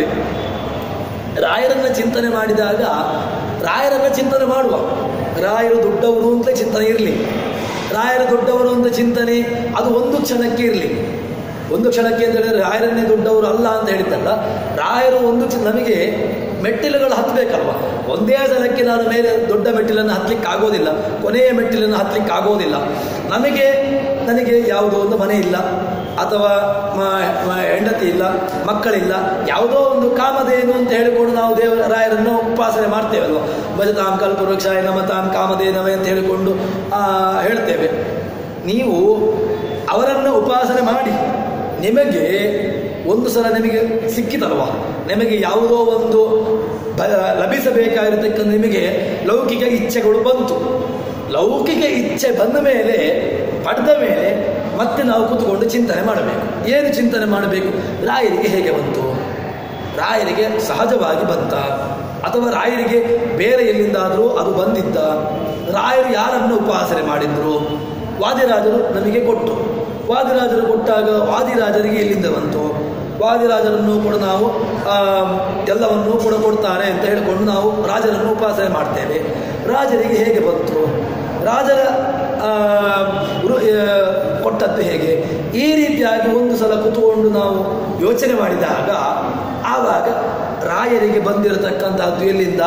ರಾಯರನ್ನ ಚಿಂತನೆ ಮಾಡಿದಾಗ ರಾಯರನ್ನ ಚಿಂತನೆ ಮಾಡುವ ರಾಯರು ದೊಡ್ಡವರು ಅಂತಲೇ ಚಿಂತನೆ ಇರಲಿ ರಾಯರು ದೊಡ್ಡವರು ಅಂತ ಚಿಂತನೆ ಅದು ಒಂದು ಕ್ಷಣಕ್ಕೆ ಇರಲಿ ಒಂದು ಕ್ಷಣಕ್ಕೆ ಅಂತ ಹೇಳಿದ್ರೆ ರಾಯರನ್ನೇ ದೊಡ್ಡವರು ಅಲ್ಲ ಅಂತ ಹೇಳಿದ್ದಲ್ಲ ರಾಯರು ಒಂದು ಚಿ- ನಮಗೆ ಮೆಟ್ಟಿಲುಗಳು ಹತ್ತಬೇಕಲ್ವ ಒಂದೇ ಸಲಕ್ಕೆ ನಾನು ಮೇಲೆ ದೊಡ್ಡ ಮೆಟ್ಟಿಲನ್ನು ಹತ್ತಲಿಕ್ಕೆ ಆಗೋದಿಲ್ಲ ಕೊನೆಯ ಮೆಟ್ಟಿಲನ್ನು ಹತ್ತಲಿಕ್ಕೆ ಆಗೋದಿಲ್ಲ ನಮಗೆ ನನಗೆ ಯಾವುದೋ ಒಂದು ಮನೆ ಇಲ್ಲ ಅಥವಾ ಮ- ಮ- ಹೆಂಡತಿ ಇಲ್ಲ ಮಕ್ಕಳಿಲ್ಲ ಯಾವುದೋ ಒಂದು ಕಾಮಧೇನು ಅಂತ ಹೇಳಿಕೊಂಡು ನಾವು ದೇವ ರಾಯರನ್ನು ಉಪಾಸನೆ ಮಾಡ್ತೇವಲ್ವ ಭಜತಾಂ ಕಲ್ಪವೃಕ್ಷಾಯ ನಮತಾಂ ಕಾಮಧೇನವೇ ಅಂತ ಹೇಳಿಕೊಂಡು ಆ, ಹೇಳ್ತೇವೆ ನೀವು ಅವರನ್ನು ಉಪಾಸನೆ ಮಾಡಿ ನಿಮಗೆ ಒಂದು ಸಲ ನಿಮಗೆ ಸಿಕ್ಕಿತಲ್ವ ನಿಮಗೆ ಯಾವುದೋ ಒಂದು ಬ ಲಭಿಸಬೇಕಾಗಿರತಕ್ಕಂಥ ನಿಮಗೆ ಲೌಕಿಕ ಇಚ್ಛೆಗಳು ಬಂತು ಲೌಕಿಕ ಇಚ್ಛೆ ಬಂದ ಮೇಲೆ ಪಡೆದ ಮೇಲೆ ಮತ್ತೆ ನಾವು ಕೂತ್ಕೊಂಡು ಚಿಂತನೆ ಮಾಡಬೇಕು ಏನು ಚಿಂತನೆ ಮಾಡಬೇಕು ರಾಯರಿಗೆ ಹೇಗೆ ಬಂತು ರಾಯರಿಗೆ ಸಹಜವಾಗಿ ಬಂತ ಅಥವಾ ರಾಯರಿಗೆ ಬೇರೆ ಎಲ್ಲಿಂದಾದರೂ ಅದು ಬಂದಿದ್ದ ರಾಯರು ಯಾರನ್ನು ಉಪಾಸನೆ ಮಾಡಿದ್ರು ವಾದಿರಾಜರು ನಮಗೆ ಕೊಟ್ಟರು ವಾದಿರಾಜರು ಕೊಟ್ಟಾಗ ವಾದಿರಾಜರಿಗೆ ಎಲ್ಲಿಂದ ಬಂತು ವಾದಿರಾಜರನ್ನು ಕೂಡ ನಾವು ಆ, ಎಲ್ಲವನ್ನೂ ಕೂಡ ಕೊಡ್ತಾರೆ ಅಂತ ಹೇಳಿಕೊಂಡು ನಾವು ರಾಜರನ್ನು ಉಪಾಸನೆ ಮಾಡ್ತೇವೆ ರಾಜರಿಗೆ ಹೇಗೆ ಬಂತು ರಾಜರ ಆ, ಗುರು ಆ, ಕೊಟ್ಟದ್ದು ಹೇಗೆ ಈ ರೀತಿಯಾಗಿ ಒಂದು ಸಲ ಕೂತ್ಕೊಂಡು ನಾವು ಯೋಚನೆ ಮಾಡಿದಾಗ ಆವಾಗ ರಾಯರಿಗೆ ಬಂದಿರತಕ್ಕಂತಹದ್ದು ಎಲ್ಲಿಂದ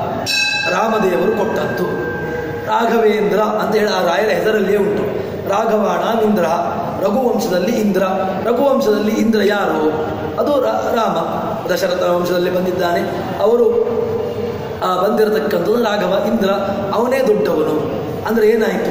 ರಾಮದೇವರು ಕೊಟ್ಟದ್ದು ರಾಘವೇಂದ್ರ ಅಂತ ಹೇಳಿ ಆ ರಾಯರ ಹೆಸರಲ್ಲಿಯೇ ಉಂಟು ರಾಘವಾಣ ಇಂದ್ರ ರಘುವಂಶದಲ್ಲಿ ಇಂದ್ರ ರಘುವಂಶದಲ್ಲಿ ಇಂದ್ರ ಯಾರು ಅದು ರಾ- ರಾಮ ದಶರಥ ವಂಶದಲ್ಲಿ ಬಂದಿದ್ದಾನೆ ಅವರು ಆ, ಬಂದಿರತಕ್ಕಂಥದ್ದು ರಾಘವ ಇಂದ್ರ ಅವನೇ ದೊಡ್ಡವನು ಅಂದರೆ ಏನಾಯಿತು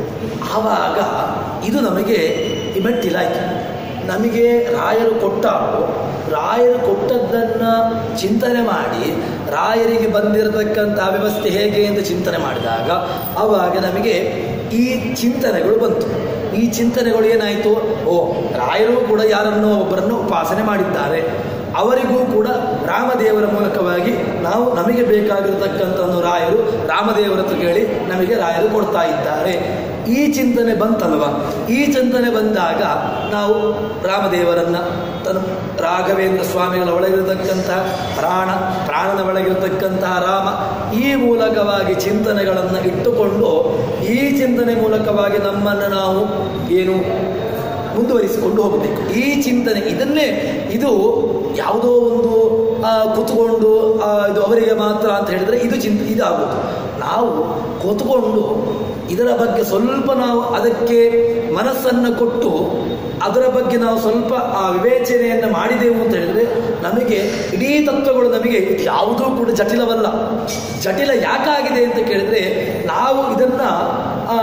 ಆವಾಗ ಇದು ನಮಗೆ ಈ ಮೆಟ್ಟಿಲಾಯಿತು ನಮಗೆ ರಾಯರು ಕೊಟ್ಟಾರು ರಾಯರು ಕೊಟ್ಟದ್ದನ್ನು ಚಿಂತನೆ ಮಾಡಿ ರಾಯರಿಗೆ ಬಂದಿರತಕ್ಕಂಥ ವ್ಯವಸ್ಥೆ ಹೇಗೆ ಎಂದು ಚಿಂತನೆ ಮಾಡಿದಾಗ ಆವಾಗ ನಮಗೆ ಈ ಚಿಂತನೆಗಳು ಬಂತು ಈ ಚಿಂತನೆಗಳು ಏನಾಯಿತು ಓ ರಾಯರು ಕೂಡ ಯಾರನ್ನೋ ಒಬ್ಬರನ್ನು ಉಪಾಸನೆ ಮಾಡಿದ್ದಾರೆ ಅವರಿಗೂ ಕೂಡ ರಾಮದೇವರ ಮೂಲಕವಾಗಿ ನಾವು ನಮಗೆ ಬೇಕಾಗಿರತಕ್ಕಂಥ ಒಂದು ರಾಯರು ರಾಮದೇವರ ಹತ್ರ ಕೇಳಿ ನಮಗೆ ರಾಯರು ಕೊಡ್ತಾ ಇದ್ದಾರೆ ಈ ಚಿಂತನೆ ಬಂತಲ್ವ ಈ ಚಿಂತನೆ ಬಂದಾಗ ನಾವು ರಾಮದೇವರನ್ನ ತನ್ನ ರಾಘವೇಂದ್ರ ಸ್ವಾಮಿಗಳ ಒಳಗಿರತಕ್ಕಂತಹ ಪ್ರಾಣ ಪ್ರಾಣನ ಒಳಗಿರತಕ್ಕಂತಹ ರಾಮ ಈ ಮೂಲಕವಾಗಿ ಚಿಂತನೆಗಳನ್ನು ಇಟ್ಟುಕೊಂಡು ಈ ಚಿಂತನೆ ಮೂಲಕವಾಗಿ ನಮ್ಮನ್ನು ನಾವು ಏನು ಮುಂದುವರಿಸಿಕೊಂಡು ಹೋಗಬೇಕು ಈ ಚಿಂತನೆ ಇದನ್ನೇ ಇದು ಯಾವುದೋ ಒಂದು ಆ, ಕೂತ್ಕೊಂಡು ಆ, ಇದು ಅವರಿಗೆ ಮಾತ್ರ ಅಂತ ಹೇಳಿದರೆ ಇದು ಚಿಂತ ಇದಾಗೋದು ನಾವು ಕೂತ್ಕೊಂಡು ಇದರ ಬಗ್ಗೆ ಸ್ವಲ್ಪ ನಾವು ಅದಕ್ಕೆ ಮನಸ್ಸನ್ನು ಕೊಟ್ಟು ಅದರ ಬಗ್ಗೆ ನಾವು ಸ್ವಲ್ಪ ಆ ವಿವೇಚನೆಯನ್ನು ಮಾಡಿದೆವು ಅಂತ ಹೇಳಿದ್ರೆ ನಮಗೆ ಇಡೀ ತತ್ವಗಳು ನಮಗೆ ಇದು ಯಾವುದೂ ಕೂಡ ಜಟಿಲವಲ್ಲ ಜಟಿಲ ಯಾಕಾಗಿದೆ ಅಂತ ಕೇಳಿದ್ರೆ ನಾವು ಇದನ್ನ ಆ,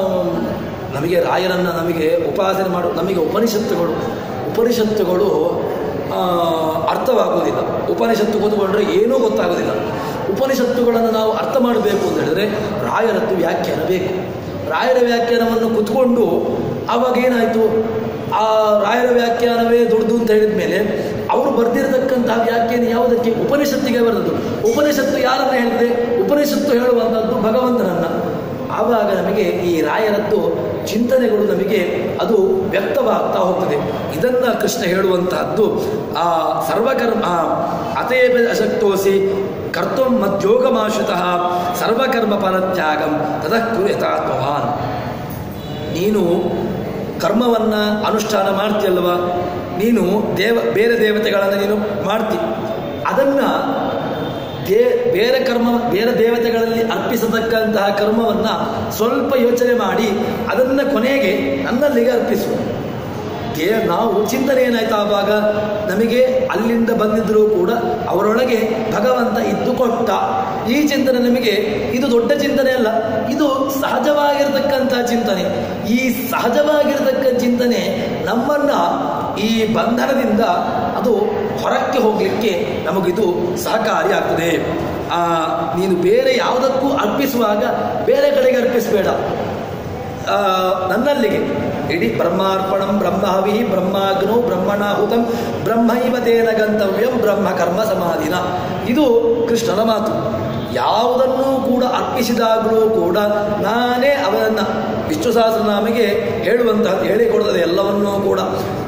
ನಮಗೆ ರಾಯರನ್ನ ನಮಗೆ ಉಪಾಸನೆ ಮಾಡು ನಮಗೆ ಉಪನಿಷತ್ತುಗಳು ಉಪನಿಷತ್ತುಗಳು ಆ, ಅರ್ಥವಾಗುವುದಿಲ್ಲ ಉಪನಿಷತ್ತು ಕೂತ್ಕೊಂಡ್ರೆ ಏನೂ ಗೊತ್ತಾಗೋದಿಲ್ಲ ಉಪನಿಷತ್ತುಗಳನ್ನು ನಾವು ಅರ್ಥ ಮಾಡಬೇಕು ಅಂತ ಹೇಳಿದ್ರೆ ರಾಯರದ್ದು ವ್ಯಾಖ್ಯಾನ ಬೇಕು ರಾಯರ ವ್ಯಾಖ್ಯಾನವನ್ನು ಕುತ್ಕೊಂಡು ಆವಾಗ ಏನಾಯಿತು ಆ ರಾಯರ ವ್ಯಾಖ್ಯಾನವೇ ದೊಡ್ಡದು ಅಂತ ಹೇಳಿದ ಮೇಲೆ ಅವರು ಬರೆದಿರತಕ್ಕ ಕೊಡ್ತಕ್ಕಂತಹ ವ್ಯಾಖ್ಯಾನ ಯಾವುದಕ್ಕೆ ಉಪನಿಷತ್ತಿಗೆ ಬರೆದದ್ದು ಉಪನಿಷತ್ತು ಯಾರನ್ನ ಹೇಳಿದೆ ಉಪನಿಷತ್ತು ಹೇಳುವಂಥದ್ದು ಭಗವಂತನನ್ನ ಆವಾಗ ನಮಗೆ ಈ ರಾಯರದ್ದು ಚಿಂತನೆಗಳು ನಮಗೆ ಅದು ವ್ಯಕ್ತವಾಗ್ತಾ ಹೋಗ್ತದೆ ಇದನ್ನ ಕೃಷ್ಣ ಹೇಳುವಂತಹದ್ದು ಆ ಸರ್ವಕರ್ಮ ಅತೇಪ ಅಶಕ್ತೋಸಿ ಕರ್ತೃ ಮಧ್ಯೋಗಮಾಶ್ರಿತಃ ಸರ್ವಕರ್ಮ ಫಲತ್ಯಾಗಂ ತತಃ ಕುರು ಯಥಾತ್ಮವಾನ್ ನೀನು ಕರ್ಮವನ್ನ ಅನುಷ್ಠಾನ ಮಾಡ್ತೀಯಲ್ವ ನೀನು ದೇವ ಬೇರೆ ದೇವತೆಗಳನ್ನು ನೀನು ಮಾಡ್ತಿ ಅದನ್ನ ದೇ ಬೇರೆ ಕರ್ಮ ಬೇರೆ ದೇವತೆಗಳಲ್ಲಿ ಅರ್ಪಿಸತಕ್ಕಂತಹ ಕರ್ಮವನ್ನ ಸ್ವಲ್ಪ ಯೋಚನೆ ಮಾಡಿ ಅದನ್ನ ಕೊನೆಗೆ ನನ್ನಲ್ಲಿಗೆ ಅರ್ಪಿಸು ದೇ ನಾವು ಚಿಂತನೆ ಏನಾಯ್ತು ಆವಾಗ ನಮಗೆ ಅಲ್ಲಿಂದ ಬಂದಿದ್ರೂ ಕೂಡ ಅವರೊಳಗೆ ಭಗವಂತ ಇದ್ದು ಕೊಟ್ಟ ಈ ಚಿಂತನೆ ನಮಗೆ ಇದು ದೊಡ್ಡ ಚಿಂತನೆ ಅಲ್ಲ ಇದು ಸಹಜವಾಗಿರತಕ್ಕಂತಹ ಚಿಂತನೆ ಈ ಸಹಜವಾಗಿರತಕ್ಕ ಚಿಂತನೆ ನಮ್ಮನ್ನ ಈ ಬಂಧನದಿಂದ ಅದು ಹೊರಕ್ಕೆ ಹೋಗಲಿಕ್ಕೆ ನಮಗಿದು ಸಹಕಾರಿ ಆಗ್ತದೆ ಆ ನೀನು ಬೇರೆ ಯಾವುದಕ್ಕೂ ಅರ್ಪಿಸುವಾಗ ಬೇರೆ ಕಡೆಗೆ ಅರ್ಪಿಸಬೇಡ ಆ, ನನ್ನಲ್ಲಿಗೆ ಇಡೀ ಬ್ರಹ್ಮಾರ್ಪಣಂ ಬ್ರಹ್ಮಹವಿ ಬ್ರಹ್ಮಾಗ್ನೋ ಬ್ರಹ್ಮಣಾಹುತಂ ಬ್ರಹ್ಮೈವ ತೇನ ಗಂತವ್ಯಂ ಬ್ರಹ್ಮ ಕರ್ಮ ಸಮಾಧಿನ ಇದು ಕೃಷ್ಣನ ಮಾತು ಯಾವುದನ್ನೂ ಕೂಡ ಅರ್ಪಿಸಿದಾಗಲೂ ಕೂಡ ನಾನೇ ಅವನನ್ನು ವಿಷ್ಣು ಸಹಸ್ರನಾಮಿಗೆ ಹೇಳುವಂತಹ ಹೇಳಿಕೊಡ್ತದೆ ಎಲ್ಲವನ್ನೂ ಕೂಡ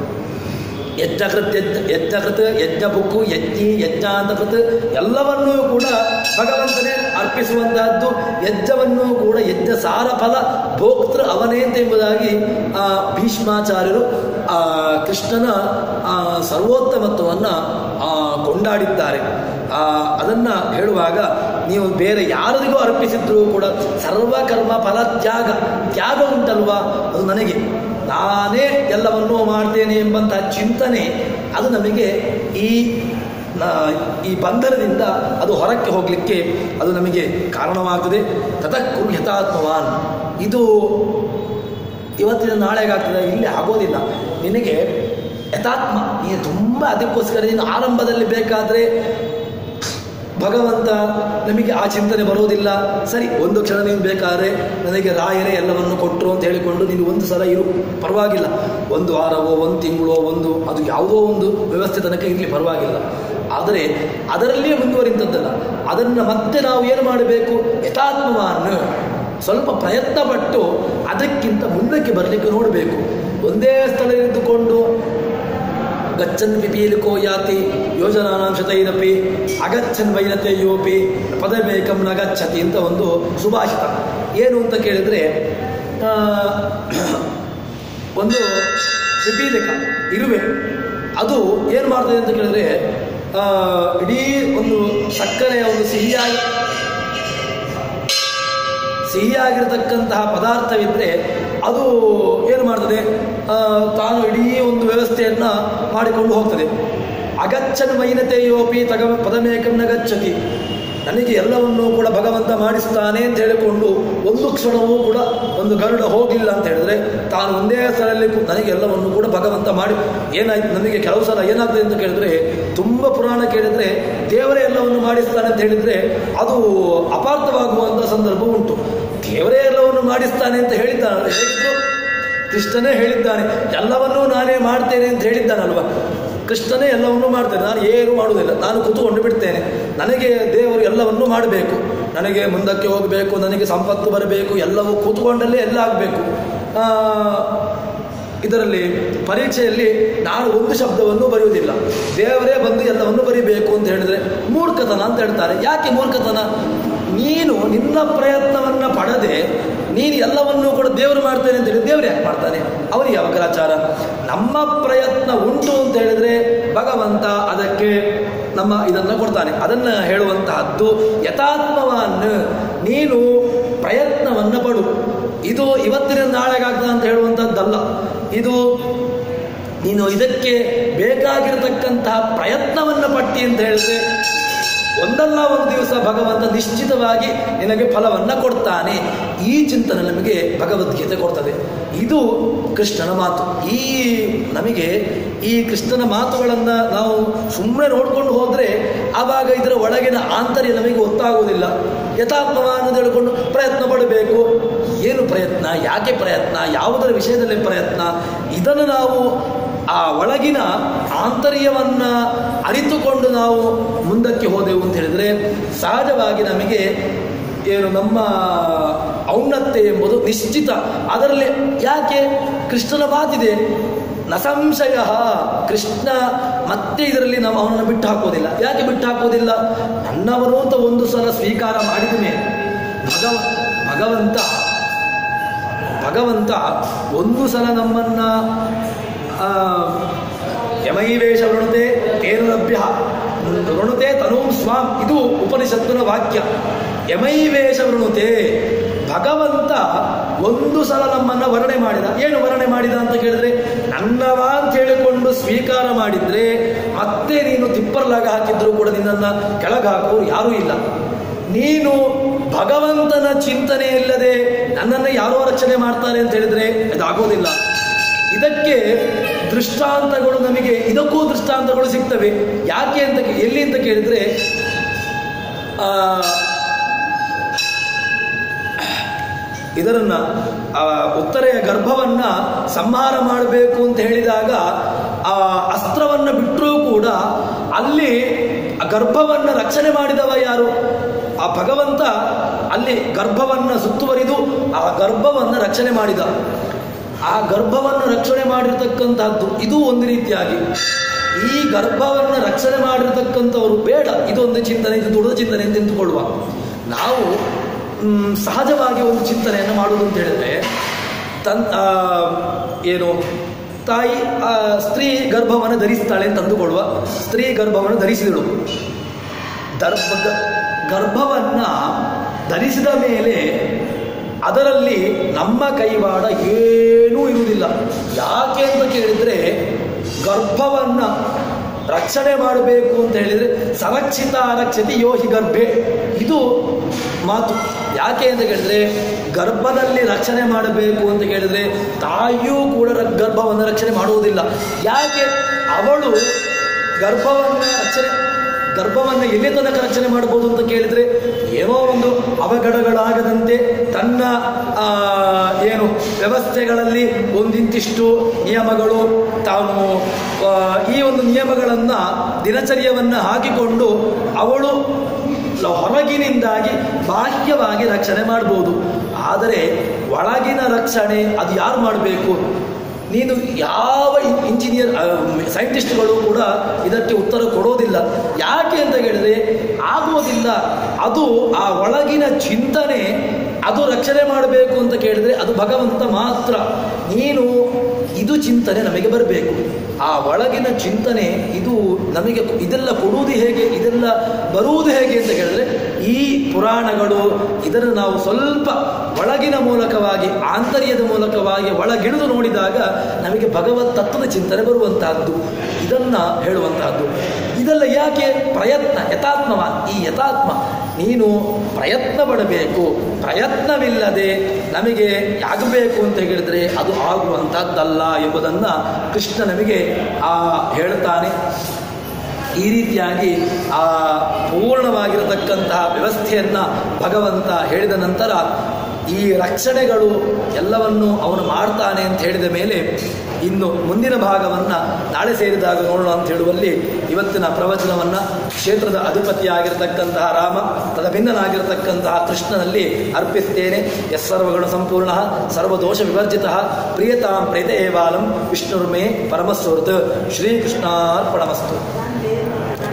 ಯಜ್ಞಕೃತ್ ಯಜ್ಞ ಯಜ್ಞಕೃತ್ ಯಜ್ಞ ಬುಕ್ಕು ಯಜ್ಞಿ ಯಜ್ಞಾಂತಕೃತ್ ಎಲ್ಲವನ್ನೂ ಕೂಡ ಭಗವಂತನೇ ಅರ್ಪಿಸುವಂತಹದ್ದು ಯಜ್ಞವನ್ನೂ ಕೂಡ ಯಜ್ಞ ಸಾರ ಫಲ ಭೋಕ್ತೃ ಅವನೇ ಅಂತ ಎಂಬುದಾಗಿ ಆ, ಭೀಷ್ಮಾಚಾರ್ಯರು ಆ, ಕೃಷ್ಣನ ಆ, ಸರ್ವೋತ್ತಮತ್ವವನ್ನು ಆ, ಕೊಂಡಾಡಿದ್ದಾರೆ ಆ, ಅದನ್ನ ಹೇಳುವಾಗ ನೀವು ಬೇರೆ ಯಾರಿಗೂ ಅರ್ಪಿಸಿದ್ರೂ ಕೂಡ ಸರ್ವಕರ್ಮ ಫಲ ತ್ಯಾಗ ತ್ಯಾಗ ಉಂಟಲ್ವಾ ಅದು ನನಗೆ ನಾನೇ ಎಲ್ಲವನ್ನೂ ಮಾಡ್ತೇನೆ ಎಂಬಂತಹ ಚಿಂತನೆ ಅದು ನಮಗೆ ಈ ನ- ಈ ಬಂಧನದಿಂದ ಅದು ಹೊರಕ್ಕೆ ಹೋಗಲಿಕ್ಕೆ ಅದು ನಮಗೆ ಕಾರಣವಾಗ್ತದೆ ತತಕ್ಕೂ ಯಥಾತ್ಮವಾನ್ ಇದು ಇವತ್ತಿನ ನಾಳೆಗಾಗ್ತದೆ ಇಲ್ಲಿ ಆಗೋದಿಲ್ಲ ನಿನಗೆ ಯಥಾತ್ಮ ನೀನು ತುಂಬ ಅದಕ್ಕೋಸ್ಕರ ನೀನು ಆರಂಭದಲ್ಲಿ ಬೇಕಾದರೆ ಭಗವಂತ ನಮಗೆ ಆ ಚಿಂತನೆ ಬರೋದಿಲ್ಲ ಸರಿ ಒಂದು ಕ್ಷಣ ನೀನು ಬೇಕಾದ್ರೆ ನನಗೆ ರಾಯರೇ ಎಲ್ಲವನ್ನು ಕೊಟ್ಟರು ಅಂತ ಹೇಳಿಕೊಂಡು ನೀನು ಒಂದು ಸಲ ಇರು ಪರವಾಗಿಲ್ಲ ಒಂದು ವಾರವೋ ಒಂದು ತಿಂಗಳೋ ಒಂದು ಅದು ಯಾವುದೋ ಒಂದು ವ್ಯವಸ್ಥೆ ತನಕ ಇರಲಿ ಪರವಾಗಿಲ್ಲ ಆದರೆ ಅದರಲ್ಲಿಯೇ ಮುಂದುವರಿತದ್ದಲ್ಲ ಅದನ್ನು ಮತ್ತೆ ನಾವು ಏನು ಮಾಡಬೇಕು ಯಥಾತ್ಮವಾನ್ ಸ್ವಲ್ಪ ಪ್ರಯತ್ನ ಪಟ್ಟು ಅದಕ್ಕಿಂತ ಮುಂದಕ್ಕೆ ಬರಲಿಕ್ಕೆ ನೋಡಬೇಕು ಒಂದೇ ಸ್ಥಳ ಇದ್ದುಕೊಂಡು ಗಚ್ಚನ್ ಪಿಪೀಲಿಕೋ ಯಾತಿ ಯೋಜನಾನಾಂಶತೈರಪಿ ಅಗಚ್ಚನ್ ವೈನತೆಯೋಪಿ ಪದಬೇಕಂ ನ ಗಚ್ಚತಿ ಅಂತ ಒಂದು ಸುಭಾಷಿತ ಏನು ಅಂತ ಕೇಳಿದರೆ ಆ, ಒಂದು ಪಿಪೀಲಿಕ ಇರುವೆ ಅದು ಏನು ಮಾಡ್ತದೆ ಅಂತ ಕೇಳಿದ್ರೆ ಆ, ಇಡೀ ಒಂದು ಸಕ್ಕರೆಯ ಒಂದು ಸಿಹಿಯಾಗಿ ಸಿಹಿಯಾಗಿರತಕ್ಕಂತಹ ಪದಾರ್ಥವಿದ್ದರೆ ಅದು ಏನು ಮಾಡ್ತದೆ ಆ, ತಾನು ಇಡೀ ಒಂದು ವ್ಯವಸ್ಥೆಯನ್ನು ಮಾಡಿಕೊಂಡು ಹೋಗ್ತದೆ ಅಗಚ್ಚನ್ ಮೈನತೆಯೋಪಿ ತಗ ಪದಮೇಕನ್ನ ಗಚ್ಚತಿ ನನಗೆ ಎಲ್ಲವನ್ನೂ ಕೂಡ ಭಗವಂತ ಮಾಡಿಸ್ತಾನೆ ಅಂತ ಹೇಳಿಕೊಂಡು ಒಂದು ಕ್ಷಣವೂ ಕೂಡ ಒಂದು ಗರುಡ ಹೋಗಿಲ್ಲ ಅಂತ ಹೇಳಿದ್ರೆ ತಾನು ಒಂದೇ ಸ್ಥಳದಲ್ಲಿ ಕೂ- ನನಗೆ ಎಲ್ಲವನ್ನು ಕೂಡ ಭಗವಂತ ಮಾಡಿ ಏನಾಯ್ತು ನನಗೆ ಕೆಲವು ಸಲ ಏನಾಗ್ತದೆ ಅಂತ ಕೇಳಿದ್ರೆ ತುಂಬ ಪುರಾಣ ಕೇಳಿದ್ರೆ ದೇವರೇ ಎಲ್ಲವನ್ನು ಮಾಡಿಸ್ತಾನೆ ಅಂತ ಹೇಳಿದ್ರೆ ಅದು ಅಪಾರ್ಥವಾಗುವಂಥ ಸಂದರ್ಭ ಉಂಟು ದೇವರೇ ಎಲ್ಲವನ್ನು ಮಾಡಿಸ್ತಾನೆ ಅಂತ ಹೇಳಿದ್ದಾನೆ ಹೇಳಿದ್ರು ಕೃಷ್ಣನೇ ಹೇಳಿದ್ದಾನೆ ಎಲ್ಲವನ್ನೂ ನಾನೇ ಮಾಡ್ತೇನೆ ಅಂತ ಹೇಳಿದ್ದಾನಲ್ವ ಕೃಷ್ಣನೇ ಎಲ್ಲವನ್ನೂ ಮಾಡ್ತೇನೆ ನಾನು ಏನು ಮಾಡುವುದಿಲ್ಲ ನಾನು ಕೂತ್ಕೊಂಡು ಬಿಡ್ತೇನೆ ನನಗೆ ದೇವರು ಎಲ್ಲವನ್ನೂ ಮಾಡಬೇಕು ನನಗೆ ಮುಂದಕ್ಕೆ ಹೋಗಬೇಕು ನನಗೆ ಸಂಪತ್ತು ಬರಬೇಕು ಎಲ್ಲವೂ ಕೂತ್ಕೊಂಡಲ್ಲೇ ಎಲ್ಲ ಆಗಬೇಕು ಇದರಲ್ಲಿ ಪರೀಕ್ಷೆಯಲ್ಲಿ ನಾನು ಒಂದು ಶಬ್ದವನ್ನು ಬರೆಯುವುದಿಲ್ಲ ದೇವರೇ ಬಂದು ಎಲ್ಲವನ್ನು ಬರಿಬೇಕು ಅಂತ ಹೇಳಿದ್ರೆ ಮೂರ್ಖತನ ಅಂತ ಹೇಳ್ತಾರೆ ಯಾಕೆ ಮೂರ್ಖತನ ನೀನು ನಿನ್ನ ಪ್ರಯತ್ನವನ್ನು ಪಡದೆ ನೀನು ಎಲ್ಲವನ್ನೂ ಕೂಡ ದೇವರು ಮಾಡ್ತೇನೆ ಅಂತ ಹೇಳಿ ದೇವರು ಯಾಕೆ ಮಾಡ್ತಾನೆ ಅವನಿಗೆ ಯಾವ ಗ್ರಾಚಾರ ನಮ್ಮ ಪ್ರಯತ್ನ ಉಂಟು ಅಂತ ಹೇಳಿದ್ರೆ ಭಗವಂತ ಅದಕ್ಕೆ ನಮ್ಮ ಇದನ್ನು ಕೊಡ್ತಾನೆ ಅದನ್ನು ಹೇಳುವಂತಹದ್ದು ಯಥಾತ್ಮವಾನ್ ನೀನು ಪ್ರಯತ್ನವನ್ನು ಪಡು ಇದು ಇವತ್ತಿನ ನಾಳೆಗಾಗ್ತದೆ ಅಂತ ಹೇಳುವಂಥದ್ದಲ್ಲ ಇದು ನೀನು ಇದಕ್ಕೆ ಬೇಕಾಗಿರತಕ್ಕಂತಹ ಪ್ರಯತ್ನವನ್ನು ಪಟ್ಟಿ ಅಂತ ಹೇಳಿದ್ರೆ ಒಂದಲ್ಲ ಒಂದು ದಿವಸ ಭಗವಂತ ನಿಶ್ಚಿತವಾಗಿ ನಿನಗೆ ಫಲವನ್ನು ಕೊಡ್ತಾನೆ ಈ ಚಿಂತನೆ ನಮಗೆ ಭಗವದ್ಗೀತೆ ಕೊಡ್ತದೆ ಇದು ಕೃಷ್ಣನ ಮಾತು ಈ ನಮಗೆ ಈ ಕೃಷ್ಣನ ಮಾತುಗಳನ್ನು ನಾವು ಸುಮ್ಮನೆ ನೋಡ್ಕೊಂಡು ಹೋದರೆ ಆವಾಗ ಇದರ ಒಳಗಿನ ಆಂತರ್ಯ ನಮಗೆ ಗೊತ್ತಾಗುವುದಿಲ್ಲ ಯಥಾತ್ಮವಾನ್ ಅಂತ ಹೇಳ್ಕೊಂಡು ಪ್ರಯತ್ನ ಪಡಬೇಕು ಏನು ಪ್ರಯತ್ನ ಯಾಕೆ ಪ್ರಯತ್ನ ಯಾವುದರ ವಿಷಯದಲ್ಲಿ ಪ್ರಯತ್ನ ಇದನ್ನು ನಾವು ಆ ಒಳಗಿನ ಆಂತರ್ಯವನ್ನ ಅರಿತುಕೊಂಡು ನಾವು ಮುಂದಕ್ಕೆ ಹೋದೆವು ಅಂತ ಹೇಳಿದ್ರೆ ಸಹಜವಾಗಿ ನಮಗೆ ಏನು ನಮ್ಮ ಔನ್ನತ್ಯ ಎಂಬುದು ನಿಶ್ಚಿತ ಅದರಲ್ಲಿ ಯಾಕೆ ಕೃಷ್ಣನ ಮಾತಿದೆ ನ ಸಂಶಯ ಕೃಷ್ಣ ಮತ್ತೆ ಇದರಲ್ಲಿ ನಾವು ಅವನನ್ನು ಬಿಟ್ಟು ಹಾಕೋದಿಲ್ಲ ಯಾಕೆ ಬಿಟ್ಟು ಹಾಕೋದಿಲ್ಲ ನನ್ನವನು ಅಂತ ಒಂದು ಸಲ ಸ್ವೀಕಾರ ಮಾಡಿದ ಮೇಲೆ ಭಗವ ಭಗವಂತ ಭಗವಂತ ಒಂದು ಸಲ ನಮ್ಮನ್ನ ಆ, ಯಮೈವೇಶ ವೃಣುತೆ ತೇನ ಲಭ್ಯ ವೃಣುತೆ ತನೂಂ ಸ್ವಾಂ ಇದು ಉಪನಿಷತ್ತಿನ ವಾಕ್ಯ ಯಮೈವೇಶ ವೃಣುತೆ ಭಗವಂತ ಒಂದು ಸಲ ನಮ್ಮನ್ನ ವರ್ಣನೆ ಮಾಡಿದ ಏನು ವರ್ಣನೆ ಮಾಡಿದ ಅಂತ ಕೇಳಿದ್ರೆ ನನ್ನವ ಅಂತ ಹೇಳಿಕೊಂಡು ಸ್ವೀಕಾರ ಮಾಡಿದ್ರೆ ಮತ್ತೆ ನೀನು ತಿಪ್ಪರ್ಲಾಗ ಹಾಕಿದ್ರು ಕೂಡ ನಿನ್ನನ್ನ ಕೆಳಗೆ ಹಾಕೋರು ಯಾರೂ ಇಲ್ಲ ನೀನು ಭಗವಂತನ ಚಿಂತನೆ ಇಲ್ಲದೆ ನನ್ನನ್ನು ಯಾರೋ ರಕ್ಷಣೆ ಮಾಡ್ತಾರೆ ಅಂತ ಹೇಳಿದ್ರೆ ಅದಾಗೋದಿಲ್ಲ ಇದಕ್ಕೆ ದೃಷ್ಟಾಂತಗಳು ನಮಗೆ ಇದಕ್ಕೂ ದೃಷ್ಟಾಂತಗಳು ಸಿಗ್ತವೆ ಯಾಕೆ ಅಂತ ಎಲ್ಲಿ ಅಂತ ಕೇಳಿದ್ರೆ ಆ, ಇದರನ್ನ ಆ ಉತ್ತರೆಯ ಗರ್ಭವನ್ನ ಸಂಹಾರ ಮಾಡಬೇಕು ಅಂತ ಹೇಳಿದಾಗ ಆ ಅಸ್ತ್ರವನ್ನ ಬಿಟ್ಟರೂ ಕೂಡ ಅಲ್ಲಿ ಆ ಗರ್ಭವನ್ನ ರಕ್ಷಣೆ ಮಾಡಿದವ ಯಾರು ಆ ಭಗವಂತ ಅಲ್ಲಿ ಗರ್ಭವನ್ನ ಸುತ್ತುವರಿದು ಆ ಗರ್ಭವನ್ನ ರಕ್ಷಣೆ ಮಾಡಿದ ಆ ಗರ್ಭವನ್ನು ರಕ್ಷಣೆ ಮಾಡಿರ್ತಕ್ಕಂತಹದ್ದು ಇದು ಒಂದು ರೀತಿಯಾಗಿ ಈ ಗರ್ಭವನ್ನು ರಕ್ಷಣೆ ಮಾಡಿರ್ತಕ್ಕಂಥವರು ಬೇಡ ಇದೊಂದು ಚಿಂತನೆ ಇದು ದೊಡ್ಡ ಚಿಂತನೆ ಎಂದು ನಿಂತುಕೊಳ್ಳುವ ನಾವು ಮ್, ಸಹಜವಾಗಿ ಒಂದು ಚಿಂತನೆಯನ್ನು ಮಾಡುವುದು ಅಂತ ಹೇಳಿದ್ರೆ ತನ್ ಆ, ಏನು ತಾಯಿ ಆ, ಸ್ತ್ರೀ ಗರ್ಭವನ್ನು ಧರಿಸ್ತಾಳೆ ಅಂತ ಅಂದುಕೊಳ್ಳುವ ಸ್ತ್ರೀ ಗರ್ಭವನ್ನು ಧರಿಸಿದಳು ದರ್ಭ ಗರ್ಭವನ್ನ ಧರಿಸಿದ ಮೇಲೆ ಅದರಲ್ಲಿ ನಮ್ಮ ಕೈವಾಡ ಏನೂ ಇರುವುದಿಲ್ಲ ಯಾಕೆ ಅಂತ ಕೇಳಿದ್ರೆ ಗರ್ಭವನ್ನ ರಕ್ಷಣೆ ಮಾಡಬೇಕು ಅಂತ ಹೇಳಿದ್ರೆ ಸಂರಕ್ಷಿತ ರಕ್ಷತಿ ಯೋಹಿ ಗರ್ಭೆ ಇದು ಮಾತು ಯಾಕೆ ಅಂತ ಕೇಳಿದ್ರೆ ಗರ್ಭದಲ್ಲಿ ರಕ್ಷಣೆ ಮಾಡಬೇಕು ಅಂತ ಕೇಳಿದ್ರೆ ತಾಯಿಯೂ ಕೂಡ ರ- ಗರ್ಭವನ್ನು ರಕ್ಷಣೆ ಮಾಡುವುದಿಲ್ಲ ಯಾಕೆ ಅವಳು ಗರ್ಭವನ್ನು ರಕ್ಷಣೆ ಗರ್ಭವನ್ನು ಎಲ್ಲಿ ತನಕ ರಕ್ಷಣೆ ಮಾಡಬಹುದು ಅಂತ ಕೇಳಿದ್ರೆ ಏನೋ ಒಂದು ಅವಘಡಗಳಾಗದಂತೆ ತನ್ನ ಆ, ಏನು ವ್ಯವಸ್ಥೆಗಳಲ್ಲಿ ಒಂದಿಂತಿಷ್ಟು ನಿಯಮಗಳು ತಾನು ಆ, ಈ ಒಂದು ನಿಯಮಗಳನ್ನು ದಿನಚರ್ಯವನ್ನು ಹಾಕಿಕೊಂಡು ಅವಳು ಲ- ಹೊರಗಿನಿಂದಾಗಿ ಬಾಹ್ಯವಾಗಿ ರಕ್ಷಣೆ ಮಾಡ್ಬೋದು ಆದರೆ ಒಳಗಿನ ರಕ್ಷಣೆ ಅದು ಯಾರು ಮಾಡಬೇಕು ನೀನು ಯಾವ ಇನ್- ಇಂಜಿನಿಯರ್ ಆ, ಸೈಂಟಿಸ್ಟ್ಗಳು ಕೂಡ ಇದಕ್ಕೆ ಉತ್ತರ ಕೊಡೋದಿಲ್ಲ ಯಾಕೆ ಅಂತ ಹೇಳಿದ್ರೆ ಆಗೋದಿಲ್ಲ ಅದು ಆ ಒಳಗಿನ ಚಿಂತನೆ ಅದು ರಕ್ಷಣೆ ಮಾಡಬೇಕು ಅಂತ ಕೇಳಿದ್ರೆ ಅದು ಭಗವಂತ ಮಾತ್ರ ನೀನು ಇದು ಚಿಂತನೆ ನಮಗೆ ಬರಬೇಕು ಆ ಒಳಗಿನ ಚಿಂತನೆ ಇದು ನಮಗೆ ಇದೆಲ್ಲ ಕೊಡುವುದು ಹೇಗೆ ಇದೆಲ್ಲ ಬರುವುದು ಹೇಗೆ ಅಂತ ಕೇಳಿದ್ರೆ ಈ ಪುರಾಣಗಳು ಇದನ್ನು ನಾವು ಸ್ವಲ್ಪ ಒಳಗಿನ ಮೂಲಕವಾಗಿ ಆಂತರ್ಯದ ಮೂಲಕವಾಗಿ ಒಳಗಿಳಿದು ನೋಡಿದಾಗ ನಮಗೆ ಭಗವತ್ ತತ್ವದ ಚಿಂತನೆ ಬರುವಂತಹದ್ದು ಇದನ್ನ ಹೇಳುವಂತಹದ್ದು ಇದೆಲ್ಲ ಯಾಕೆ ಪ್ರಯತ್ನ ಯಥಾತ್ಮವ ಈ ಯಥಾತ್ಮ ನೀನು ಪ್ರಯತ್ನ ಪಡಬೇಕು ಪ್ರಯತ್ನವಿಲ್ಲದೆ ನಮಗೆ ಆಗಬೇಕು ಅಂತ ಹೇಳಿದ್ರೆ ಅದು ಆಗುವಂತಹದ್ದಲ್ಲ ಎಂಬುದನ್ನ ಕೃಷ್ಣ ನಮಗೆ ಆ ಹೇಳ್ತಾನೆ ಈ ರೀತಿಯಾಗಿ ಆ ಪೂರ್ಣವಾಗಿರತಕ್ಕಂತಹ ವ್ಯವಸ್ಥೆಯನ್ನ ಭಗವಂತ ಹೇಳಿದ ನಂತರ ಈ ರಕ್ಷಣೆಗಳು ಎಲ್ಲವನ್ನು ಅವನು ಮಾಡ್ತಾನೆ ಅಂತ ಹೇಳಿದ ಮೇಲೆ ಇನ್ನು ಮುಂದಿನ ಭಾಗವನ್ನ ನಾಳೆ ಸೇರಿದಾಗ ನೋಡೋಣ ಅಂತ ಹೇಳುವಲ್ಲಿ ಇವತ್ತಿನ ಪ್ರವಚನವನ್ನ ಕ್ಷೇತ್ರದ ಅಧಿಪತಿಯಾಗಿರತಕ್ಕಂತಹ ರಾಮ ತದಭಿನ್ನನಾಗಿರತಕ್ಕಂತಹ ಕೃಷ್ಣನಲ್ಲಿ ಅರ್ಪಿಸ್ತೇನೆ ಯಸ್ಸರ್ವಗುಣ ಸಂಪೂರ್ಣ ಸರ್ವದೋಷ ವಿವರ್ಜಿತ ಪ್ರಿಯತಾಂ ಪ್ರೇತ ಏವಾಲಂ ವಿಷ್ಣುರ್ಮೇ ಪರಮಸ್ವೃತ್ ಶ್ರೀಕೃಷ್ಣಾರ್ಪಣಮಸ್ತು